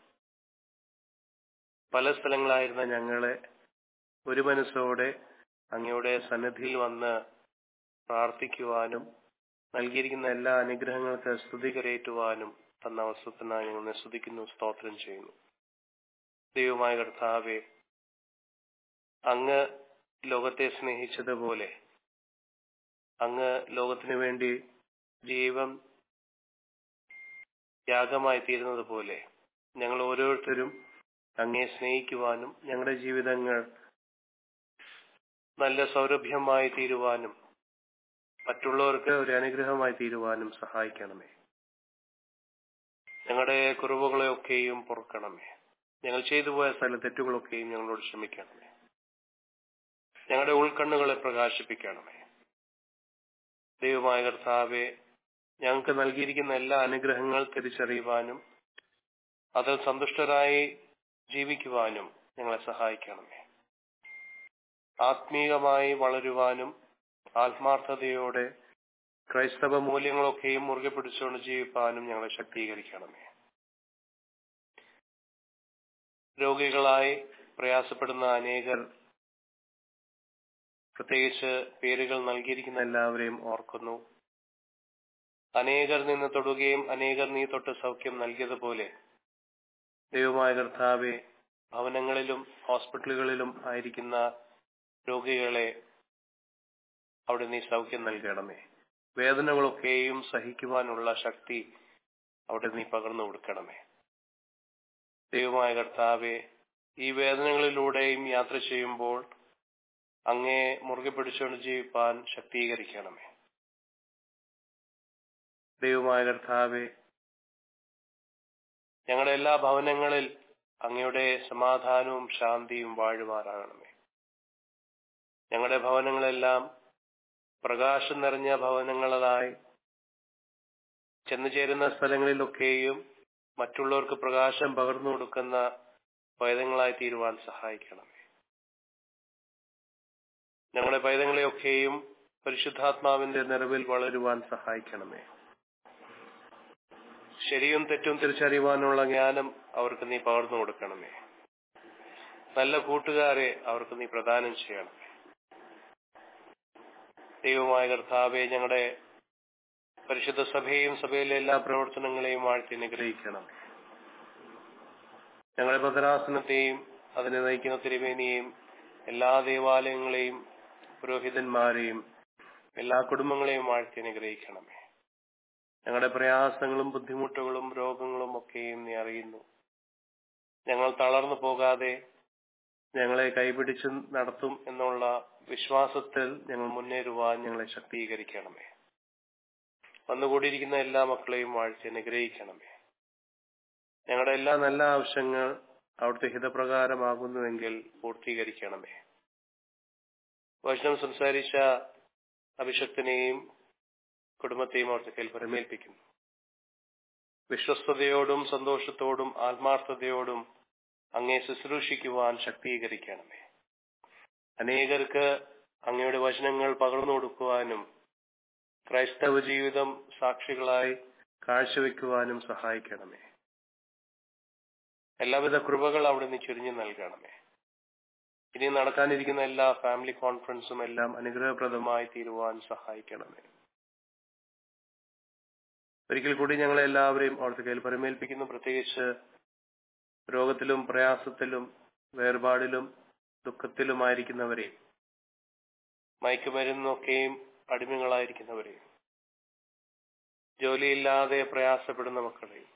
പല സ്ഥലങ്ങളായിരുന്ന ഞങ്ങളെ ഒരു മനസ്സോടെ അങ്ങയുടെ സന്നിധിയിൽ വന്ന് പ്രാർത്ഥിക്കുവാനും നൽകിയിരിക്കുന്ന എല്ലാ അനുഗ്രഹങ്ങൾക്ക് സ്തുതി കരയേറ്റുവാനും തന്ന അവസരത്തിനായി ഞങ്ങൾ സ്തുതിക്കുന്നു സ്തോത്രം ചെയ്യുന്നു ദൈവമായ കർത്താവെ അങ്ങ് ലോകത്തെ സ്നേഹിച്ചതുപോലെ അങ്ങ് ലോകത്തിനു വേണ്ടി ജീവൻ യാഗമായി തീരുന്നത് പോലെ ഞങ്ങൾ ഓരോരുത്തരും അങ്ങേ സ്നേഹിക്കുവാനും ഞങ്ങളുടെ ജീവിതങ്ങൾ നല്ല സൗരഭ്യമായി തീരുവാനും മറ്റുള്ളവർക്ക് ഒരു അനുഗ്രഹമായി തീരുവാനും സഹായിക്കണമേ ഞങ്ങളുടെ കുറവുകളെയൊക്കെയും പൊറുക്കണമേ ഞങ്ങൾ ചെയ്തു പോയ സ്ഥല തെറ്റുകളൊക്കെയും ഞങ്ങളോട് ക്ഷമിക്കണമേ ഞങ്ങളുടെ ഉൾക്കണ്ണുകളെ പ്രകാശിപ്പിക്കണമേ ദൈവമായ കർത്താവെ ഞങ്ങൾക്ക് നൽകിയിരിക്കുന്ന എല്ലാ അനുഗ്രഹങ്ങൾ തിരിച്ചറിയുവാനും അതിൽ സന്തുഷ്ടരായി ജീവിക്കുവാനും ഞങ്ങളെ സഹായിക്കണമേ ആത്മീയമായി വളരുവാനും ആത്മാർത്ഥതയോടെ ക്രൈസ്തവ മൂല്യങ്ങളൊക്കെയും മുറുകെ പിടിച്ചുകൊണ്ട് ജീവിപ്പാനും ഞങ്ങളെ ശക്തീകരിക്കണമേ രോഗികളായി പ്രയാസപ്പെടുന്ന അനേകർ പ്രത്യേകിച്ച് പേരുകൾ നൽകിയിരിക്കുന്ന എല്ലാവരെയും ഓർക്കുന്നു അനേകർ നിന്ന് തൊടുകയും അനേകർ നീ തൊട്ട് സൗഖ്യം നൽകിയതുപോലെ ദൈവമായ കർത്താവെ ഭവനങ്ങളിലും ഹോസ്പിറ്റലുകളിലും ആയിരിക്കുന്ന രോഗികളെ അവിടെ നീ സൗഖ്യം നൽകണമേ വേദനകളൊക്കെയും സഹിക്കുവാനുള്ള ശക്തി അവിടെ നീ പകർന്നു കൊടുക്കണമേ ദൈവമായ കർത്താവെ ഈ വേദനകളിലൂടെയും യാത്ര ചെയ്യുമ്പോൾ അങ്ങേ മുറുകെ പിടിച്ചുകൊണ്ട് ജീവിപ്പാൻ ശക്തീകരിക്കണമേ ദൈവമായ കർത്താവെ ഞങ്ങളുടെ എല്ലാ ഭവനങ്ങളിൽ അങ്ങയുടെ സമാധാനവും ശാന്തിയും വാഴുമാറാകണമേ ഞങ്ങളുടെ ഭവനങ്ങളെല്ലാം പ്രകാശം നിറഞ്ഞ ഭവനങ്ങളായി ചെന്നു ചേരുന്ന സ്ഥലങ്ങളിലൊക്കെയും മറ്റുള്ളവർക്ക് പ്രകാശം പകർന്നു കൊടുക്കുന്ന പൈതങ്ങളായി തീരുവാൻ സഹായിക്കണമേ ഞങ്ങളുടെ പൈതങ്ങളെയൊക്കെയും പരിശുദ്ധാത്മാവിന്റെ നിറവിൽ വളരുവാൻ സഹായിക്കണമേ ശരിയും തെറ്റും തിരിച്ചറിയുവാനുള്ള ജ്ഞാനം അവർക്ക് നീ പകർന്നു കൊടുക്കണമേ നല്ല കൂട്ടുകാരെ അവർക്ക് നീ പ്രദാനം ചെയ്യണമേ ദൈവമായ കർത്താവെ ഞങ്ങളുടെ പരിശുദ്ധ സഭയെയും സഭയിലെ എല്ലാ പ്രവർത്തനങ്ങളെയും വാഴ്ത്തി അനുഗ്രഹിക്കണം ഞങ്ങളുടെ ഭദ്രാസനത്തെയും അതിനെ നയിക്കുന്ന തിരുവേനിയെയും എല്ലാ ദേവാലയങ്ങളെയും പുരോഹിതന്മാരെയും എല്ലാ കുടുംബങ്ങളെയും വാഴ്ത്തി അനുഗ്രഹിക്കണമേ ഞങ്ങളുടെ പ്രയാസങ്ങളും ബുദ്ധിമുട്ടുകളും രോഗങ്ങളും ഒക്കെയും നീ അറിയുന്നു ഞങ്ങൾ തളർന്നു പോകാതെ ഞങ്ങളെ കൈപിടിച്ച് നടത്തും എന്നുള്ള വിശ്വാസത്തിൽ ഞങ്ങൾ മുന്നേറുവാൻ ഞങ്ങളെ ശക്തീകരിക്കണമേ വന്നുകൂടിയിരിക്കുന്ന എല്ലാ മക്കളെയും വാഴ്ച അനുഗ്രഹിക്കണമേ ഞങ്ങളുടെ എല്ലാ നല്ല ആവശ്യങ്ങൾ അവിടുത്തെ ഹിതപ്രകാരമാകുന്നുവെങ്കിൽ പൂർത്തീകരിക്കണമേ വചനം സംസാരിച്ച അഭിഷക്തനെയും കുടുംബത്തെയും അവിടുത്തെ കയ്യിൽ പരമേൽപ്പിക്കുന്നു വിശ്വസ്തയോടും സന്തോഷത്തോടും ആത്മാർത്ഥതയോടും അങ്ങേ ശുശ്രൂഷിക്കുവാൻ ശക്തീകരിക്കണമേ അനേകർക്ക് അങ്ങയുടെ വചനങ്ങൾ പകർന്നു കൊടുക്കുവാനും ക്രൈസ്തവ ജീവിതം സാക്ഷികളായി കാഴ്ചവെക്കുവാനും സഹായിക്കണമേ എല്ലാവിധ കൃപകൾ അവിടെ നിന്ന് ചുരിഞ്ഞു നൽകണമേ ഇനി നടക്കാനിരിക്കുന്ന എല്ലാ ഫാമിലി കോൺഫറൻസും എല്ലാം അനുഗ്രഹപ്രദമായി തീരുവാൻ സഹായിക്കണമേ ഒരിക്കൽ കൂടി ഞങ്ങളെ എല്ലാവരെയും അവിടുത്തെ കയ്യിൽ പരിമേൽപ്പിക്കുന്നു പ്രത്യേകിച്ച് രോഗത്തിലും പ്രയാസത്തിലും വേർപാടിലും ദുഃഖത്തിലുമായിരിക്കുന്നവരെയും മയക്കുമരുന്നൊക്കെയും അടിമകളായിരിക്കുന്നവരെയും ജോലിയില്ലാതെ പ്രയാസപ്പെടുന്ന മക്കളെയും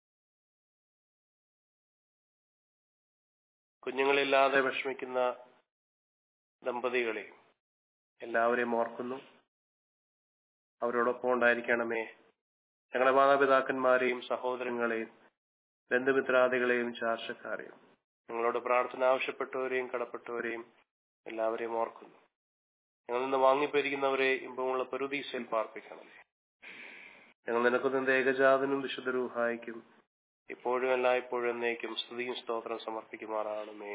കുഞ്ഞുങ്ങളില്ലാതെ വിഷമിക്കുന്ന ദമ്പതികളെയും എല്ലാവരെയും ഓർക്കുന്നു അവരോടൊപ്പം ഉണ്ടായിരിക്കണമേ ഞങ്ങളുടെ മാതാപിതാക്കന്മാരെയും സഹോദരങ്ങളെയും ബന്ധുമിത്രാദികളെയും ചാർച്ചക്കാരെയും ഞങ്ങളോട് പ്രാർത്ഥന ആവശ്യപ്പെട്ടവരെയും കടപ്പെട്ടവരെയും എല്ലാവരെയും ഓർക്കുന്നു ഞങ്ങൾ നിന്ന് വാങ്ങിപ്പോയിരിക്കുന്നവരെ ഇമ്പമുള്ള പരുദീസയിൽ പാർപ്പിക്കണമേ ഞങ്ങൾ നിനക്ക് നിന്റെ ഏകജാതനും വിശുദ്ധ രൂഹായിക്കും ഇപ്പോഴും എല്ലായ്പ്പോഴും എന്നേക്കും സ്തുതിയും സ്തോത്രം സമർപ്പിക്കുമാറാണമേ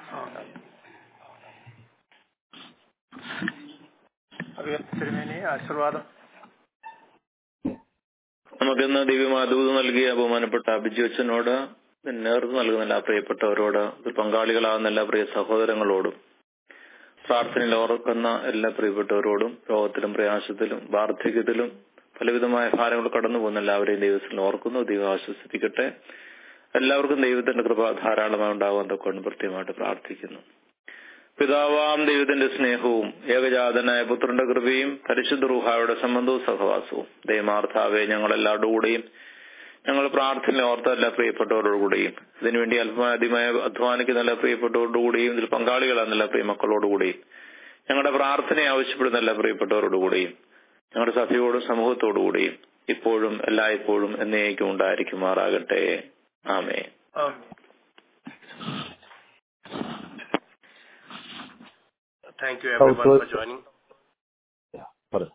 തിരുമേനി ആശീർവാദം നമുക്കിന്ന് ദിവ്യമാതൂത് നൽകിയ ബഹുമാനപ്പെട്ട ബിജു അച്ഛനോട് നേതൃത്വം നൽകുന്ന എല്ലാ പ്രിയപ്പെട്ടവരോട് ഇതിൽ പങ്കാളികളാകുന്ന എല്ലാ പ്രിയ സഹോദരങ്ങളോടും പ്രാർത്ഥനയിൽ ഓർക്കുന്ന എല്ലാ പ്രിയപ്പെട്ടവരോടും രോഗത്തിലും പ്രയാസത്തിലും വാർദ്ധക്യത്തിലും പലവിധമായ ഭാരങ്ങൾ കടന്നു പോകുന്ന എല്ലാവരെയും ദൈവത്തിൽ ഓർക്കുന്നു ദൈവം ആശ്വസിപ്പിക്കട്ടെ എല്ലാവർക്കും ദൈവത്തിന്റെ കൃപ ധാരാളമായി ഉണ്ടാകുവാൻ തൊക്കൊണ്ട് പ്രത്യേകമായിട്ട് പ്രാർത്ഥിക്കുന്നു പിതാവാം ദൈവത്തിന്റെ സ്നേഹവും ഏകജാതനായ പുത്രന്റെ കൃപയും പരിശുദ്ധ റൂഹായുടെ സംബന്ധവും സഹവാസവും ദൈവമാർത്ഥാവെ ഞങ്ങളെല്ലാവരുടെ കൂടെയും ഞങ്ങൾ പ്രാർത്ഥന ഓർത്ത എല്ലാ പ്രിയപ്പെട്ടവരോടുകൂടിയും ഇതിനുവേണ്ടി അല്പമാദ്യമായ അധ്വാനിക്കുന്ന എല്ലാ പ്രിയപ്പെട്ടവരോടുകൂടിയും ഇതിൽ പങ്കാളികളാകുന്ന എല്ലാ പ്രിയമക്കളോടുകൂടിയും ഞങ്ങളുടെ പ്രാർത്ഥനയെ ആവശ്യപ്പെടുന്ന എല്ലാ പ്രിയപ്പെട്ടവരോടുകൂടിയും ഞങ്ങളുടെ സഭയോടും സമൂഹത്തോടുകൂടിയും ഇപ്പോഴും എല്ലായ്പ്പോഴും എന്നേക്കും ഉണ്ടായിരിക്കുമാറാകട്ടെ ആമേ thank you everyone for joining പറ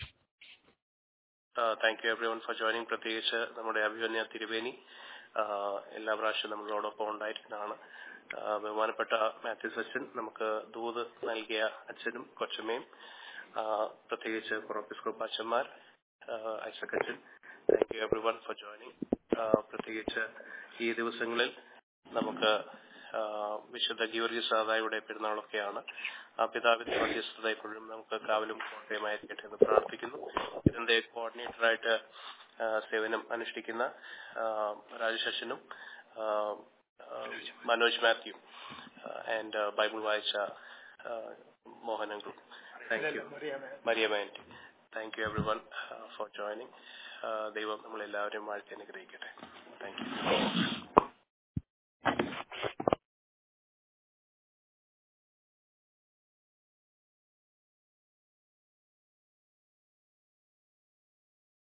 thank you everyone for joining പ്രത്യേകിച്ച് നമ്മുടെ അഭിമന്യ തിരുവേനി ആഹ് എല്ലാ പ്രാവശ്യവും നമ്മളോടൊപ്പം ഉണ്ടായിരിക്കുന്നതാണ് ആഹ് ബഹുമാനപ്പെട്ട മാത്യൂസ് അച്ഛൻ നമുക്ക് ദൂത് നൽകിയ അച്ഛനും കൊച്ചമ്മയും ആഹ് പ്രത്യേകിച്ച് പ്രൊഫിസ്കോപ്പ് അച്ഛന്മാർ ഐസക് അച്ഛൻ thank you everyone for joining പ്രത്യേകിച്ച് ഈ ദിവസങ്ങളിൽ നമുക്ക് ആഹ് വിശുദ്ധ ഗീവർഗീസ് സാദായുടെ പെരുന്നാളൊക്കെയാണ് ആ പിതാവിന്റെ മധ്യസ്ഥത ഇപ്പോഴും നമുക്ക് കാവലും കോട്ടയമായിരിക്കട്ടെ എന്ന് പ്രാർത്ഥിക്കുന്നു ഇതിന്റെ കോർഡിനേറ്ററായിട്ട് ആഹ് സേവനം അനുഷ്ഠിക്കുന്ന ആഹ് രാജേഷ് അച്ഛനും ആഹ് ആഹ് മനോജ് മാത്യു ആൻഡ് ബൈബിൾ വായിച്ച ആഹ് മോഹനൻ ഗ്രൂപ്പ് താങ്ക് യു മരിയമേൻ thank you everyone for joining ദൈവം നമ്മളെല്ലാവരെയും വാഴ്ത്തി അനുഗ്രഹിക്കട്ടെ താങ്ക് യു